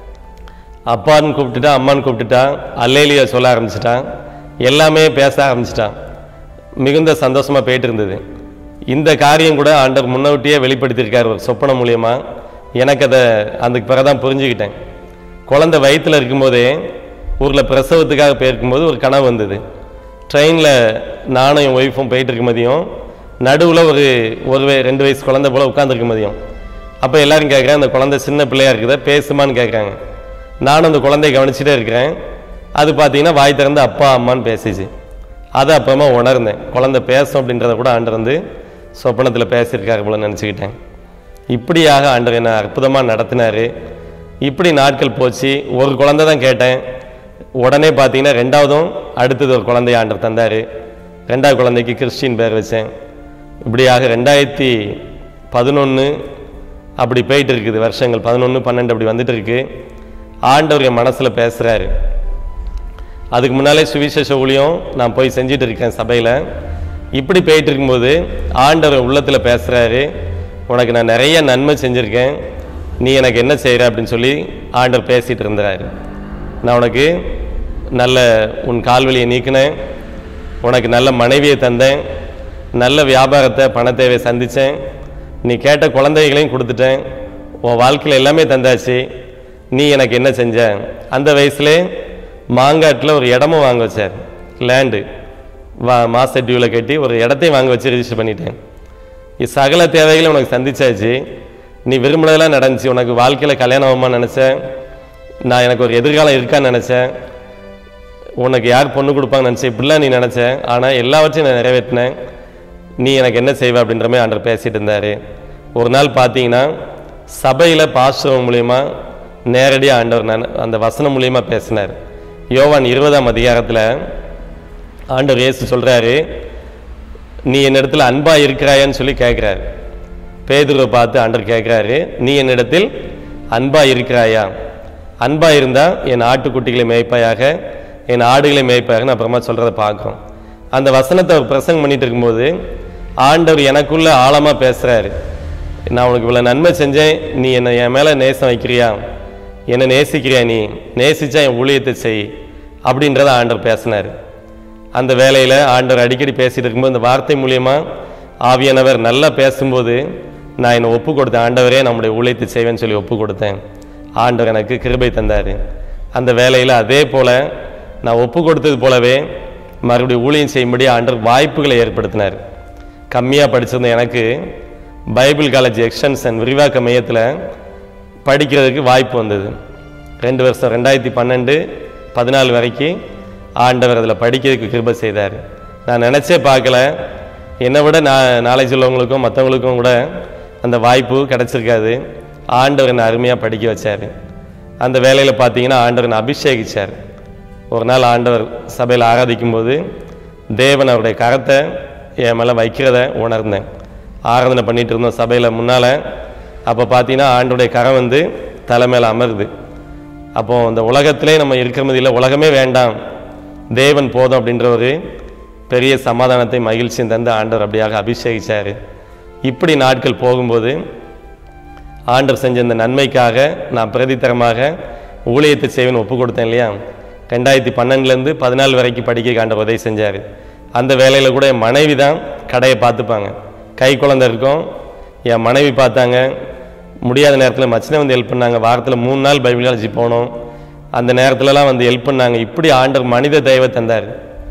அப்பான்னு கூப்பிட்டுட்டான் அம்மான்னு கூப்பிட்டுட்டான் அல்லேலியா சொல்ல ஆரம்பிச்சிட்டான் எல்லாமே பேச ஆரம்பிச்சிட்டான் மிகுந்த சந்தோஷமாக போயிட்டு இருந்தது இந்த காரியம் கூட ஆண்டவர் முன்னோட்டியே வெளிப்படுத்தியிருக்கார் ஒரு சொப்பனம் மூலியமா எனக்கு அதை அதுக்கு பிறகு தான் புரிஞ்சுக்கிட்டேன் குழந்தை வயித்துல இருக்கும்போதே ஊரில் பிரசவத்துக்காக போயிருக்கும்போது ஒரு கனவு வந்தது ட்ரெயினில் நானும் என் ஒய்ஃபும் போயிட்டு இருக்க மதியம் நடுவில் ஒரு ஒரு வய- ரெண்டு வயசு குழந்தை போல் உட்காந்துருக்க மதியம் அப்போ எல்லாரும் கேட்குறேன் அந்த குழந்தை சின்ன பிள்ளையா இருக்குதா பேசுமான்னு கேட்குறாங்க நானும் அந்த குழந்தைய கவனிச்சுட்டே இருக்கிறேன் அது பார்த்தீங்கன்னா வாய் திறந்து அப்பா அம்மான்னு பேசிச்சு அதை அப்புறமா உணர்ந்தேன் குழந்தை பேசும் அப்படின்றத கூட ஆண்டர் வந்து சொப்பனத்தில் பேசியிருக்காரு போல நினச்சிக்கிட்டேன் இப்படியாக ஆண்டவர் என்னை அற்புதமாக நடத்தினாரு இப்படி நாட்கள் போச்சு ஒரு குழந்தை தான் கேட்டேன் உடனே பார்த்தீங்கன்னா ரெண்டாவதும் அடுத்தது ஒரு குழந்தைய ஆண்டர் தந்தார் ரெண்டாவது குழந்தைக்கு கிறிஸ்டின் பேர் வச்சேன் இப்படியாக ரெண்டாயிரத்தி பதினொன்று அப்படி போயிட்டு இருக்குது வருஷங்கள் பதினொன்று பன்னெண்டு அப்படி வந்துட்டு இருக்கு ஆண்டவர் என் மனசில் பேசுகிறாரு அதுக்கு முன்னாலே சுவிசேஷ ஊழியம் நான் போய் செஞ்சுட்டு இருக்கேன் சபையில் இப்படி போயிட்டு இருக்கும்போது ஆண்டவர் உள்ளத்தில் பேசுகிறாரு உனக்கு நான் நிறைய நன்மை செஞ்சுருக்கேன் நீ எனக்கு என்ன செய்கிற அப்படின்னு சொல்லி ஆண்டவர் பேசிகிட்டு இருந்தாரு நான் உனக்கு நல்ல உன் கால்வழியை நீக்கினேன் உனக்கு நல்ல மனைவியை தந்தேன் நல்ல வியாபாரத்தை பண தேவையை சந்தித்தேன் நீ கேட்ட குழந்தைகளையும் கொடுத்துட்டேன் உன் வாழ்க்கையில் எல்லாமே தந்தாச்சு நீ எனக்கு என்ன செஞ்ச அந்த வயசுலே மாங்காட்டில் ஒரு இடமும் வாங்க வச்சார் லேண்டு வா மாச டியூவில் கட்டி ஒரு இடத்தையும் வாங்க வச்சு ரிஜிஸ்டர் பண்ணிட்டேன் இது சகல தேவைகளை உனக்கு சந்திச்சாச்சு நீ விரும்பினதெல்லாம் நடந்துச்சு உனக்கு வாழ்க்கையில் கல்யாணம் ஆகுமா நினச்சேன் நான் எனக்கு ஒரு எதிர்காலம் இருக்கான்னு நினச்சேன் உனக்கு யார் பொண்ணு கொடுப்பாங்கன்னு நினச்சேன் இப்படிலாம் நீ நினச்ச ஆனால் எல்லாவற்றையும் நான் நிறைவேற்றினேன் நீ எனக்கு என்ன செய்வ அப்படின்ற மாதிரி ஆண்டர் பேசிட்டு இருந்தார் ஒரு நாள் பார்த்தீங்கன்னா சபையில் பாஸ்டர் மூலியமா நேரடியாக ஆண்டவர் நான் அந்த வசனம் மூலியமா பேசினார் யோவான் இருபதாம் அதிகாரத்தில் ஆண்டவர் இயேசு சொல்கிறாரு நீ என்னிடத்தில் அன்பா இருக்கிறாயான்னு சொல்லி கேட்குறாரு பேதுருவை பார்த்து ஆண்டவர் கேட்குறாரு நீ என்னிடத்தில் அன்பா இருக்கிறாயா அன்பா இருந்தா என் ஆட்டுக்குட்டிகளை மேய்ப்பாயாக என் ஆடுகளை மேய்ப்பாயாகன்னு அப்புறமா சொல்றதை பார்க்குறோம் அந்த வசனத்தை அவர் பிரசங்கம் பண்ணிட்டு இருக்கும்போது ஆண்டவர் எனக்குள்ள ஆழமா பேசுறாரு நான் உனக்கு இவ்வளவு நன்மை செஞ்சேன் நீ என்னை என் மேல நேசம் வைக்கிறியா என்னை நேசிக்கிறியா நீ நேசிச்சா என் ஊழியத்தை செய் அப்படின்றத ஆண்டவர் பேசினார் அந்த வேலையில் ஆண்டவர் அடிக்கடி பேசிட்டு இருக்கும்போது இந்த வார்த்தை மூலியமா ஆவியானவர் நல்லா பேசும்போது நான் என்னை ஒப்பு கொடுத்தேன் ஆண்டவரே நம்முடைய ஊழியத்தை செய்வேன்னு சொல்லி ஒப்பு கொடுத்தேன் ஆண்டவர் எனக்கு கிருபை தந்தார் அந்த வேலையில் அதே போல் நான் ஒப்பு கொடுத்தது போலவே மறுபடியும் ஊழியம் செய்யும்படி ஆண்டவர் வாய்ப்புகளை ஏற்படுத்தினார் கம்மியாக படிச்சிருந்த எனக்கு பைபிள் காலேஜ் எக்ஸ்டென்ஷன் விரிவாக்க மையத்தில் படிக்கிறதுக்கு வாய்ப்பு வந்தது ரெண்டு வருஷம் ரெண்டாயிரத்தி பன்னெண்டு பதினாலு வரைக்கும் ஆண்டவர் அதில் படிக்கிறதுக்கு கிருபை செய்தார் நான் நினச்சே பார்க்கல என்னை விட நான் நாலேஜ் உள்ளவங்களுக்கும் மற்றவங்களுக்கும் கூட அந்த வாய்ப்பு கிடச்சிருக்காது ஆண்டவர் என்னை அருமையாக படிக்க வச்சார் அந்த வேலையில் பார்த்தீங்கன்னா ஆண்டவர் என்னை அபிஷேகிச்சார் ஒரு நாள் ஆண்டவர் சபையில் ஆராதிக்கும் போது தேவன் அவருடைய கரத்தை என் மேலே வைக்கிறத உணர்ந்தேன் ஆராதனை பண்ணிட்டு இருந்தோம் சபையில் முன்னால் அப்போ பார்த்தீங்கன்னா ஆண்டோடைய கரம் வந்து தலை மேலே அமருது அப்போ இந்த உலகத்திலே நம்ம இருக்கிற மதியில் உலகமே வேண்டாம் தேவன் போதும் அப்படின்ற ஒரு பெரிய சமாதானத்தை மகிழ்ச்சியும் தந்து ஆண்டவர் அப்படியாக அபிஷேகிச்சார் இப்படி நாட்கள் போகும்போது ஆண்டவர் செஞ்ச இந்த நன்மைக்காக நான் பிரதித்தரமாக ஊழியத்தை செய்வேன்னு ஒப்பு கொடுத்தேன் இல்லையா ரெண்டாயிரத்தி பன்னெண்டுலேருந்து பதினாலு வரைக்கும் படிக்க ஆண்டவர் உதவி செஞ்சார் அந்த வேலையில் கூட என் மனைவி தான் கடையை பார்த்துப்பாங்க கை குழந்தை இருக்கும் என் மனைவி பார்த்தாங்க முடியாத நேரத்தில் மச்சினை வந்து ஹெல்ப் பண்ணாங்க வாரத்தில் மூணு நாள் பைபிள் காலேஜ் போனோம் அந்த நேரத்துலலாம் வந்து ஹெல்ப் பண்ணாங்க இப்படி ஆண்டவர் மனித தெய்வ தந்தார்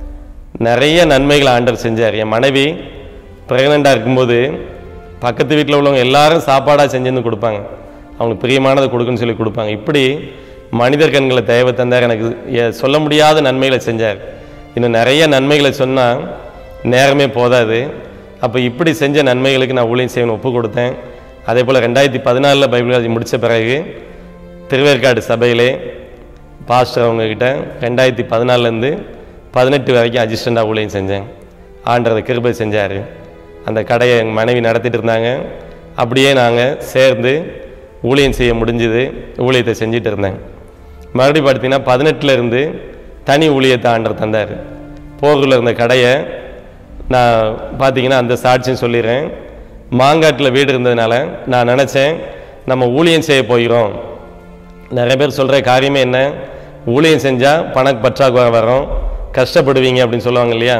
நிறைய நன்மைகள் ஆண்டவர் செஞ்சார் என் மனைவி ப்ரெக்னெண்ட்டாக இருக்கும்போது பக்கத்து வீட்டில் உள்ளவங்க எல்லாரும் சாப்பாடாக செஞ்சு வந்து கொடுப்பாங்க அவங்களுக்கு பிரியமானதை கொடுக்குன்னு சொல்லி கொடுப்பாங்க இப்படி மனிதர் கண்களை தேவை தந்தார் எனக்கு எ- சொல்ல முடியாத நன்மைகளை செஞ்சார் இன்னும் நிறைய நன்மைகளை சொன்னால் நேரமே போதாது அப்போ இப்படி செஞ்ச நன்மைகளுக்கு நான் ஊழியம் செய்யணும் ஒப்பு கொடுத்தேன் அதே போல் ரெண்டாயிரத்தி பதினாலில் பைபிள் காலேஜ் முடித்த பிறகு திருவேற்காடு சபையிலே பாஸ்டர் அவங்கக்கிட்ட ரெண்டாயிரத்தி பதினாலேருந்து பதினெட்டு வரைக்கும் அசிஸ்டண்டாக ஊழியம் செஞ்சேன் ஆண்டதை கிருபை செஞ்சார் அந்த கடையை எங்கள் மனைவி நடத்திட்டு இருந்தாங்க அப்படியே நாங்கள் சேர்ந்து ஊழியம் செய்ய முடிஞ்சுது ஊழியத்தை செஞ்சுட்டு இருந்தேன் மறுபடியும் பார்த்தீங்கன்னா பதினெட்டுல இருந்து தனி ஊழியத்தை ஆண்டர் தந்தார் போகூரில் இருந்த கடையை நான் பார்த்தீங்கன்னா அந்த சாட்சியம் சொல்லிடுறேன் மாங்காட்டில் வீடு இருந்ததுனால நான் நினச்சேன் நம்ம ஊழியம் செய்ய போகிறோம் நிறைய பேர் சொல்கிற காரியமே என்ன ஊழியம் செஞ்சால் பண பற்றாக்குறை வரும் கஷ்டப்படுவீங்க அப்படின்னு சொல்லுவாங்க இல்லையா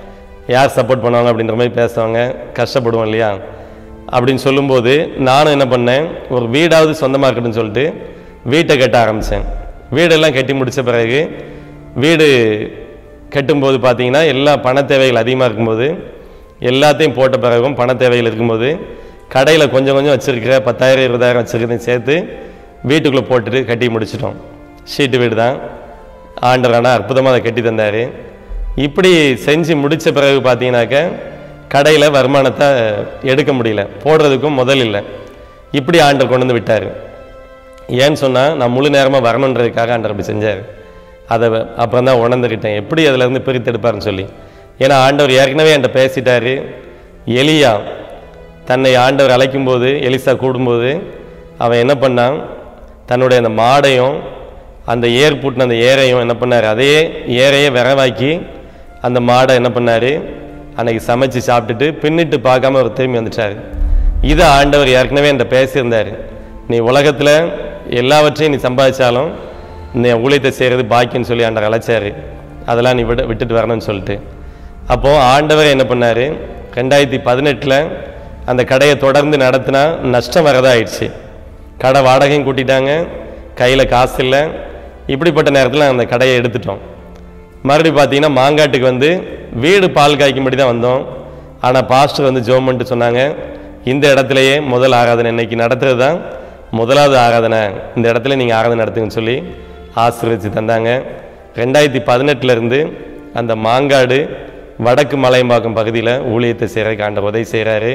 யார் சப்போர்ட் பண்ணுவாங்க அப்படின்ற மாதிரி பேசுவாங்க கஷ்டப்படுவோம் இல்லையா அப்படின்னு சொல்லும்போது நானும் என்ன பண்ணேன் ஒரு வீடாவது சொந்தமாக இருக்கட்டும்னு சொல்லிட்டு வீட்டை கட்ட ஆரம்பித்தேன் வீடெல்லாம் கட்டி முடித்த பிறகு வீடு கட்டும்போது பார்த்தீங்கன்னா எல்லா பண தேவைகள் அதிகமாக இருக்கும்போது எல்லாத்தையும் போட்ட பிறகும் பண தேவைகள் இருக்கும்போது கடையில் கொஞ்சம் கொஞ்சம் வச்சுருக்கிற பத்தாயிரம் இருபதாயிரம் வச்சுருக்கிறதையும் சேர்த்து வீட்டுக்குள்ளே போட்டுட்டு கட்டி முடிச்சிட்டோம் ஷீட்டு வீடு தான் ஆண்டரானா அற்புதமாக அதை கட்டி தந்தார் இப்படி செஞ்சு முடித்த பிறகு பார்த்தீங்கன்னாக்க கடையில் வருமானத்தை எடுக்க முடியல போடுறதுக்கும் முதல் இல்லை இப்படி ஆண்டர் கொண்டு வந்து விட்டார் ஏன்னு சொன்னால் நான் முழு நேரமாக வரணுன்றதுக்காக ஆண்டர் அப்படி செஞ்சார் அதை அப்புறம் தான் உணர்ந்துக்கிட்டேன் எப்படி அதிலேருந்து பிரித்தெடுப்பார்னு சொல்லி ஏன்னா ஆண்டவர் ஏற்கனவே என்கிட்ட பேசிட்டாரு எலியா தன்னை ஆண்டவர் அழைக்கும்போது எலிசா கூடும்போது அவன் என்ன பண்ணான் தன்னுடைய அந்த மாடையும் அந்த ஏர் பூட்டின அந்த ஏரையும் என்ன பண்ணார் அதே ஏரையை விரவாக்கி அந்த மாடை என்ன பண்ணார் அன்னைக்கு சமைச்சு சாப்பிட்டுட்டு பின்னிட்டு பார்க்காம அவர் திரும்பி வந்துட்டார் இதை ஆண்டவர் ஏற்கனவே என்கிட்ட பேசியிருந்தார் நீ உலகத்தில் எல்லாவற்றையும் நீ சம்பாதிச்சாலும் நீ ஊழியத்தை செய்கிறது பாக்கியன்னு சொல்லி ஆண்டவர் அழைச்சாரு அதெல்லாம் நீ விட விட்டுட்டு வரணும்னு சொல்லிட்டு அப்போது ஆண்டவர் என்ன பண்ணார் ரெண்டாயிரத்தி பதினெட்டில் அந்த கடையை தொடர்ந்து நடத்தினா நஷ்டம் வரதா ஆயிடுச்சு கடை வாடகையும் கூட்டிட்டாங்க கையில் காசு இல்லை இப்படிப்பட்ட நேரத்தில் அந்த கடையை எடுத்துட்டோம் மறுபடியும் பார்த்தீங்கன்னா மாங்காட்டுக்கு வந்து வீடு பால் காய்க்கும்படி தான் வந்தோம் ஆனால் பாஸ்டர் வந்து ஜோம் பண்ணிட்டு சொன்னாங்க இந்த இடத்துலையே முதல் ஆராதனை இன்னைக்கு நடத்துறது தான் முதலாவது ஆராதனை இந்த இடத்துல நீங்கள் ஆராதனை நடத்துங்கன்னு சொல்லி ஆசீர்வதிச்சு தந்தாங்க ரெண்டாயிரத்தி பதினெட்டுலேருந்து அந்த மாங்காடு வடக்கு மலையம்பாக்கம் பகுதியில் ஊழியத்தை செய்கிறதுக்கு ஆண்டவர் உதவி செய்கிறாரு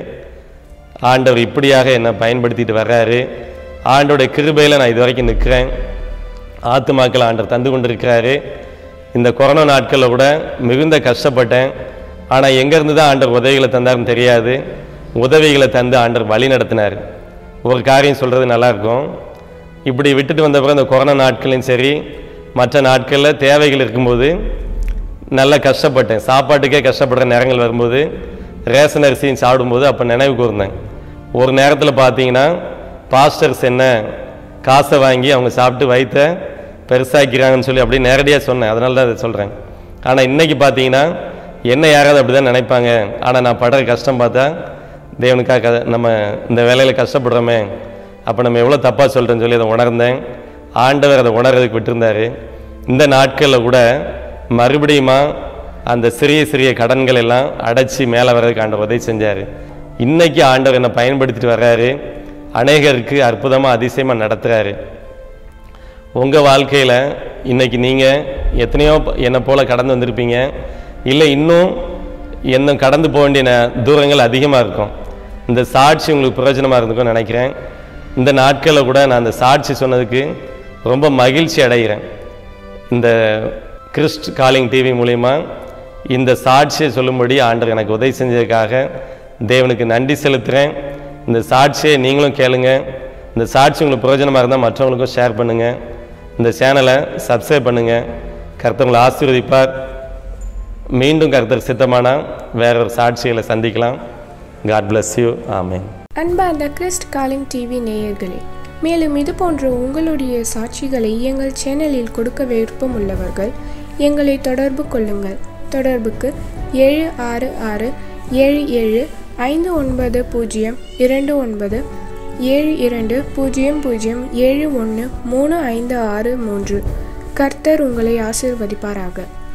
ஆண்டவர் இப்படியாக என்னை பயன்படுத்திட்டு வர்றாரு ஆண்டோடைய கிருபையில் நான் இது வரைக்கும் நிற்கிறேன் ஆத்துமாக்கள் ஆண்டவர் தந்து கொண்டிருக்கிறாரு இந்த கொரோனா நாட்களில் கூட மிகுந்த கஷ்டப்பட்டேன் ஆனால் எங்கேருந்து தான் ஆண்டவர் உதவிகளை தந்தாருன்னு தெரியாது உதவிகளை தந்து ஆண்டவர் வழி நடத்தினார் ஒரு காரியம் சொல்கிறது நல்லாயிருக்கும் இப்படி விட்டுட்டு வந்த பிறகு இந்த கொரோனா நாட்களையும் சரி மற்ற நாட்களில் தேவைகள் இருக்கும்போது நல்லா கஷ்டப்பட்டேன் சாப்பாட்டுக்கே கஷ்டப்படுற நேரங்கள் வரும்போது ரேஷன் அரிசியும் சாப்பிடும்போது அப்போ நினைவு கூர்ந்தேன் ஒரு நேரத்தில் பார்த்தீங்கன்னா பாஸ்டர்ஸ் என்ன காசை வாங்கி அவங்க சாப்பிட்டு வயிற்ற பெருசாக்கிறாங்கன்னு சொல்லி அப்படியே நேரடியாக சொன்னேன் அதனால தான் அதை சொல்கிறேன் ஆனால் இன்னைக்கு பார்த்தீங்கன்னா என்ன யாராவது அப்படி தான் நினைப்பாங்க ஆனால் நான் படுற கஷ்டம் பார்த்தா தேவனுக்காக க- நம்ம இந்த வேலையில் கஷ்டப்படுறோமே அப்போ நம்ம எவ்வளோ தப்பாக சொல்கிறேன்னு சொல்லி அதை உணர்ந்தேன் ஆண்டவர் அதை உணர்றதுக்கு விட்டுருந்தாரு இந்த நாட்களில் கூட மறுபடியுமா அந்த சிறிய சிறிய கடன்கள் எல்லாம் அடைச்சி மேலே வர்றதுக்கு ஆண்டவர் உதவி செஞ்சார் இன்னைக்கு ஆண்டவர் என்னை பயன்படுத்திட்டு வர்றாரு அநேகருக்கு அற்புதமாக அதிசயமாக நடத்துகிறாரு உங்கள் வாழ்க்கையில் இன்னைக்கு நீங்கள் எத்தனையோ ப- என்னை போல் கடந்து வந்திருப்பீங்க இல்லை இன்னும் இன்னும் கடந்து போக வேண்டிய ந- தூரங்கள் அதிகமாக இருக்கும் இந்த சாட்சி உங்களுக்கு பிரயோஜனமாக இருந்துக்கும்னு நினைக்கிறேன் இந்த நாட்களில் கூட நான் அந்த சாட்சி சொன்னதுக்கு ரொம்ப மகிழ்ச்சி அடைகிறேன் இந்த கிறிஸ்ட் காலிங் டிவி மூலிமா இந்த சாட்சியை சொல்லும்படி ஆண்டவர் எனக்கு உதவி செஞ்சதுக்காக தேவனுக்கு நன்றி செலுத்துகிறேன் இந்த சாட்சியை நீங்களும் கேளுங்க இந்த சாட்சி உங்களுக்கு பிரயோஜனமாக இருந்தால் மற்றவங்களுக்கும் ஷேர் பண்ணுங்கள் இந்த சேனலை சப்ஸ்கிரைப் பண்ணுங்கள் கர்த்தவங்களை ஆசீர்வதிப்பார் மீண்டும் கர்த்தர் சித்தமானா வேற ஒரு சாட்சிகளை சந்திக்கலாம் காட் bless யூ ஆமென் அன்பார்ந்த கிறிஸ்ட் காலிங் டிவி நேயர்களே மேலும் இது போன்ற உங்களுடைய சாட்சிகளை எங்கள் சேனலில் கொடுக்க விருப்பம் உள்ளவர்கள் எங்களை தொடர்பு கொள்ளுங்கள் தொடர்புக்கு ஏழு ஆறு ஆறு ஏழு ஏழு ஐந்து ஒன்பது பூஜ்ஜியம் இரண்டு ஒன்பது ஏழு இரண்டு பூஜ்ஜியம் பூஜ்ஜியம் ஏழு ஒன்று மூணு ஐந்து ஆறு மூன்று கர்த்தர் உங்களை ஆசீர்வதிப்பாராக